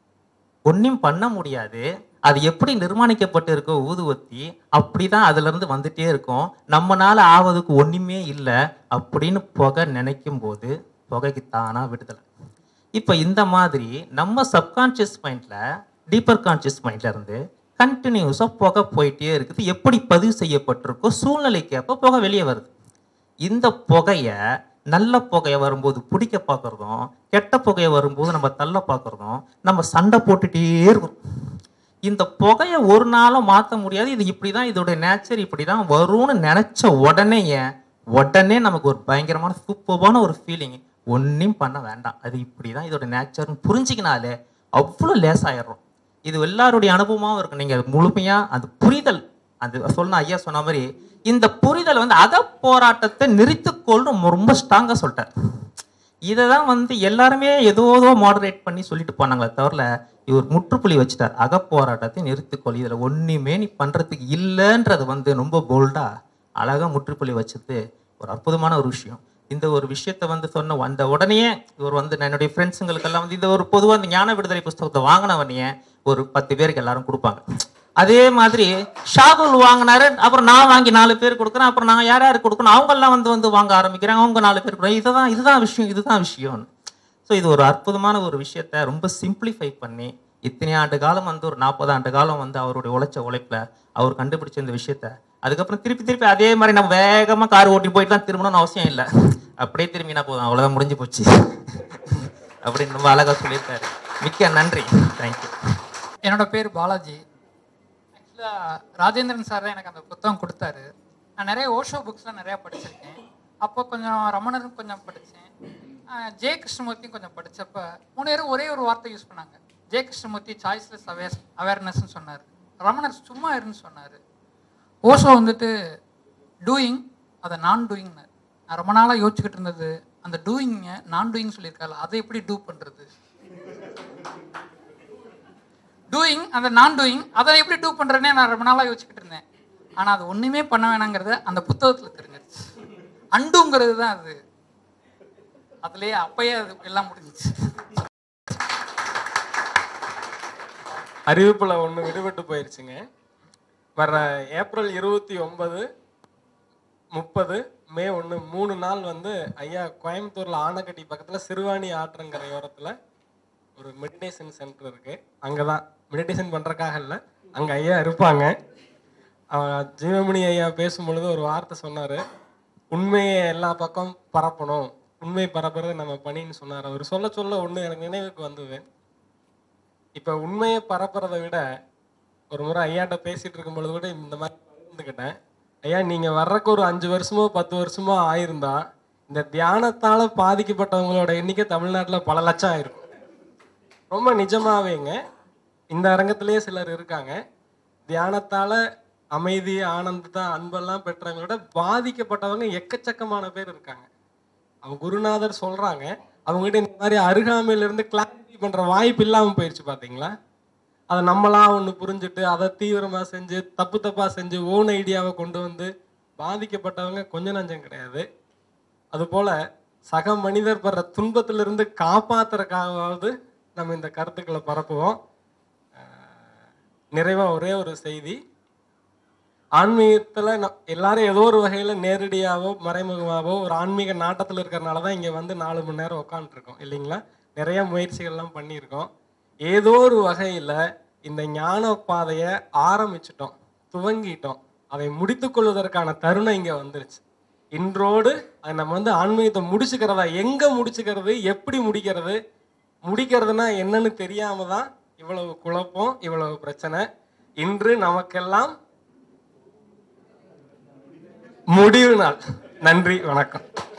ஒன்றும் பண்ண முடியாது அது எப்படி நிர்மாணிக்கப்பட்டு இருக்கோ ஊதுவத்தி அப்படிதான் அதுல இருந்து வந்துட்டே இருக்கும் நம்மனால ஆவதுக்கு ஒண்ணுமே இல்லை அப்படின்னு புகை நினைக்கும் போது புகைக்கு தானா விடுதலை இப்போ இந்த மாதிரி நம்ம சப்கான்ஷியஸ் மைண்ட்ல டீப்பர் கான்ஷியஸ் மைண்ட்ல இருந்து கண்டினியூஸாக புகை போயிட்டே இருக்குது எப்படி பதிவு செய்யப்பட்டிருக்கோ சூழ்நிலைக்கேற்ப புகை வெளியே வருது இந்த புகையை நல்ல புகையை வரும்போது பிடிக்க பார்க்குறதும் கெட்ட புகையை வரும்போது நம்ம தள்ள பார்க்குறதும் நம்ம சண்டை போட்டுட்டே இருக்கோம் இந்த புகையை ஒரு நாளும் மாற்ற முடியாது இது இப்படி தான் இதோட நேச்சர் இப்படி தான் வரும்னு நினச்ச உடனே உடனே நமக்கு ஒரு பயங்கரமான சூப்பரான ஒரு ஃபீலிங் ஒன்றும் பண்ண வேண்டாம் அது இப்படி தான் இதோட நேச்சர்னு புரிஞ்சிக்கினாலே அவ்வளோ லேசாயிடுறோம் இது எல்லாருடைய அனுபவமாகவும் இருக்கும் நீங்கள் முழுமையாக அந்த புரிதல் அது சொன்ன ஐயா சொன்ன மாதிரி இந்த புரிதல் வந்து அக போராட்டத்தை நிறுத்திக்கொள்னு ரொம்ப ஸ்ட்ராங்காக சொல்லிட்டார் இதை தான் வந்து எல்லாருமே ஏதோ ஏதோ மாடரேட் பண்ணி சொல்லிட்டு போனாங்களே தவிர இவர் முற்றுப்புள்ளி வச்சுட்டார் அகப்போராட்டத்தை நிறுத்திக்கொள் இதில் ஒன்றுமே நீ பண்ணுறதுக்கு இல்லைன்றது வந்து ரொம்ப போல்டாக அழகாக முற்றுப்புள்ளி வச்சது ஒரு அற்புதமான ஒரு விஷயம் இந்த ஒரு விஷயத்தை வந்து சொன்ன அந்த உடனே இவர் வந்து நான் என்னுடைய ஃப்ரெண்ட்ஸுங்களுக்கெல்லாம் வந்து இந்த ஒரு பொதுவாக இந்த ஞான விடுதலை புஸ்தகத்தை வாங்கினவனையே ஒரு பத்து பேருக்கு எல்லாரும் கொடுப்பாங்க அதே மாதிரி ஷாகுல் வாங்கினாரு அப்புறம் நான் வாங்கி நாலு பேர் கொடுக்குறேன் அப்புறம் நான் யார் யாருக்கு கொடுக்கணும் அவங்கெல்லாம் வந்து வந்து வாங்க ஆரம்பிக்கிறாங்க அவங்க நாலு பேர் கொடுக்குறாங்க இதுதான் இதுதான் விஷயம் இதுதான் விஷயம்னு ஸோ இது ஒரு அற்புதமான ஒரு விஷயத்த ரொம்ப சிம்பிளிஃபை பண்ணி இத்தனை ஆண்டு காலம் வந்து ஒரு நாற்பது ஆண்டு காலம் வந்து அவருடைய உழைச்ச உழைப்பில் அவர் கண்டுபிடிச்ச இந்த விஷயத்த அதுக்கப்புறம் திருப்பி திருப்பி அதே மாதிரி நம்ம வேகமாக கார் ஓட்டி போயிட்டு தான் திரும்பணும்னு அவசியம் இல்லை அப்படியே திரும்பினா போதும் அவ்வளோதான் முடிஞ்சு போச்சு அப்படின்னு ரொம்ப அழகாக சொல்லியிருக்காரு மிக்க நன்றி தேங்க்யூ என்னோட பேர் பாலாஜி ஆக்சுவலாக ராஜேந்திரன் சார் தான் எனக்கு அந்த புத்தகம் கொடுத்தாரு நான் நிறைய ஓஷோ புக்ஸ்லாம் நிறையா படிச்சிருக்கேன் அப்போ கொஞ்சம் ரமணரும் கொஞ்சம் படித்தேன் ஜே கிருஷ்ணமூர்த்தியும் கொஞ்சம் படித்தப்ப மூணு பேரும் ஒரே ஒரு வார்த்தை யூஸ் பண்ணாங்க ஜே கிருஷ்ணமூர்த்தி சாய்ஸ்லெஸ் அவேர் அவேர்னஸ்ன்னு சொன்னார் ரமணர் சும்மா இருன்னு சொன்னார் ஓஷோ வந்துட்டு டூயிங் அதை நான் டூயிங்னு நான் ரொம்ப நாளாக யோசிச்சுக்கிட்டு இருந்தது அந்த டூயிங்கை நான் டூயிங் சொல்லியிருக்காரு அதை எப்படி டூ பண்ணுறது டூயிங் அந்த நான் டூயிங் அதை எப்படி டூ பண்ணுறேன்னே நான் ரொம்ப நாளாக யோசிச்சுக்கிட்டு இருந்தேன் ஆனால் அது ஒன்றுமே பண்ண வேணாங்கிறத அந்த புத்தகத்தில் தெரிஞ்சிருச்சு அண்டுங்கிறது தான் அது அதுலேயே அப்பயே அது எல்லாம் முடிஞ்சிச்சு அறிவிப்புல ஒன்று விடுபட்டு போயிருச்சுங்க வர ஏப்ரல் இருபத்தி ஒன்பது முப்பது மே ஒன்று மூணு நாள் வந்து ஐயா கோயம்புத்தூர்ல ஆனக்கட்டி பக்கத்தில் சிறுவாணி ஆற்றங்கரையோரத்தில் ஒரு மெடிடேஷன் சென்டர் இருக்கு அங்கே தான் மெடிடேஷன் பண்ணுறக்காக இல்லை அங்கே ஐயா இருப்பாங்க அவ- ஜீவமணி ஐயா பேசும் பொழுது ஒரு வார்த்தை சொன்னார் உண்மையை எல்லா பக்கம் பரப்பணும் உண்மை பரப்புறது நம்ம பணின்னு சொன்னார் அவர் சொல்ல சொல்ல ஒன்று எனக்கு நினைவுக்கு வந்தது இப்போ உண்மையை பரப்புறதை விட ஒரு முறை ஐயாட்ட பேசிட்டு இருக்கும் பொழுது கூட இந்த மாதிரி பகிர்ந்துக்கிட்டேன் ஐயா நீங்கள் வர்றக்கு ஒரு அஞ்சு வருஷமோ பத்து வருஷமோ ஆயிருந்தா இந்த தியானத்தால் பாதிக்கப்பட்டவங்களோட எண்ணிக்கை தமிழ்நாட்டில் பல லட்சம் ஆயிருக்கும் ரொம்ப நிஜமாவேங்க இந்த அரங்கத்திலேயே சிலர் இருக்காங்க தியானத்தால் அமைதி ஆனந்தத்தை அன்பெல்லாம் பெற்றவங்களோட பாதிக்கப்பட்டவங்க எக்கச்சக்கமான பேர் இருக்காங்க அவங்க குருநாதர் சொல்றாங்க அவங்ககிட்ட இந்த மாதிரி அருகாமையில இருந்து கிளாரிட்டி பண்ற வாய்ப்பு இல்லாம போயிடுச்சு பாத்தீங்களா அதை நம்மளா ஒன்று புரிஞ்சுட்டு அதை தீவிரமா செஞ்சு தப்பு தப்பா செஞ்சு ஓன் ஐடியாவை கொண்டு வந்து பாதிக்கப்பட்டவங்க கொஞ்ச நஞ்சம் கிடையாது அதுபோல சக மனிதர் படுற துன்பத்திலிருந்து காப்பாத்துறதுக்காகவாவது நம்ம இந்த கருத்துக்களை பரப்புவோம் அஹ் நிறைவா ஒரே ஒரு செய்தி ஆன்மீகத்தில் ந- எல்லாரும் ஏதோ ஒரு வகையில் நேரடியாவோ மறைமுகமாவோ ஒரு ஆன்மீக நாட்டத்தில் இருக்கிறனால தான் இங்கே வந்து நாலு மணி நேரம் உட்காந்துருக்கோம் இல்லைங்களா நிறைய முயற்சிகள்லாம் பண்ணியிருக்கோம் ஏதோ ஒரு வகையில் இந்த ஞான பாதையை ஆரம்பிச்சிட்டோம் துவங்கிட்டோம் அதை முடித்துக் கொள்வதற்கான தருணம் இங்கே வந்துருச்சு இன்றோடு அதை நம்ம வந்து ஆன்மீகத்தை முடிச்சுக்கிறதா எங்கே முடிச்சுக்கிறது எப்படி முடிக்கிறது முடிக்கிறதுனா என்னன்னு தெரியாம தான் இவ்வளவு குழப்பம் இவ்வளவு பிரச்சனை இன்று நமக்கெல்லாம் முடிவு நாள் நன்றி வணக்கம்